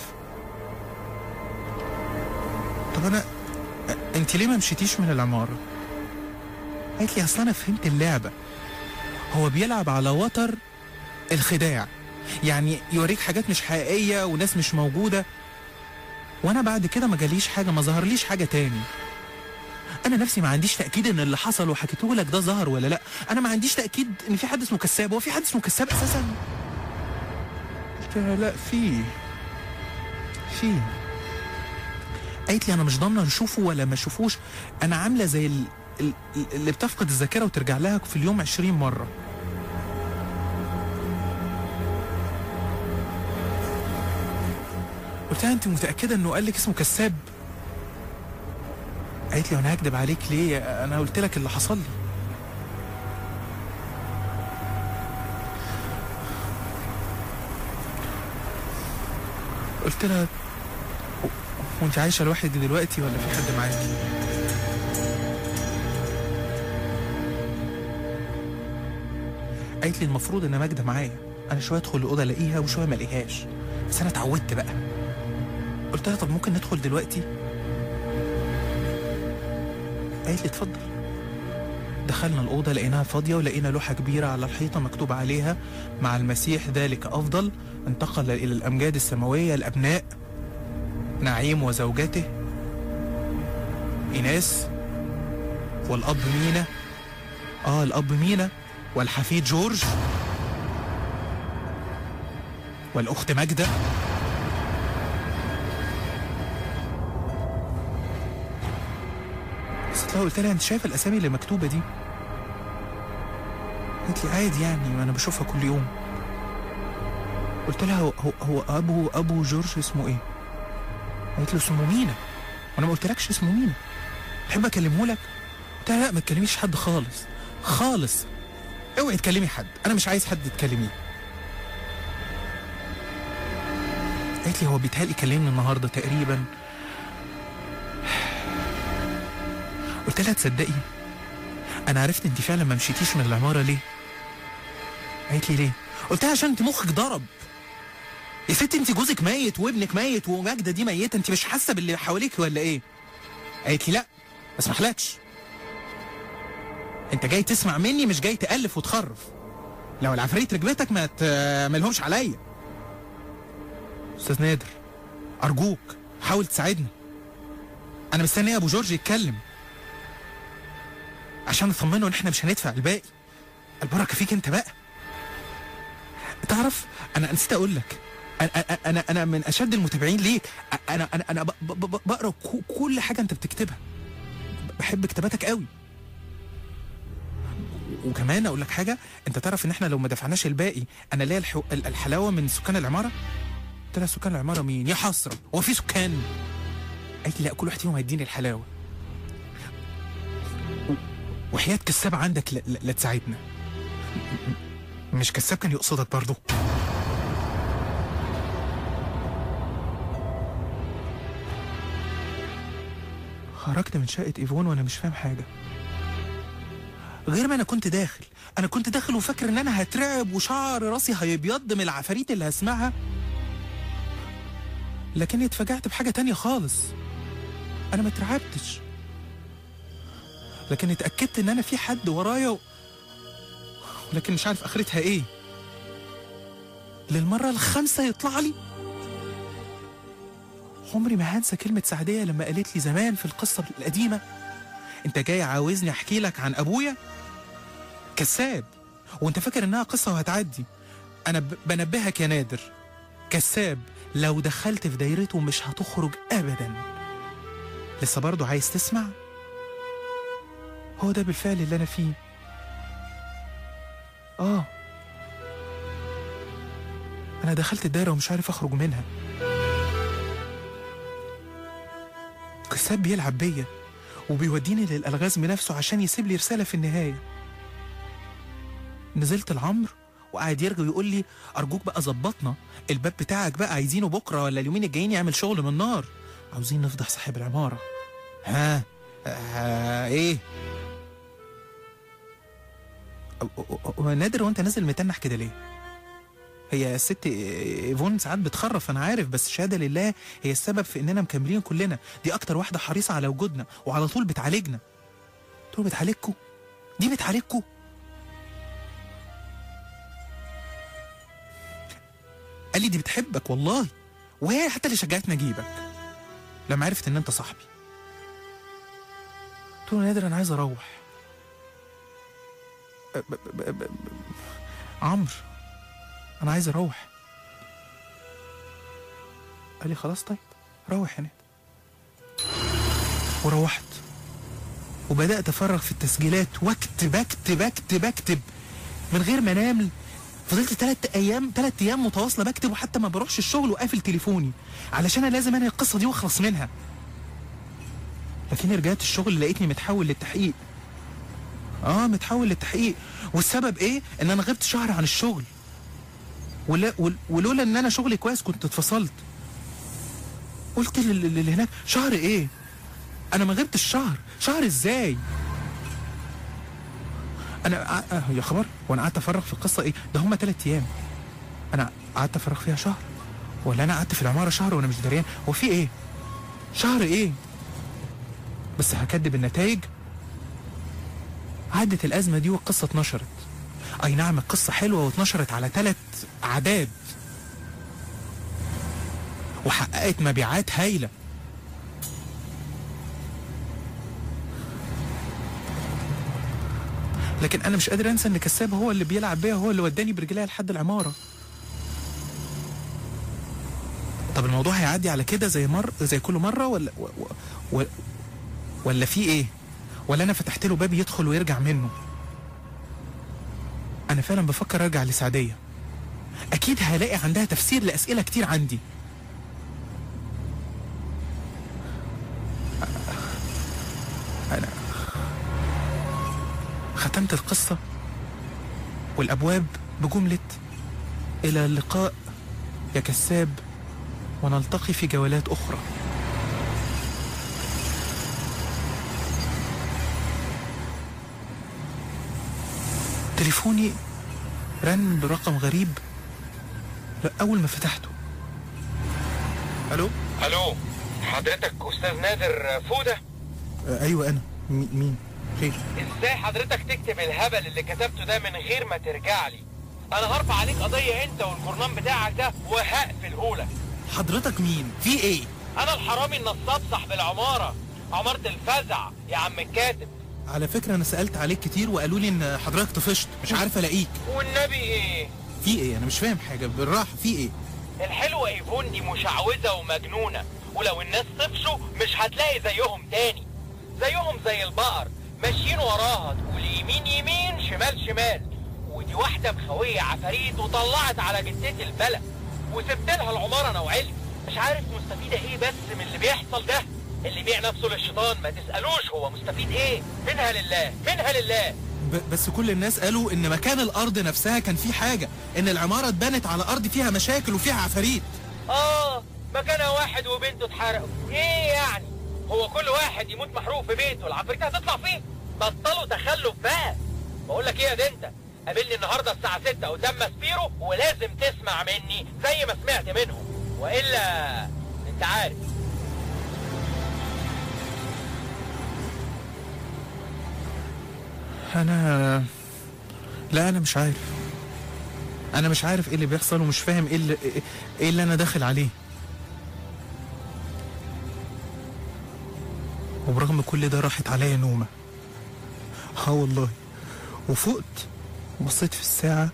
طب انا انت ليه ما مشيتيش من العماره قالت لي اصل انا فهمت اللعبه هو بيلعب على وتر الخداع يعني يوريك حاجات مش حقيقيه وناس مش موجوده وانا بعد كده ما جاليش حاجه ما ظهرليش حاجه تاني انا نفسي ما عنديش تاكيد ان اللي حصل وحكيته لك ده ظهر ولا لا انا ما عنديش تاكيد ان في حد اسمه كساب هو في حد اسمه كساب اساسا قلت لها لا في في قالت لي انا مش ضامنه نشوفه ولا ما اشوفوش انا عامله زي ال... ال- اللي بتفقد الذاكره وترجع لها في اليوم 20 مره قلت لها انت متاكده انه قال لك اسمه كساب قالت لي وانا هكدب عليك ليه انا قلت لك اللي حصل لي قلت لها "و- وانت عايشه لوحدك دلوقتي ولا في حد معاكي قالت لي المفروض ان ماجده معايا انا شويه ادخل الاوضه الاقيها وشويه ما الاقيهاش بس انا اتعودت بقى قلت لها طب ممكن ندخل دلوقتي قالت لي اتفضل دخلنا الأوضة لقيناها فاضية ولقينا لوحة كبيرة على الحيطة مكتوب عليها مع المسيح ذلك أفضل انتقل إلى الأمجاد السماوية الأبناء نعيم وزوجته إيناس والأب مينا آه الأب مينا والحفيد جورج والأخت ماجدة بس لو قلت لها أنت شايف الأسامي اللي مكتوبة دي قالت لي عادي يعني ما أنا بشوفها كل يوم قلت لها هو, هو, هو أبو أبو جورج اسمه إيه؟ قالت له اسمه مينا وأنا ما قلتلكش اسمه مينا تحب أكلمه لك؟ قلت لها لا ما تكلميش حد خالص خالص اوعي تكلمي حد انا مش عايز حد تكلميه قالت لي هو بيتهيألي كلمني النهارده تقريبا قلت لها تصدقي انا عرفت انت فعلا ما مشيتيش من العماره ليه قالت لي ليه قلت لها عشان انت مخك ضرب يا ستي انت جوزك ميت وابنك ميت وماجده دي ميته انت مش حاسه باللي حواليك ولا ايه قالت لي لا ما اسمحلكش انت جاي تسمع مني مش جاي تألف وتخرف لو العفاريت ركبتك ما تعملهمش عليا استاذ نادر ارجوك حاول تساعدني انا مستني ابو جورج يتكلم عشان نطمنه ان احنا مش هندفع الباقي البركه فيك انت بقى تعرف انا نسيت اقول لك انا انا انا من اشد المتابعين ليك انا انا انا ب- ب- ب- بقرا كو- كل حاجه انت بتكتبها بحب كتاباتك قوي وكمان اقول لك حاجه انت تعرف ان احنا لو ما دفعناش الباقي انا ليا الحو... ال- الحلاوه من سكان العماره قلت لها سكان العماره مين يا حسره هو في سكان قالت لي لا كل واحد فيهم هيديني الحلاوه و... وحياه كساب عندك لا, لا, لا تساعدنا م- م- مش كساب كان يقصدك برضه خرجت من شقه ايفون وانا مش فاهم حاجه غير ما انا كنت داخل انا كنت داخل وفاكر ان انا هترعب وشعر راسي هيبيض من العفاريت اللي هسمعها لكني اتفاجأت بحاجة تانية خالص انا ما اترعبتش لكن اتأكدت ان انا في حد ورايا و... ولكن مش عارف اخرتها ايه للمرة الخامسة يطلع لي عمري ما هنسى كلمة سعدية لما قالت لي زمان في القصة القديمة انت جاي عاوزني احكي لك عن ابويا كذاب وانت فاكر انها قصه وهتعدي انا ب- بنبهك يا نادر كذاب لو دخلت في دايرته مش هتخرج ابدا لسه برضه عايز تسمع هو ده بالفعل اللي انا فيه اه انا دخلت الدايره ومش عارف اخرج منها كذاب بيلعب بيا وبيوديني للألغاز بنفسه عشان يسيب لي رسالة في النهاية نزلت العمر وقعد يرجع ويقول لي أرجوك بقى ظبطنا الباب بتاعك بقى عايزينه بكرة ولا اليومين الجايين يعمل شغل من النار عاوزين نفضح صاحب العمارة ها آه ايه أو- أو- أو- نادر وانت نازل متنح كده ليه هي الست ايفون ساعات بتخرف انا عارف بس شهاده لله هي السبب في اننا مكملين كلنا دي اكتر واحده حريصه على وجودنا وعلى طول بتعالجنا قلت له بتعالجكوا دي بتعالجكوا قال لي دي بتحبك والله وهي حتى اللي شجعتني اجيبك لما عرفت ان انت صاحبي قلت له نادر انا عايز اروح ب- ب- ب- ب- عمرو انا عايز اروح قال لي خلاص طيب روح هنا وروحت وبدات افرغ في التسجيلات واكتب اكتب اكتب اكتب من غير ما انام فضلت ثلاث ايام ثلاث ايام متواصله بكتب وحتى ما بروحش الشغل وقافل تليفوني علشان انا لازم انهي القصه دي واخلص منها لكن رجعت الشغل لقيتني متحول للتحقيق اه متحول للتحقيق والسبب ايه ان انا غبت شهر عن الشغل ولا ول- ولولا ان انا شغلي كويس كنت اتفصلت قلت لل- للي هناك شهر ايه انا ما غبتش شهر شهر ازاي انا ع- آه، يا خبر وانا قعدت افرغ في القصه ايه ده هما ثلاث ايام انا قعدت افرغ فيها شهر ولا انا قعدت في العماره شهر وانا مش دريان هو في ايه شهر ايه بس هكدب النتائج عدت الازمه دي والقصه اتنشرت اي نعم القصه حلوه واتنشرت على ثلاث اعداد وحققت مبيعات هايله لكن انا مش قادر انسى ان كساب هو اللي بيلعب بيا هو اللي وداني برجليا لحد العماره طب الموضوع هيعدي على كده زي مر زي كل مره ولا و... و... و... ولا في ايه ولا انا فتحت له باب يدخل ويرجع منه انا فعلا بفكر ارجع لسعديه اكيد هلاقي عندها تفسير لاسئله كتير عندي انا ختمت القصه والابواب بجمله الى اللقاء يا كساب ونلتقي في جولات اخرى تليفوني رن برقم غريب لا، اول ما فتحته الو الو حضرتك استاذ نادر فوده آه، ايوه انا مي- مين خير ازاي حضرتك تكتب الهبل اللي كتبته ده من غير ما ترجع لي انا هرفع عليك قضيه انت والجورنان بتاعك ده وهقفله لك حضرتك مين في ايه انا الحرامي النصاب صاحب العماره عماره الفزع يا عم الكاتب على فكره انا سالت عليك كتير وقالوا لي ان حضرتك طفشت مش عارف الاقيك والنبي ايه في ايه انا مش فاهم حاجه بالراحه في ايه الحلوه ايفون دي مشعوذه ومجنونه ولو الناس طفشوا مش هتلاقي زيهم تاني زيهم زي البقر ماشيين وراها تقول يمين يمين شمال شمال ودي واحده مخويه عفاريت وطلعت على جدتي البلد وسبت لها العماره انا وعيلتي مش عارف مستفيده ايه بس من اللي بيحصل ده اللي بيع نفسه للشيطان ما تسالوش هو مستفيد ايه منها لله منها لله ب- بس كل الناس قالوا ان مكان الارض نفسها كان فيه حاجه ان العماره اتبنت على ارض فيها مشاكل وفيها عفاريت اه مكانها واحد وبنته اتحرقوا ايه يعني هو كل واحد يموت محروق في بيته العفريت هتطلع فيه بطلوا تخلف بقى بقول لك ايه يا دنتا قابلني النهارده الساعه 6 قدام ماسبيرو ولازم تسمع مني زي ما سمعت منهم والا انت عارف انا لا انا مش عارف انا مش عارف ايه اللي بيحصل ومش فاهم ايه اللي ايه اللي انا داخل عليه وبرغم كل ده راحت عليا نومه اه والله وفقت بصيت في الساعه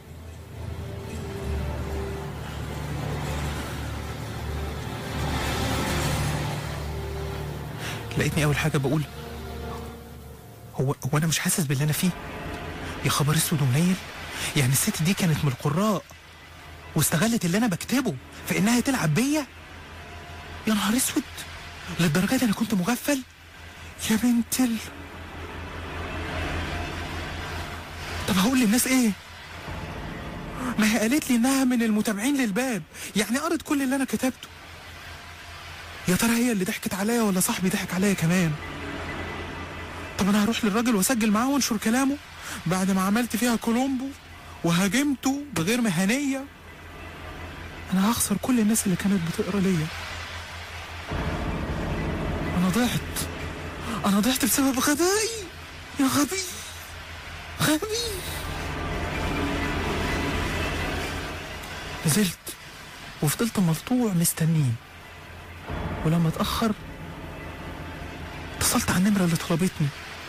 لقيتني اول حاجه بقول هو هو انا مش حاسس باللي انا فيه يا خبر اسود ومنيل يعني الست دي كانت من القراء واستغلت اللي انا بكتبه في انها تلعب بيا يا نهار اسود للدرجه دي انا كنت مغفل يا بنت ال طب هقول للناس ايه ما هي قالت لي انها من المتابعين للباب يعني قرت كل اللي انا كتبته يا ترى هي اللي ضحكت عليا ولا صاحبي ضحك عليا كمان طب انا هروح للراجل واسجل معاه وانشر كلامه بعد ما عملت فيها كولومبو وهاجمته بغير مهنيه انا هخسر كل الناس اللي كانت بتقرا ليا انا ضعت انا ضعت بسبب غبائي يا غبي غبي نزلت وفضلت ملطوع مستنيه ولما اتاخر اتصلت على النمره اللي طلبتني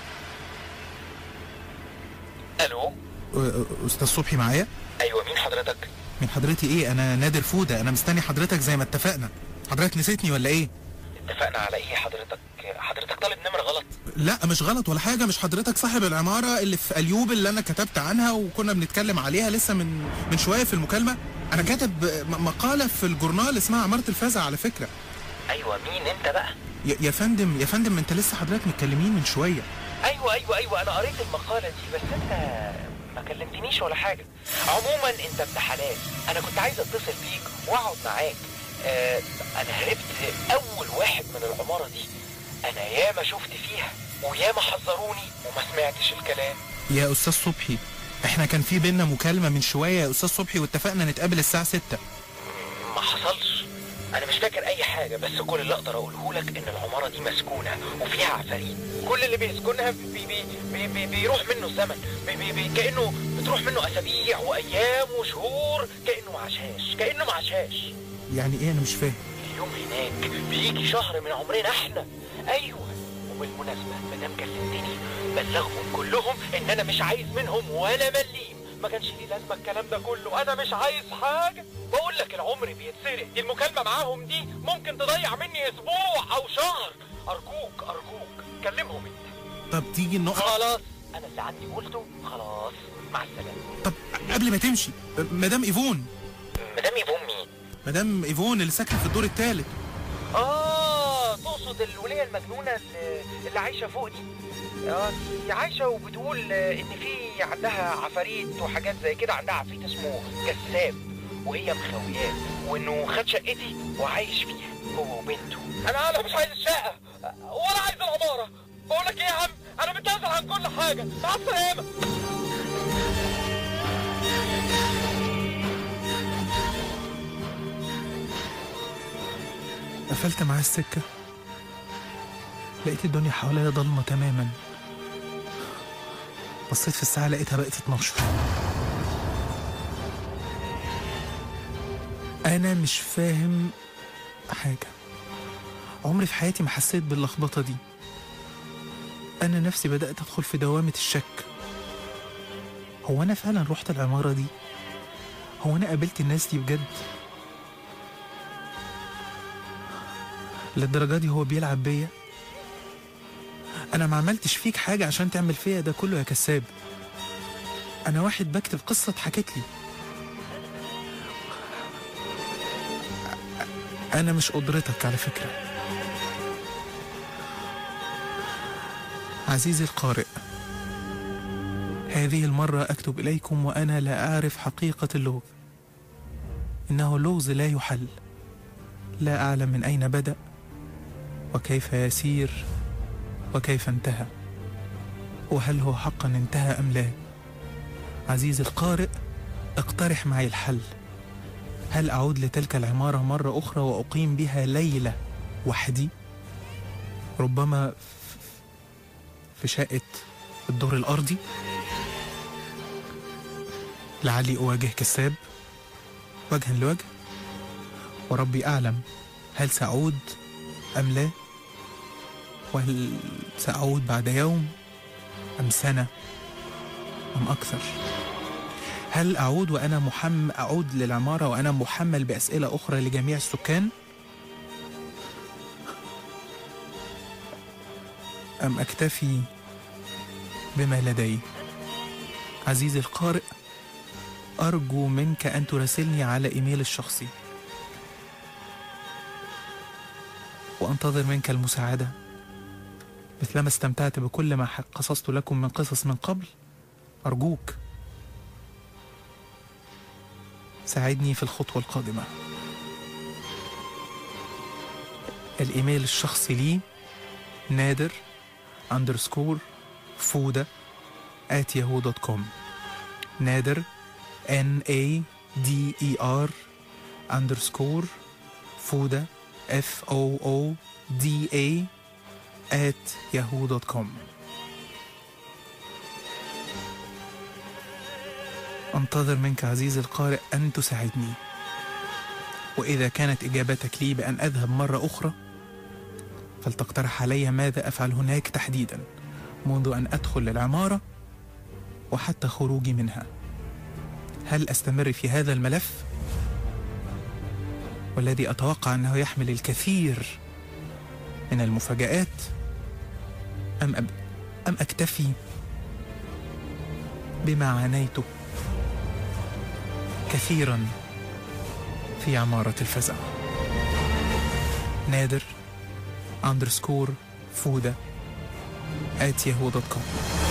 الو استاذ صبحي معايا ايوه مين حضرتك من حضرتي ايه انا نادر فوده انا مستني حضرتك زي ما اتفقنا حضرتك نسيتني ولا ايه اتفقنا على ايه حضرتك حضرتك طالب نمره غلط لا مش غلط ولا حاجه مش حضرتك صاحب العماره اللي في اليوب اللي انا كتبت عنها وكنا بنتكلم عليها لسه من من شويه في المكالمه انا كاتب م- مقاله في الجورنال اسمها عماره الفزع على فكره ايوه مين انت بقى يا يا فندم يا فندم انت لسه حضرتك متكلمين من شويه ايوه ايوه ايوه انا قريت المقاله دي بس انت ما كلمتنيش ولا حاجه عموما انت ابن حلال انا كنت عايز اتصل بيك واقعد معاك آه انا هربت اول واحد من العماره دي انا ياما شفت فيها وياما حذروني وما سمعتش الكلام يا استاذ صبحي احنا كان في بينا مكالمه من شويه يا استاذ صبحي واتفقنا نتقابل الساعه 6 ما حصلش انا مش فاكر اي حاجه بس كل اللي اقدر اقوله لك ان العماره دي مسكونه وفيها عفاريت كل اللي بيسكنها بي بي بي بي بيروح منه الزمن بي بي بي كانه بتروح منه اسابيع وايام وشهور كانه معشاش كانه معشاش يعني ايه انا مش فاهم اليوم هناك بيجي شهر من عمرنا احنا ايوه وبالمناسبه مدام كلمتني بلغهم كلهم ان انا مش عايز منهم ولا مليم ما كانش ليه لازمه الكلام ده كله انا مش عايز حاجه بقول لك العمر بيتسرق دي المكالمه معاهم دي ممكن تضيع مني اسبوع او شهر ارجوك ارجوك كلمهم انت طب تيجي النقط خلاص انا اللي عندي قلته خلاص مع السلامه طب قبل ما تمشي مدام ايفون مدام يبون مين مدام ايفون اللي ساكنه في الدور الثالث اه تقصد الولية المجنونة اللي, اللي عايشة فوق دي اه دي عايشة وبتقول آه، ان في عندها عفاريت وحاجات زي كده عندها عفريت اسمه جساب وهي مخوياه وانه خد شقتي وعايش فيها هو وبنته انا انا مش عايز الشقة ولا عايز العمارة بقول لك ايه يا عم انا متنازل عن كل حاجة مع السلامة قفلت معاه السكة لقيت الدنيا حواليا ضلمة تماما بصيت في الساعة لقيتها بقت 12 أنا مش فاهم حاجة عمري في حياتي ما حسيت باللخبطة دي أنا نفسي بدأت أدخل في دوامة الشك هو أنا فعلا رحت العمارة دي هو أنا قابلت الناس دي بجد للدرجة دي هو بيلعب بيا أنا ما عملتش فيك حاجة عشان تعمل فيا ده كله يا كساب أنا واحد بكتب قصة اتحكت لي أنا مش قدرتك على فكرة عزيزي القارئ هذه المرة أكتب إليكم وأنا لا أعرف حقيقة اللغز إنه لغز لا يحل لا أعلم من أين بدأ وكيف يسير وكيف انتهى وهل هو حقا انتهى أم لا عزيزي القارئ اقترح معي الحل هل أعود لتلك العمارة مرة أخرى وأقيم بها ليلة وحدي ربما في شقة الدور الأرضي لعلي أواجه كساب وجها لوجه وربي أعلم هل سأعود أم لا وهل سأعود بعد يوم أم سنة أم أكثر هل أعود وأنا محمل أعود للعمارة وأنا محمل بأسئلة أخرى لجميع السكان أم أكتفي بما لدي عزيزي القارئ أرجو منك أن تراسلني على إيميل الشخصي وأنتظر منك المساعدة مثلما استمتعت بكل ما ح- قصصت لكم من قصص من قبل أرجوك ساعدني في الخطوة القادمة الإيميل الشخصي لي نادر underscore فودة at yahoo.com نادر N A D E R underscore فودة F O O D A at yahoo.com أنتظر منك عزيزي القارئ أن تساعدني وإذا كانت إجابتك لي بأن أذهب مرة أخرى فلتقترح علي ماذا أفعل هناك تحديدا منذ أن أدخل العمارة وحتى خروجي منها هل أستمر في هذا الملف والذي أتوقع أنه يحمل الكثير من المفاجآت أم أب أم أكتفي بما عانيته كثيرا في عمارة الفزع نادر أندرسكور فودة at yahoo.com